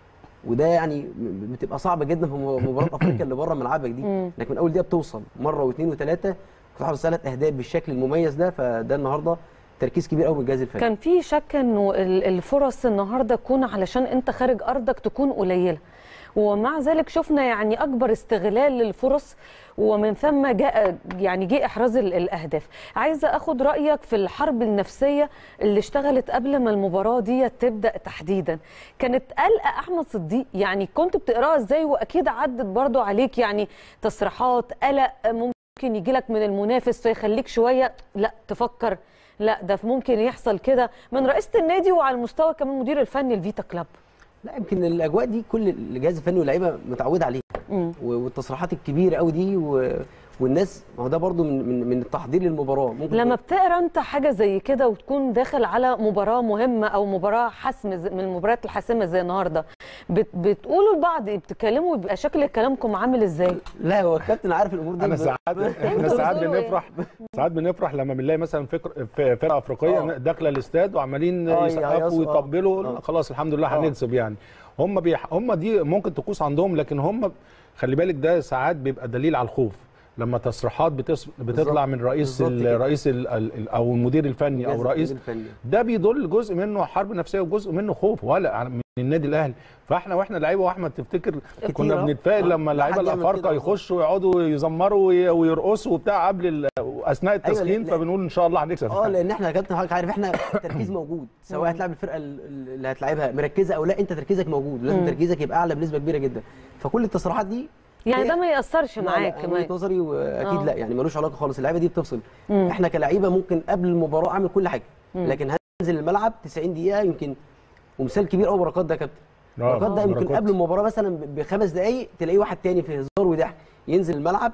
وده يعني م- بتبقى صعبه جدا في م- مباراه افريقيا اللي بره ملعبك دي مم. انك من اول دقيقه بتوصل مره واثنين وثلاثه وتحرز ثلاث اهداف بالشكل المميز ده فده النهارده تركيز كبير قوي من الجهاز الفني كان في شك انه ال- الفرص النهارده تكون علشان انت خارج ارضك تكون قليله ومع ذلك شفنا يعني اكبر استغلال للفرص ومن ثم جاء يعني جه احراز ال- الاهداف عايزه اخد رايك في الحرب النفسيه اللي اشتغلت قبل ما المباراه دي تبدا تحديدا كانت قلقه احمد صديق يعني كنت بتقراها ازاي واكيد عدت برضو عليك يعني تصريحات قلق ممكن يجي لك من المنافس فيخليك شويه لا تفكر لا ده ممكن يحصل كده من رئيسه النادي وعلى المستوى كمان مدير الفني الفيتا كلاب لا يمكن الاجواء دي كل الجهاز الفني واللعيبه متعود عليها مم. و- والتصريحات الكبيره قوي دي و... والناس ما هو ده برضو من من, من التحضير للمباراه ممكن لما تكون- بتقرا انت حاجه زي كده وتكون داخل على مباراه مهمه او مباراه حسم زي- من المباريات الحاسمه زي النهارده بت بتقولوا لبعض بتتكلموا بيبقى شكل كلامكم عامل ازاي لا هو الكابتن عارف الامور دي انا ب- ساعات احنا انتوا ساعات بتقولوا إيه؟ بنفرح ساعات بنفرح لما بنلاقي مثلا فكر في فرقه افريقيه آه. داخله الاستاد وعمالين آه، يسقفوا يهيصوا، آه. ويطبلوا آه. خلاص الحمد لله آه. هنكسب يعني هم بيح... هم دي ممكن تقوس عندهم لكن هم خلي بالك ده ساعات بيبقى دليل على الخوف لما تصريحات بتص... بتطلع من رئيس بالظبط كده. الرئيس ال... ال... او المدير الفني او الجهاز رئيس الفني. ده بيدل جزء منه حرب نفسيه وجزء منه خوف ولا من النادي الاهلي فاحنا واحنا لعيبه واحمد تفتكر كنا آه. بنتفائل آه. لما لا اللعيبه حد يعمل الافارقه كده يخشوا ويقعدوا يزمروا وي- ويرقصوا وبتاع قبل ال... اثناء التسخين لا- فبنقول ان شاء الله هنكسب اه لان احنا يا كابتن حضرتك عارف احنا التركيز موجود سواء هتلعب الفرقه ال- ال- اللي هتلعبها مركزه او لا انت تركيزك موجود لازم مم. تركيزك يبقى اعلى بنسبه كبيره جدا فكل التصريحات دي يعني هي- ده ما ياثرش لا، لا، معاك أنا كمان وجهه نظري واكيد آه. لا يعني ملوش علاقه خالص اللعيبه دي بتفصل مم. احنا كلعيبه ممكن قبل المباراه اعمل كل حاجه مم. لكن هنزل الملعب 90 دقيقه يمكن ومثال كبير قوي بركات ده يا كابتن آه، بركات ده يمكن بركات. قبل المباراه مثلا ب- بخمس دقائق تلاقيه واحد تاني في هزار وضحك ينزل الملعب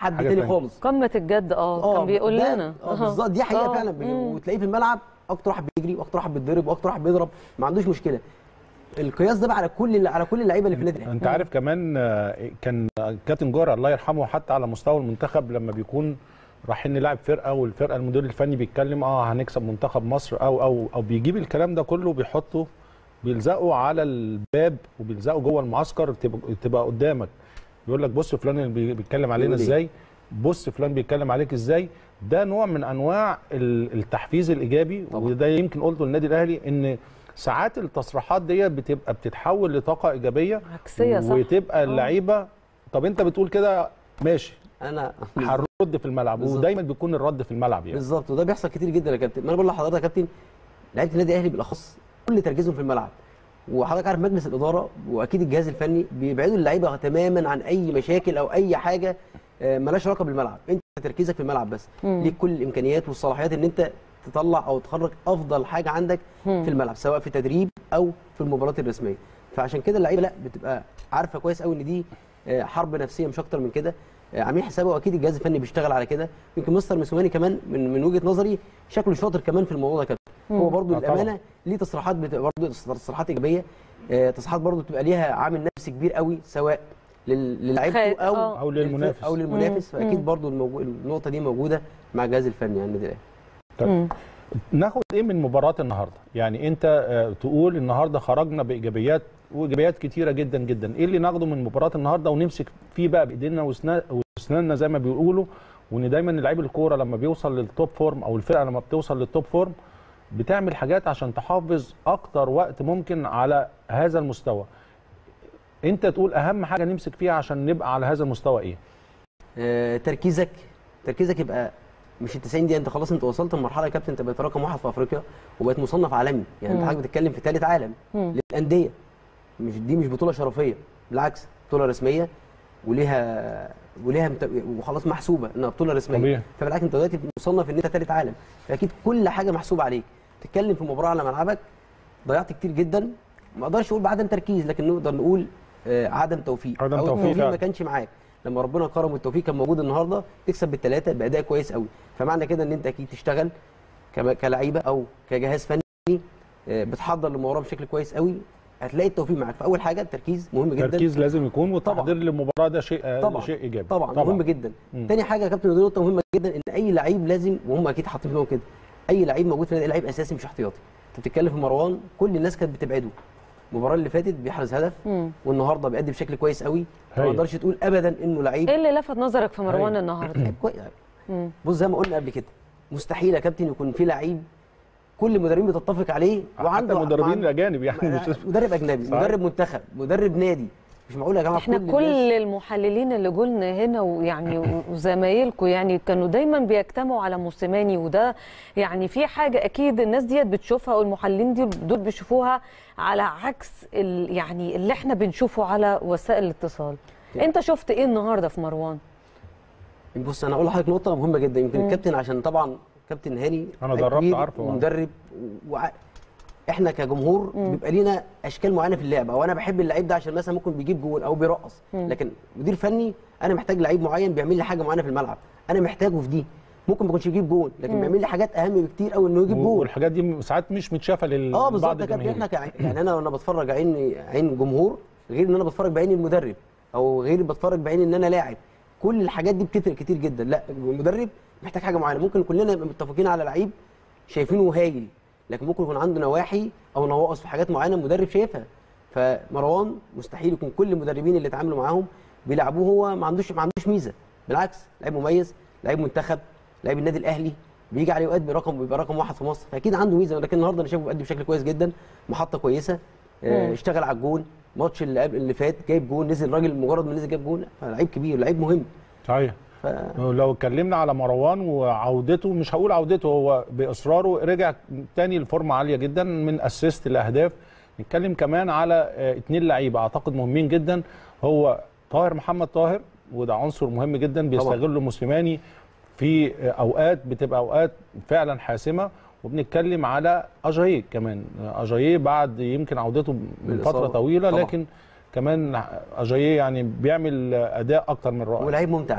حد حاجة تاني تانية. خالص قمه الجد اه كان بيقول ده- لنا اه بالظبط دي حقيقه آه. فعلا بي- مم. وتلاقيه في الملعب اكتر واحد بيجري واكتر واحد بيتضرب واكتر واحد بيضرب ما عندوش مشكله القياس ده بقى على كل على كل اللعيبه اللي في النادي الاهلي انت عارف كمان آه، كان كابتن جوهر الله يرحمه حتى على مستوى المنتخب لما بيكون رايحين نلعب فرقه والفرقه المدير الفني بيتكلم اه هنكسب منتخب مصر او او او بيجيب الكلام ده كله بيحطه بيلزقه على الباب وبيلزقه جوه المعسكر تبقى, تبقى قدامك يقول لك بص فلان اللي بي- بيتكلم علينا بيقول إيه؟ ازاي بص فلان بيتكلم عليك ازاي ده نوع من انواع ال- التحفيز الايجابي طبعا. وده يمكن قلته للنادي الاهلي ان ساعات التصريحات دي بتبقى بتتحول لطاقه ايجابيه عكسيه صح وتبقى اللعيبه طب انت بتقول كده ماشي انا هنرد في الملعب بالظبط. ودايما بيكون الرد في الملعب يعني بالظبط وده بيحصل كتير جدا يا كابتن ما انا بقول لحضرتك يا كابتن لعيبه النادي الاهلي بالاخص كل تركيزهم في الملعب وحضرتك عارف مجلس الاداره واكيد الجهاز الفني بيبعدوا اللعيبه تماما عن اي مشاكل او اي حاجه آه، مالهاش علاقه بالملعب انت تركيزك في الملعب بس مم. ليك كل الامكانيات والصلاحيات ان انت تطلع او تخرج افضل حاجه عندك في الملعب سواء في تدريب او في المباريات الرسميه فعشان كده اللعيبه لا بتبقى عارفه كويس قوي ان دي آه، حرب نفسيه مش اكتر من كده آه، عاملين حسابه واكيد الجهاز الفني بيشتغل على كده يمكن مستر مسواني كمان من من وجهه نظري شكله شاطر كمان في الموضوع ده كابتن هو برضو آه، طبعاً. الامانه ليه تصريحات بتبقى برضو تصريحات ايجابيه آه، تصريحات برضو بتبقى ليها عامل نفسي كبير قوي سواء لل- للعيبته خ- او آه. أو للمنافس. او للمنافس مم. فاكيد برضو الموجو- النقطه دي موجوده مع الجهاز الفني يعني النادي الاهلي مم. ناخد ايه من مباراه النهارده يعني انت آه، تقول النهارده خرجنا بايجابيات وايجابيات كتيره جدا جدا ايه اللي ناخده من مباراه النهارده ونمسك فيه بقى بايدينا وسنا- واسناننا زي ما بيقولوا وان دايما لعيب الكوره لما بيوصل للتوب فورم او الفرقه لما بتوصل للتوب فورم بتعمل حاجات عشان تحافظ اكتر وقت ممكن على هذا المستوى انت تقول اهم حاجه نمسك فيها عشان نبقى على هذا المستوى ايه آه، تركيزك تركيزك يبقى مش ال 90 دقيقه انت خلاص انت وصلت لمرحله يا كابتن انت بقيت رقم واحد في افريقيا وبقيت مصنف عالمي يعني انت مم. حضرتك بتتكلم في ثالث عالم مم. للانديه مش دي مش بطوله شرفيه بالعكس بطوله رسميه وليها وليها مت... وخلاص محسوبه انها بطوله رسميه طبيعي. فبالعكس انت دلوقتي مصنف ان انت ثالث عالم فاكيد كل حاجه محسوبه عليك تتكلم في مباراه على ملعبك ضيعت كتير جدا ما اقدرش اقول بعدم تركيز لكن نقدر نقول آه، عدم توفيق عدم او توفيق التوفيق فعلا. ما كانش معاك لما ربنا كرم والتوفيق كان موجود النهارده تكسب بالثلاثه باداء كويس قوي فمعنى كده ان انت اكيد تشتغل كما- كلعيبه او كجهاز فني آه، بتحضر للمباراه بشكل كويس قوي هتلاقي التوفيق معاك فاول حاجه التركيز مهم جدا التركيز لازم يكون والتحضير للمباراه ده شيء آه، طبعا شيء ايجابي طبعا, طبعا مهم جدا مم. تاني حاجه يا كابتن ودي نقطه مهمه جدا ان اي لعيب لازم وهم اكيد حاطين في دماغهم كده اي لعيب موجود في النادي لعيب اساسي مش احتياطي انت بتتكلم في مروان كل الناس كانت بتبعده المباراه اللي فاتت بيحرز هدف مم. والنهارده بيأدي بشكل كويس قوي ما هايل. تقدرش تقول ابدا انه لعيب ايه اللي لفت نظرك في مروان أيوة. النهارده لعيب كويس مم. بص زي ما قلنا قبل كده مستحيل يا كابتن يكون في لعيب كل المدربين بتتفق عليه حتى وعنده المدربين مع- الاجانب يعني مش مدرب اجنبي صحيح. مدرب منتخب مدرب نادي مش معقول يا جماعه احنا كل كل الناس- المحللين اللي جولنا هنا ويعني وزمايلكم يعني كانوا دايما بيجتمعوا على موسيماني وده يعني في حاجه اكيد الناس ديت بتشوفها والمحللين دي دول بيشوفوها على عكس ال يعني اللي احنا بنشوفه على وسائل الاتصال انت شفت ايه النهارده في مروان بص انا اقول لحضرتك نقطه مهمه جدا يمكن الكابتن عشان طبعا كابتن هاني أنا لعيب دربت كبير عارفه. ومدرب وع... احنا كجمهور بيبقى لينا اشكال معينه في اللعب او انا بحب اللعيب ده عشان مثلا ممكن بيجيب جول او بيرقص لكن مدير فني انا محتاج لعيب معين بيعمل لي حاجه معينه في الملعب انا محتاجه في دي ممكن ما يكونش يجيب جول لكن بيعمل لي حاجات اهم بكتير قوي انه يجيب جول والحاجات دي ساعات مش متشافه لل اه لبعض بالظبط يا كابتن الجماهير. احنا كع... يعني انا وانا بتفرج عين عين جمهور غير ان انا بتفرج بعين المدرب او غير بتفرج بعين ان انا لاعب كل الحاجات دي بتفرق كتير جدا لا المدرب محتاج حاجه معينه ممكن كلنا نبقى متفقين على لعيب شايفينه هايل لكن ممكن يكون عنده نواحي او نواقص في حاجات معينه المدرب شايفها فمروان مستحيل يكون كل المدربين اللي اتعاملوا معاهم بيلعبوه هو ما عندوش ما عندوش ميزه بالعكس لعيب مميز لعيب منتخب لعيب النادي الاهلي بيجي عليه اوقات برقم بيبقى رقم واحد في مصر فاكيد عنده ميزه لكن النهارده انا شايفه بيأدي بشكل كويس جدا محطه كويسه آه، مم. اشتغل على الجون ماتش اللي قبل اللي فات جايب جون نزل راجل مجرد ما نزل جاب جون فلعيب كبير لعيب مهم صحيح ف... لو اتكلمنا على مروان وعودته مش هقول عودته هو باصراره رجع تاني لفورمه عاليه جدا من اسيست لاهداف نتكلم كمان على آه، اتنين لعيبه اعتقد مهمين جدا هو طاهر محمد طاهر وده عنصر مهم جدا بيستغله موسيماني في آه، اوقات بتبقى اوقات فعلا حاسمه وبنتكلم على اجاييه كمان آه، اجاييه بعد يمكن عودته من بالإصابة. فتره طويله طبعا. لكن كمان اجاييه يعني بيعمل اداء اكتر من رائع ولعيب ممتع يا كابتن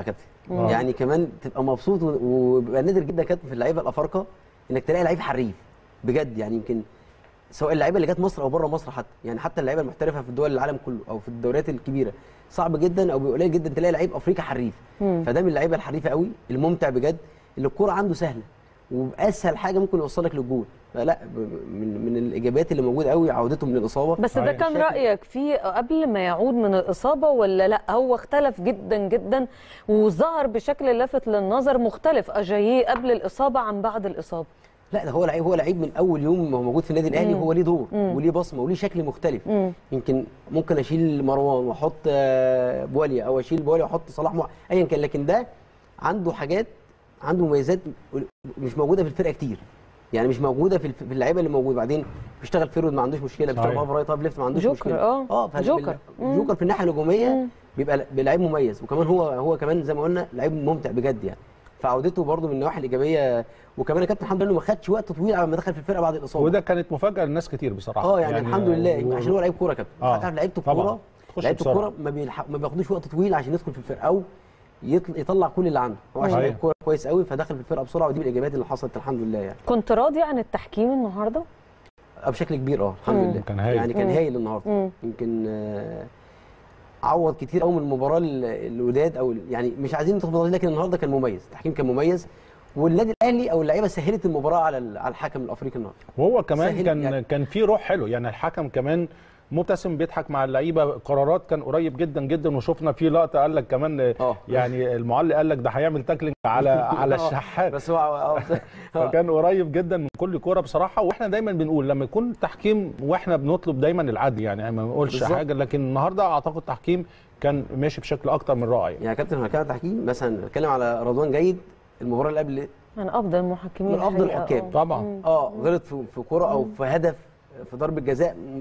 آه. يعني كمان تبقى مبسوط و- وبيبقى نادر جدا كابتن في اللعيبه الافارقه انك تلاقي لعيب حريف بجد يعني يمكن سواء اللعيبه اللي جت مصر او بره مصر حتى يعني حتى اللعيبه المحترفه في الدول العالم كله او في الدوريات الكبيره صعب جدا او قليل جدا تلاقي لعيب افريقي حريف فده من اللعيبه الحريفه قوي الممتع بجد اللي الكوره عنده سهله وباسهل حاجه ممكن يوصلك للجول فلا ب- من من الايجابيات اللي موجوده قوي عودته من الاصابه بس ده صحيح. كان رايك فيه قبل ما يعود من الاصابه ولا لا هو اختلف جدا جدا وظهر بشكل لافت للنظر مختلف اجاييه قبل الاصابه عن بعد الاصابه لا ده هو لعيب هو لعيب من اول يوم ما هو موجود في النادي الاهلي مم. وهو ليه دور مم. وليه بصمه وليه شكل مختلف مم. يمكن ممكن اشيل مروان واحط آه، بواليا او اشيل بواليا واحط صلاح مع... ايا كان لكن ده عنده حاجات عنده مميزات مش موجوده في الفرقه كتير يعني مش موجوده في الف- في اللعيبه اللي موجوده بعدين بيشتغل فيرود ما عندوش مشكله بيشتغل صحيح. هاف رايت هاف ليفت ما عندوش جوكر، مشكله آه. اه فال- جوكر. مم. جوكر في الناحيه الهجوميه مم. بيبقى لعيب مميز وكمان هو هو كمان زي ما قلنا لعيب ممتع بجد يعني فعودته برده من النواحي الايجابيه وكمان يا كابتن الحمد لله إنه ما خدش وقت طويل على ما دخل في الفرقه بعد الاصابه وده كانت مفاجاه لناس كتير بصراحه اه يعني, يعني الحمد لله و- عشان هو لعيب كوره يا كابتن آه، آه. لعيبه طبعاً. الكوره تخش لعيبه بسرعة. الكوره ما, بيلحق ما بياخدوش وقت طويل عشان يدخل في الفرقه او يطل... يطلع كل اللي عنده هو عشان صحيح. لعيب كوره كويس قوي فدخل في الفرقه بسرعه ودي من الايجابيات اللي حصلت الحمد لله يعني كنت راضي عن التحكيم النهارده آه، بشكل كبير اه الحمد مم. لله كان هايل. يعني كان مم. هايل النهارده مم. يمكن آه، عوض كتير قوي من المباراه ال- الوداد او ال- يعني مش عايزين ندخل في تفاصيل، لكن النهارده كان مميز التحكيم كان مميز والنادي الاهلي او اللعيبه سهلت المباراه على ال- على الحكم الافريقي النهارده وهو كمان سهل كان يعني. كان في روح حلو يعني الحكم كمان مبتسم بيضحك مع اللعيبه قرارات كان قريب جدا جدا وشفنا في لقطه قال لك كمان اه يعني المعلق قال لك ده هيعمل تاكلينج على على آه، الشحات بس هو آه، آه. فكان قريب جدا من كل كوره بصراحه واحنا دايما بنقول لما يكون تحكيم واحنا بنطلب دايما العدل يعني ما بنقولش بالظبط. حاجه لكن النهارده اعتقد تحكيم كان ماشي بشكل اكتر من رائع يعني. يعني يا كابتن هنتكلم عن تحكيم مثلا نتكلم على رضوان جيد المباراه اللي قبل من افضل المحكمين من أفضل الحقيقة. الحكام. آه. طبعا مم. اه غلط في في كوره او في هدف في ضربه جزاء م-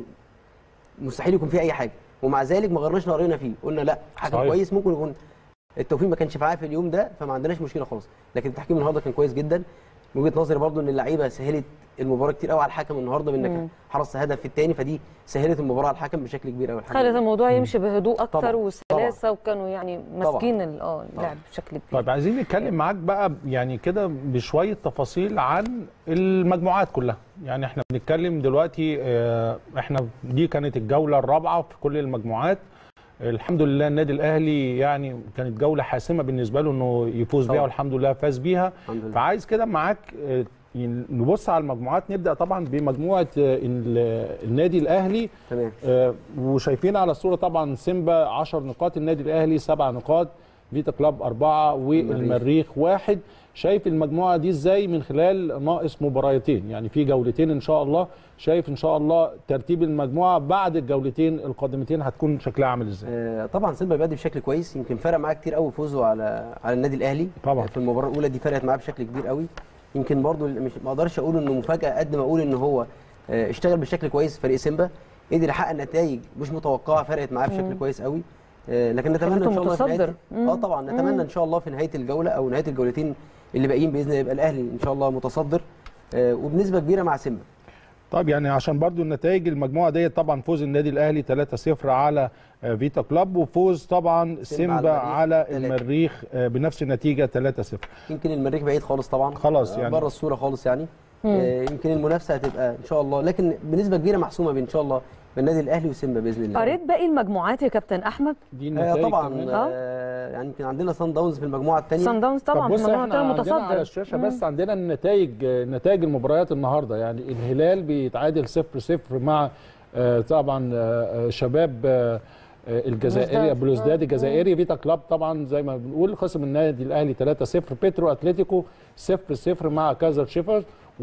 مستحيل يكون فيه اي حاجه ومع ذلك ما غيرناش راينا فيه قلنا لا حكم صحيح. كويس ممكن يكون التوفيق ما كانش معاه في اليوم ده فما عندناش مشكله خالص لكن التحكيم النهارده كان كويس جدا من وجهه نظري برضو ان اللعيبه سهلت المباراه كتير قوي على الحكم النهارده مم. بانك حرصت هدف في الثاني فدي سهلت المباراه على الحكم بشكل كبير قوي الحمد خلت لله. الموضوع يمشي بهدوء اكتر طبعاً. وسلاسه وكانوا يعني ماسكين ال- اه اللعب بشكل كبير طيب عايزين نتكلم معاك بقى يعني كده بشويه تفاصيل عن المجموعات كلها يعني احنا بنتكلم دلوقتي آه، احنا دي كانت الجوله الرابعه في كل المجموعات الحمد لله النادي الاهلي يعني كانت جوله حاسمه بالنسبه له انه يفوز بيها طبعاً. والحمد لله فاز بيها الحمد لله فعايز كده معاك آه، نبص على المجموعات نبدا طبعا بمجموعه آه، ال- النادي الاهلي تمام آه، وشايفين على الصوره طبعا سيمبا 10 نقاط النادي الاهلي 7 نقاط فيتا كلاب أربعة والمريخ واحد شايف المجموعة دي ازاي من خلال ناقص مباراتين يعني في جولتين ان شاء الله شايف ان شاء الله ترتيب المجموعة بعد الجولتين القادمتين هتكون شكلها عامل ازاي آه، طبعا سيمبا بيأدي بشكل كويس يمكن فرق معاه كتير قوي فوزه على على النادي الاهلي طبعاً. آه، في المباراه الاولى دي فرقت معاه بشكل كبير قوي يمكن برضو مش ما اقدرش اقول انه مفاجاه قد ما اقول ان هو آه، اشتغل بشكل كويس فريق سيمبا قدر يحقق نتائج مش متوقعه فرقت معاه بشكل كويس قوي آه، لكن نتمنى ان خلته شاء الله في متصدر. نهايه مم. اه طبعا نتمنى ان شاء الله في نهايه الجوله او نهايه الجولتين اللي باقيين باذن الله يبقى الاهلي ان شاء الله متصدر آه، وبنسبه كبيره مع سيمبا طيب يعني عشان برضو النتائج المجموعة دي طبعا فوز النادي الاهلي 3-0 على آه، فيتا كلاب وفوز طبعا سيمبا على على المريخ المريخ آه، بنفس النتيجة 3-0 يمكن المريخ بعيد خالص طبعا خلاص آه، يعني. بره الصوره خالص يعني آه، يمكن المنافسه هتبقى ان شاء الله لكن بنسبه كبيره محسومه بين ان شاء الله بين النادي الاهلي وسيمبا باذن الله قريت باقي المجموعات يا كابتن احمد دي آه النتائج طبعا كمان. آه يعني يمكن عندنا سان داونز في المجموعه الثانيه سان داونز طبعا طب بص في المجموعة احنا التانية عندنا على الشاشه بس عندنا النتائج نتائج المباريات النهارده يعني الهلال بيتعادل 0 0 مع آه، طبعا آه، آه، شباب آه، آه، الجزائري بلوزداد. بلوزداد آه. الجزائري فيتا كلاب طبعا زي ما بنقول خصم النادي الاهلي 3 0 بيترو اتلتيكو 0 0 مع كازر شيفر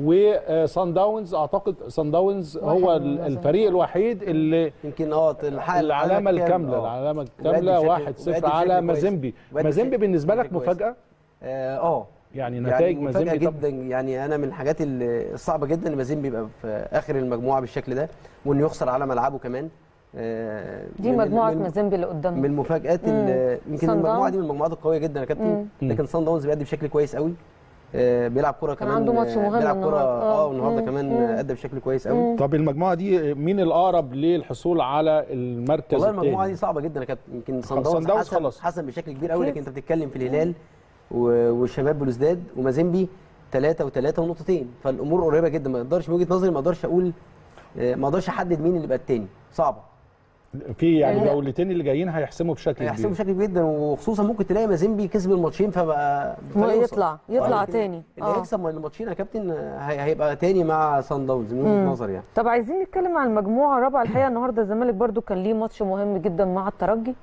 وصن داونز اعتقد صن داونز هو واحد ال- من الفريق الوحيد اللي يمكن اه الحق العلامه الكامله آه. العلامه وبيأدي الكامله بشكل- 1 0 وبيأدي على بشكل كويس. مازيمبي وبيأدي مازيمبي بشكل- بالنسبه لك بشكل كويس. مفاجاه اه آه. يعني نتائج يعني مفاجاه مازيمبي طبعا جدا يعني انا من الحاجات ال- الصعبه جدا ان مازيمبي يبقى في اخر المجموعه بالشكل ده وانه يخسر على ملعبه كمان آه، دي من- مجموعه من- مازيمبي اللي من قدامنا المفاجات مم. ال- يمكن صن المجموعه داونز. دي من المجموعات القويه جدا يا كابتن مم. لكن صن داونز بيأدي بشكل كويس قوي آه، بيلعب كوره كان كمان عنده ماتش آه، مهم بيلعب كوره النهاردة. آه. اه والنهارده مم. كمان مم. ادى بشكل كويس قوي طب المجموعه دي مين الاقرب للحصول على المركز والله الثاني المجموعه دي صعبه جدا يا كابتن يمكن صن صن داونز داونز حسن خلاص. حسن بشكل كبير قوي أكيد. لكن انت بتتكلم في الهلال و- والشباب بلوزداد ومازيمبي ثلاثه وثلاثه ونقطتين فالامور قريبه جدا ما اقدرش من وجهه نظري ما اقدرش اقول آه، ما اقدرش احدد مين اللي يبقى الثاني صعبه في يعني لا. الجولتين اللي جايين هيحسموا بشكل هيحسبوا كبير بشكل كبير جدا وخصوصا ممكن تلاقي مازيمبي كسب الماتشين فبقى ما فيوصل. يطلع- يطلع آه، لكن تاني. اللي آه. هيكسب الماتشين يا كابتن آه، هي- هيبقى تاني مع سان داونز من وجهه نظري يعني طب عايزين نتكلم عن المجموعه الرابعه الحقيقه النهارده الزمالك برضو كان ليه ماتش مهم جدا مع الترجي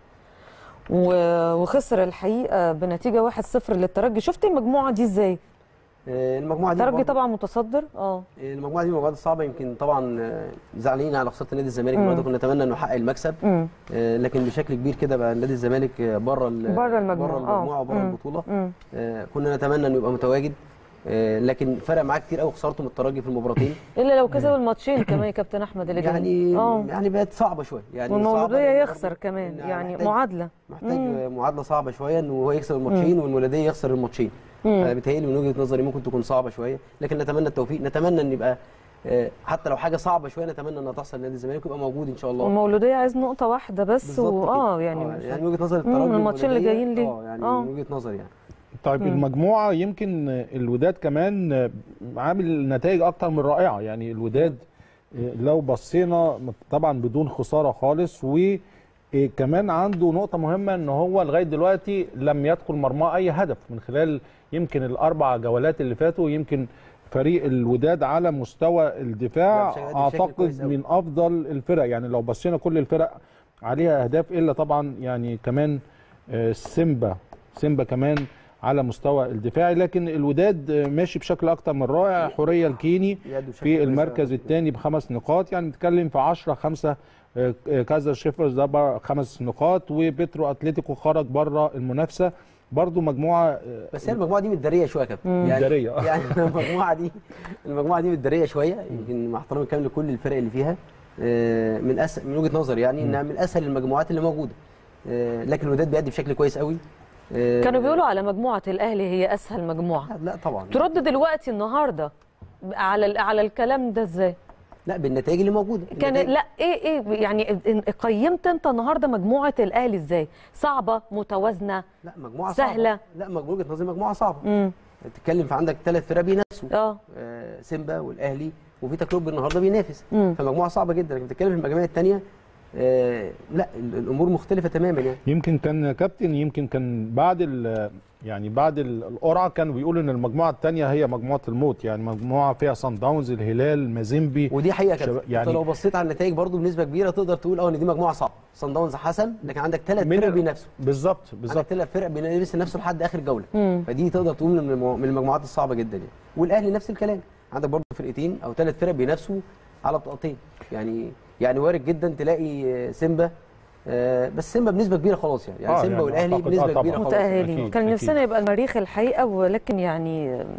و- وخسر الحقيقه بنتيجه 1-0 للترجي شفت المجموعه دي ازاي آه، المجموعه دي الترجي برضه- طبعا متصدر اه المجموعه دي مجموعات صعبه يمكن طبعا آه، زعلانين على خساره نادي الزمالك مم. برضه كنا نتمنى انه يحقق المكسب امم آه، لكن بشكل كبير كده بقى نادي الزمالك آه، بره ال- بره المجموعة، بره المجموعه آه. وبره مم. البطوله امم آه، كنا نتمنى انه يبقى متواجد آه، لكن فرق معاه كتير قوي خسارته من الترجي في المباراتين الا لو كسب الماتشين كمان يا كابتن احمد اللي يعني جايين اه يعني بقت صعبه شويه يعني صعبة والمولوديه لأن يخسر برضه كمان إن يعني محتاج- معادله محتاج مم. معادله صعبه شويه ان هو يكسب الماتشين والمولوديه يخسر الماتشين مم. فبالتالي من وجهه نظري ممكن تكون صعبه شويه لكن نتمنى التوفيق نتمنى ان يبقى آه، حتى لو حاجه صعبه شويه نتمنى انها تحصل لنادي الزمالك ويبقى موجود ان شاء الله المولوديه عايز نقطه واحده بس بالظبط واه كده. يعني آه، مش- يعني من وجهه نظري مم، الترجي الماتشين اللي والمولودية، جايين ليه. اه يعني آه. من وجهه نظري يعني طيب المجموعه يمكن الوداد كمان عامل نتائج اكتر من رائعه يعني الوداد لو بصينا طبعا بدون خساره خالص وكمان عنده نقطه مهمه ان هو لغايه دلوقتي لم يدخل مرماه اي هدف من خلال يمكن الاربع جولات اللي فاتوا يمكن فريق الوداد على مستوى الدفاع لا، بشكل- بشكل اعتقد كويس أوي. من افضل الفرق يعني لو بصينا كل الفرق عليها اهداف الا طبعا يعني كمان آه، سيمبا سيمبا كمان على مستوى الدفاعي لكن الوداد آه، ماشي بشكل اكتر من رائع حوريه الكيني يأدوا بشكل في كويس المركز أوي. الثاني بخمس نقاط يعني نتكلم في 10 5 كازر شيفرز ده بر- خمس نقاط وبيترو اتلتيكو خرج بره المنافسه برضو مجموعه آه، بس هي المجموعه دي متداريه شويه يا كابتن متدارية، آه. يعني المجموعه دي المجموعه دي متداريه شويه يمكن مع احترامي الكامل لكل الفرق اللي فيها آه، من أسهل من وجهه نظري يعني انها من اسهل المجموعات اللي موجوده آه، لكن الوداد بيأدي بشكل كويس قوي آه، كانوا بيقولوا على مجموعه الاهلي هي اسهل مجموعه لا, لا طبعا ترد دلوقتي النهارده على ال- على الكلام ده ازاي لا بالنتائج اللي موجوده كان النتائج- لا ايه ايه يعني إن- قيمت انت النهارده مجموعه الاهلي ازاي صعبه متوازنه لا مجموعه سهلة. صعبة. لا من وجهه نظري مجموعه صعبه امم بتتكلم في عندك ثلاث فرق بينافسوا اه آه، سيمبا والاهلي وفيتا كلوب النهارده بينافس مم. فمجموعه صعبه جدا لكن بتتكلم في المجاميع الثانيه لا ال- الامور مختلفه تماما يعني يمكن كان كابتن يمكن كان بعد ال يعني بعد ال- القرعه كانوا بيقولوا ان المجموعه الثانيه هي مجموعه الموت يعني مجموعه فيها صن داونز الهلال مازيمبي ودي حقيقه كده شباب- يعني يعني- انت لو بصيت على النتائج برضو بنسبه كبيره تقدر تقول اه ان دي مجموعه صعبه صن داونز حسن لكن عندك ثلاث من فرق ال- بينافسوا بالظبط عندك بالظبط ثلاث فرق بينافسوا نفسه لحد اخر جوله مم. فدي تقدر تقول من المجمو- من المجموعات الصعبه جدا يعني والاهلي نفس الكلام عندك برضو فرقتين او ثلاث فرق بينافسوا على بطاقتين يعني يعني وارد جدا تلاقي آه، سيمبا آه، بس سيمبا بنسبه كبيره خلاص يعني يعني آه، سيمبا يعني والاهلي أعتقد- آه، بنسبه طبعاً. كبيره خلاص متاهلين أكيد، كان أكيد. نفسنا يبقى المريخ الحقيقه ولكن يعني آم،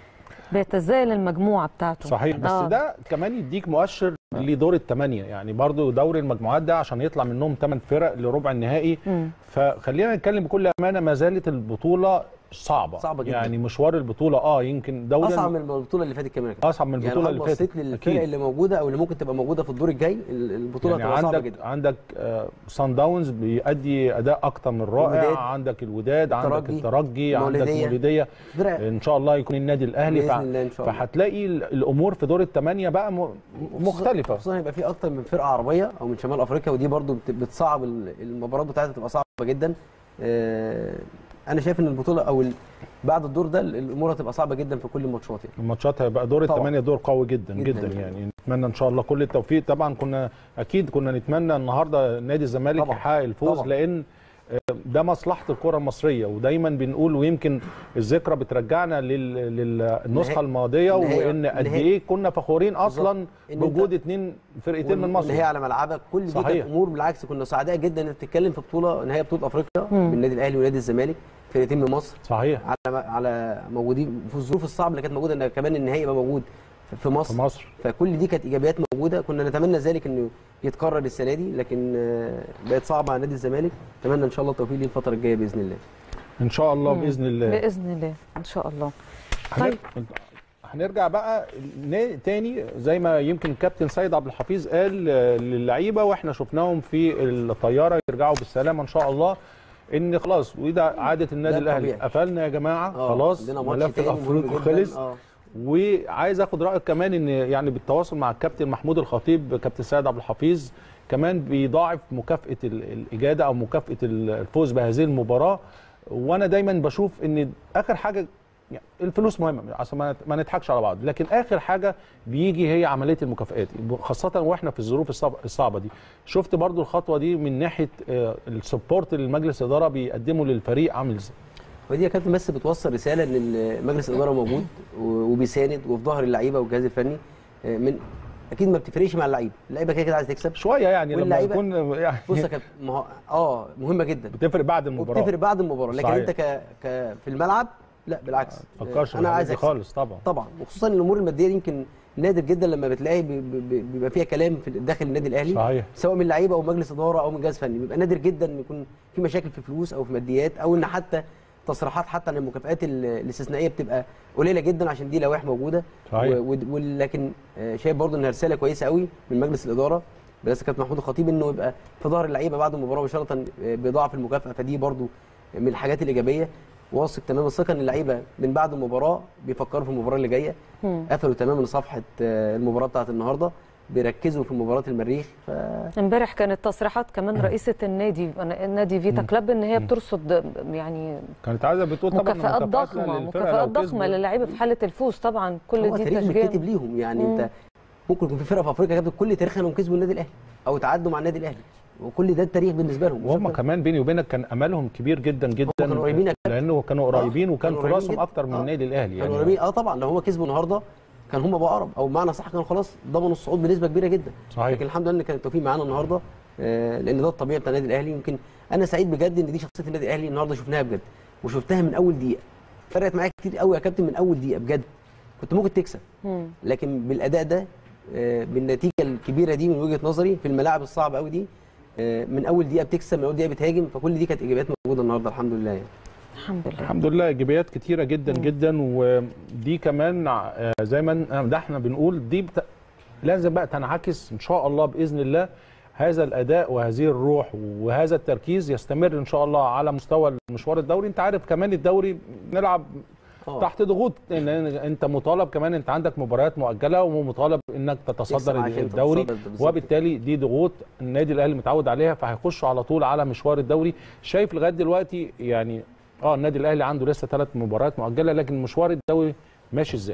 بيتزايل المجموعه بتاعته صحيح بس آه. ده كمان يديك مؤشر لدور الثمانيه يعني برضو دوري المجموعات ده عشان يطلع منهم ثمان فرق لربع النهائي مم. فخلينا نتكلم بكل امانه ما زالت البطوله صعبه صعبة جداً. يعني مشوار البطوله اه يمكن دوري اصعب من البطوله اللي فاتت كمان يا كابتن. اصعب من يعني البطوله لو اللي فاتت بصيت للفرق أكيد. اللي موجوده او اللي ممكن تبقى موجوده في الدور الجاي ال- البطوله يعني هتبقى صعبه عندك جدا عندك آه صن داونز بيأدي اداء اكتر من رائع الوداد. عندك الوداد عندك الترجي، الترجي عندك المولودية. مولوديه فرق ان شاء الله يكون النادي الاهلي بإذن الله إن شاء الله. فهتلاقي ال- الامور في دور الثمانيه بقى م- مختلفه خصوصا هيبقى في اكتر من فرقه عربيه او من شمال افريقيا ودي برضو بت- بتصعب ال- المباراه بتاعتها تبقى صعبه جدا آه، انا شايف ان البطوله او ال- بعد الدور ده ال- الامور هتبقى صعبه جدا في كل الماتشات يعني الماتشات هيبقى دور طبعاً. الثمانيه دور قوي جدا جداً جدا, جداً. يعني نتمنى ان شاء الله كل التوفيق طبعا كنا اكيد كنا نتمنى النهارده نادي الزمالك طبعاً. يحقق الفوز طبعاً. لان آه، ده مصلحه الكره المصريه ودايما بنقول ويمكن الذكرى بترجعنا لل- للنسخه النهائي- الماضيه النهائي- وان قد النهائي. ايه كنا فخورين اصلا إن أنت- بوجود اثنين فرقتين من مصر اللي هي على ملعبك كل دي صحيح. كانت امور بالعكس كنا سعداء جدا انك تتكلم في بطوله نهائي بطوله افريقيا بالنادي الاهلي ونادي الزمالك فرقتين من مصر صحيح على على موجودين في الظروف الصعبه اللي كانت موجوده ان كمان النهائي يبقى موجود في- في مصر في مصر فكل دي كانت ايجابيات موجوده كنا نتمنى ذلك انه يتكرر السنه دي لكن آه، بقت صعبه على نادي الزمالك اتمنى ان شاء الله التوفيق ليه الفتره الجايه باذن الله ان شاء الله باذن الله باذن الله ان شاء الله طيب. هنرجع بقى نا- تاني زي ما يمكن الكابتن سيد عبد الحفيظ قال آه، للعيبه واحنا شفناهم في الطياره يرجعوا بالسلامه ان شاء الله ان خلاص وده عاده النادي ده الاهلي طبيعي. قفلنا يا جماعه آه، خلاص عندنا ماتش ملف تاني مهم الافريقي جداً. خلص آه. وعايز اخد رايك كمان ان يعني بالتواصل مع الكابتن محمود الخطيب كابتن سيد عبد الحفيظ كمان بيضاعف مكافاه ال- الاجاده او مكافاه الفوز بهذه المباراه وانا دايما بشوف ان اخر حاجه يعني الفلوس مهمه عشان ما ما نضحكش على بعض لكن اخر حاجه بيجي هي عمليه المكافئات خاصه واحنا في الظروف الصعب- الصعبه دي شفت برضو الخطوه دي من ناحيه آه، السبورت اللي المجلس الاداره بيقدمه للفريق عامل ازاي ودي يا كابتن بس بتوصل رساله ان ال- مجلس الاداره موجود و- وبيساند وفي ظهر اللعيبه والجهاز الفني آه، من اكيد ما بتفرقش مع اللعيبه اللعيبه كده كده عايزه تكسب شويه يعني لما واللعيبة- يكون يعني بص يا كابتن ما هو اه مهمه جدا بتفرق بعد المباراه وبتفرق بعد المباراه لكن صحيح. انت ك... ك في الملعب لا بالعكس ما تفكرش انا عايز اكسب خالص طبعا طبعا وخصوصا الامور الماديه دي يمكن نادر جدا لما بتلاقي بي- بي- بيبقى فيها كلام في داخل النادي الاهلي صحيح سواء من لعيبه او مجلس اداره او من جهاز فني بيبقى نادر جدا ان يكون في مشاكل في فلوس او في ماديات او ان حتى تصريحات حتى عن المكافئات ال- الاستثنائيه بتبقى قليله جدا عشان دي لوائح موجوده صحيح. و- و- ولكن آه، شايف برضو انها رساله كويسه قوي من مجلس الاداره برئاسه كابتن محمود الخطيب انه يبقى في ظهر اللعيبه بعد المباراه مباشره آه، بيضاعف المكافاه فدي برضو من الحاجات الايجابيه واثق تمام الثقه ان اللعيبه من بعد المباراه بيفكروا في المباراه اللي جايه مم. قفلوا تماما صفحه آه، المباراه بتاعت النهارده بيركزوا في مباراه المريخ ف امبارح كانت تصريحات كمان رئيسه النادي النادي فيتا كلاب ان هي بترصد يعني كانت عايزه بتقول طبعا مكافآت مكافآت ضخمه للفرقة مكافآت لو ضخمه كسبوا. للعيبه في حاله الفوز طبعا كل هو دي تاريخ تشجيع بيتكتب ليهم يعني مم. انت ممكن يكون في فرقه في افريقيا كانت كل تاريخها انهم كسبوا النادي الاهلي او تعادلوا مع النادي الاهلي وكل ده التاريخ بالنسبه لهم وهم كمان بيني وبينك كان املهم كبير جدا جدا كانوا قريبين يا كابتن. لانه كانوا قريبين وكان كانوا قريبين فرصهم جدا. اكتر من آه. النادي الاهلي كانوا يعني قريبين اه طبعا لو هم كسبوا النهارده كان هم بقى اقرب او بمعنى صح كانوا خلاص ضمنوا الصعود بنسبه كبيره جدا صحيح. لكن الحمد لله ان كان التوفيق معانا النهارده آه، لان ده الطبيعي بتاع النادي الاهلي يمكن انا سعيد بجد ان دي شخصيه النادي الاهلي النهارده شفناها بجد وشفتها من اول دقيقه فرقت معايا كتير قوي يا كابتن من اول دقيقه بجد كنت ممكن تكسب مم. لكن بالاداء ده آه، بالنتيجه الكبيره دي من وجهه نظري في الملاعب الصعبه قوي دي آه، من اول دقيقه بتكسب من اول دقيقه بتهاجم فكل دي كانت ايجابيات موجوده النهارده الحمد لله يعني الحمد لله الحمد لله ايجابيات كتيره جدا جدا ودي كمان آه، زي ما ده احنا بنقول دي بت... لازم بقى تنعكس ان شاء الله باذن الله هذا الاداء وهذه الروح وهذا التركيز يستمر ان شاء الله على مستوى المشوار الدوري انت عارف كمان الدوري بنلعب آه. تحت ضغوط إن انت مطالب كمان انت عندك مباريات مؤجله ومطالب انك تتصدر تكسب عشان الدوري تتصدر بالظبط. وبالتالي دي ضغوط النادي الاهلي متعود عليها فهيخشوا على طول على مشوار الدوري شايف لغايه دلوقتي يعني اه النادي الاهلي عنده لسه ثلاث مباريات مؤجله لكن مشوار الدوري ماشي ازاي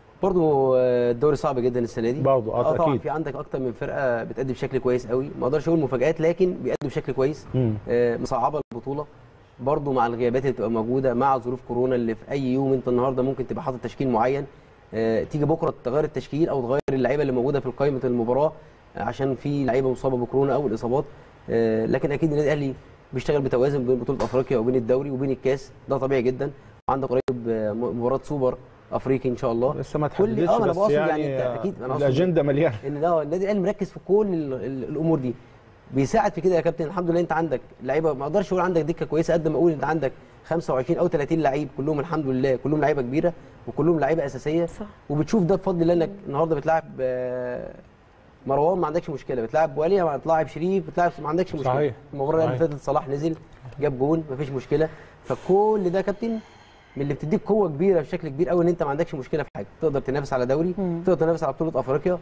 برضو آه، الدوري صعب جدا السنه دي برضو، آه، طبعا أكيد. في عندك اكتر من فرقه بتأدي بشكل كويس قوي ما اقدرش اقول مفاجآت لكن بيأدوا بشكل كويس مم. آه، مصعبه البطوله برضو مع الغيابات اللي بتبقى موجوده مع ظروف كورونا اللي في اي يوم انت النهارده ممكن تبقى حاطط تشكيل معين آه، تيجي بكره تغير التشكيل او تغير اللعيبه اللي موجوده في قائمه المباراه آه، عشان في لعيبه مصابه بكورونا او الاصابات آه، لكن اكيد النادي الاهلي بيشتغل بتوازن بين بطوله افريقيا وبين الدوري وبين الكاس ده طبيعي جدا وعندك قريب آه، مباراه سوبر افريقي ان شاء الله لسه ما كل- تحددش آه، ما أنا بس بقصد يعني, يعني أنت أكيد أنا أقصد- الاجنده مليانه ان ده النادي الاهلي مركز في كل ال- ال- الامور دي بيساعد في كده يا كابتن الحمد لله انت عندك لعيبه ما اقدرش اقول عندك دكه كويسه قد ما اقول انت عندك 25 او 30 لعيب كلهم الحمد لله كلهم لعيبه كبيره وكلهم لعيبه اساسيه صح. وبتشوف ده بفضل الله انك النهارده بتلعب آه، مروان ما عندكش مشكله بتلعب وليا بتلعب شريف بتلعب ما عندكش مشكله صحيح. المباراه اللي صحيح. فاتت صلاح نزل جاب جون مفيش مشكله فكل ده يا كابتن من اللي بتديك قوه كبيره بشكل كبير قوي ان انت ما عندكش مشكله في حاجه تقدر تنافس على دوري مم. تقدر تنافس على بطوله افريقيا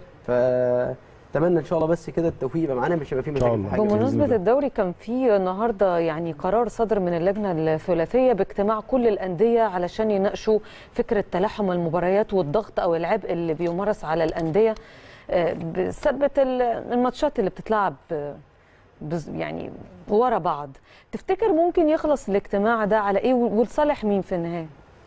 فتمنى ان شاء الله بس كده التوفيق يبقى معانا مش هيبقى فيه شاء مشاكل الله. في حاجه بإذن بمناسبة الله. الدوري كان في النهارده يعني قرار صدر من اللجنة الثلاثية باجتماع كل الأندية علشان يناقشوا فكرة تلاحم المباريات والضغط أو العبء اللي بيمارس على الأندية آه، بسبب ال- الماتشات اللي بتتلعب آه، بز- يعني ورا بعض تفتكر ممكن يخلص الاجتماع ده على ايه ولصالح مين في النهايه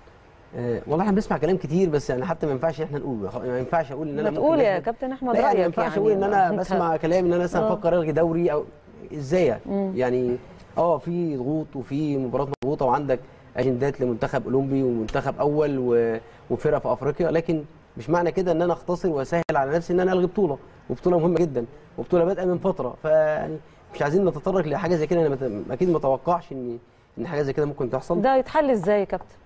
آه والله احنا بنسمع كلام كتير بس يعني حتى ما ينفعش احنا نقول ما ينفعش اقول ان انا ما ممكن تقول يا مثلاً- كابتن احمد لا يعني رايك ما ينفعش اقول ان انا بسمع كلام ان انا مثلا آه. افكر الغي دوري او ازاي يعني مم. يعني اه في ضغوط وفي مباريات مضغوطه وعندك اجندات لمنتخب اولمبي ومنتخب اول و- وفرقه في افريقيا لكن مش معنى كده ان انا اختصر واسهل على نفسي ان انا الغي بطوله وبطوله مهمه جدا وبطوله بادئه من فتره فيعني مش عايزين نتطرق لحاجه زي كده انا مت- اكيد ما اتوقعش ان ان حاجه زي كده ممكن تحصل ده يتحل ازاي يا كابتن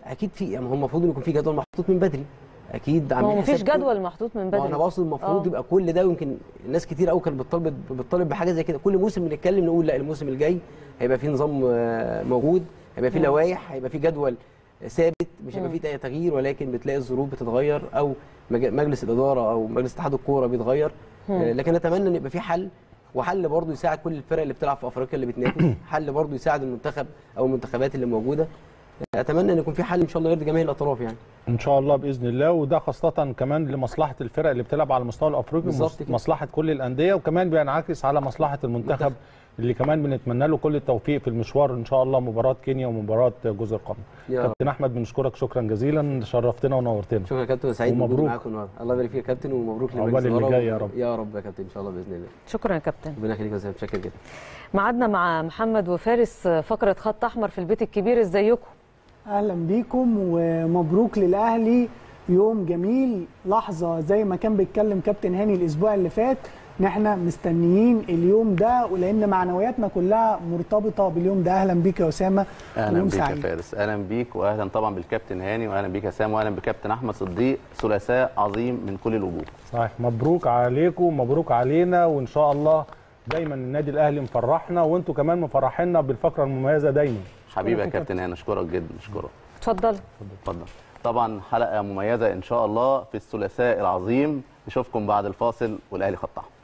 اكيد في يعني هو المفروض ان يكون في جدول محطوط من بدري اكيد ما هو عاملين مفيش حساب كل- جدول محطوط من ما هو انا بدري بقصد المفروض آه. يبقى كل ده ويمكن ناس كتير قوي كانت بتطالب بتطالب بحاجه زي كده كل موسم بنتكلم نقول لا الموسم الجاي هيبقى فيه نظام آه، موجود هيبقى فيه لوائح هيبقى فيه جدول ثابت مش هيبقى فيه أي تغيير ولكن بتلاقي الظروف بتتغير او مج- مجلس الاداره او مجلس اتحاد الكوره بيتغير آه، لكن اتمنى ان يبقى فيه حل وحل برضه يساعد كل الفرق اللي بتلعب في افريقيا اللي بتنافس حل برضه يساعد المنتخب او المنتخبات اللي موجوده اتمنى ان يكون في حل ان شاء الله يرضي جميع الاطراف يعني ان شاء الله باذن الله وده خاصه كمان لمصلحه الفرق اللي بتلعب على المستوى الافريقي بالظبط مص- كده. مصلحه كل الانديه وكمان بينعكس على مصلحه المنتخب اللي كمان بنتمنى له كل التوفيق في المشوار ان شاء الله مباراه كينيا ومباراه جزر القمر يا رب. كابتن احمد بنشكرك شكرا جزيلا شرفتنا ونورتنا شكرا يا كابتن سعيد ومبروك. ومبروك معاكم النهارده الله يبارك فيك يا كابتن ومبروك عقبال لمجلس اللي الإدارة. جاي يا رب. يا رب يا كابتن ان شاء الله باذن الله شكرا يا كابتن ربنا يخليك يا استاذ متشكر جدا معادنا مع محمد وفارس فقره خط احمر في البيت الكبير ازيكم اهلا بيكم ومبروك للاهلي يوم جميل لحظه زي ما كان بيتكلم كابتن هاني الاسبوع اللي فات ان احنا مستنيين اليوم ده ولان معنوياتنا كلها مرتبطه باليوم ده اهلا بيك يا اسامه اهلا يوم بيك يا سعيد فارس اهلا بيك واهلا طبعا بالكابتن هاني واهلا بيك يا سام واهلا بكابتن احمد صديق ثلاثاء عظيم من كل الوجوه صحيح مبروك عليكم مبروك علينا وان شاء الله دايما النادي الاهلي مفرحنا وانتوا كمان مفرحينا بالفقره المميزه دايما حبيبي يا كابتن هاني اشكرك جدا اشكرك اتفضل اتفضل طبعا حلقه مميزه ان شاء الله في الثلاثاء العظيم نشوفكم بعد الفاصل والاهلي خط احمر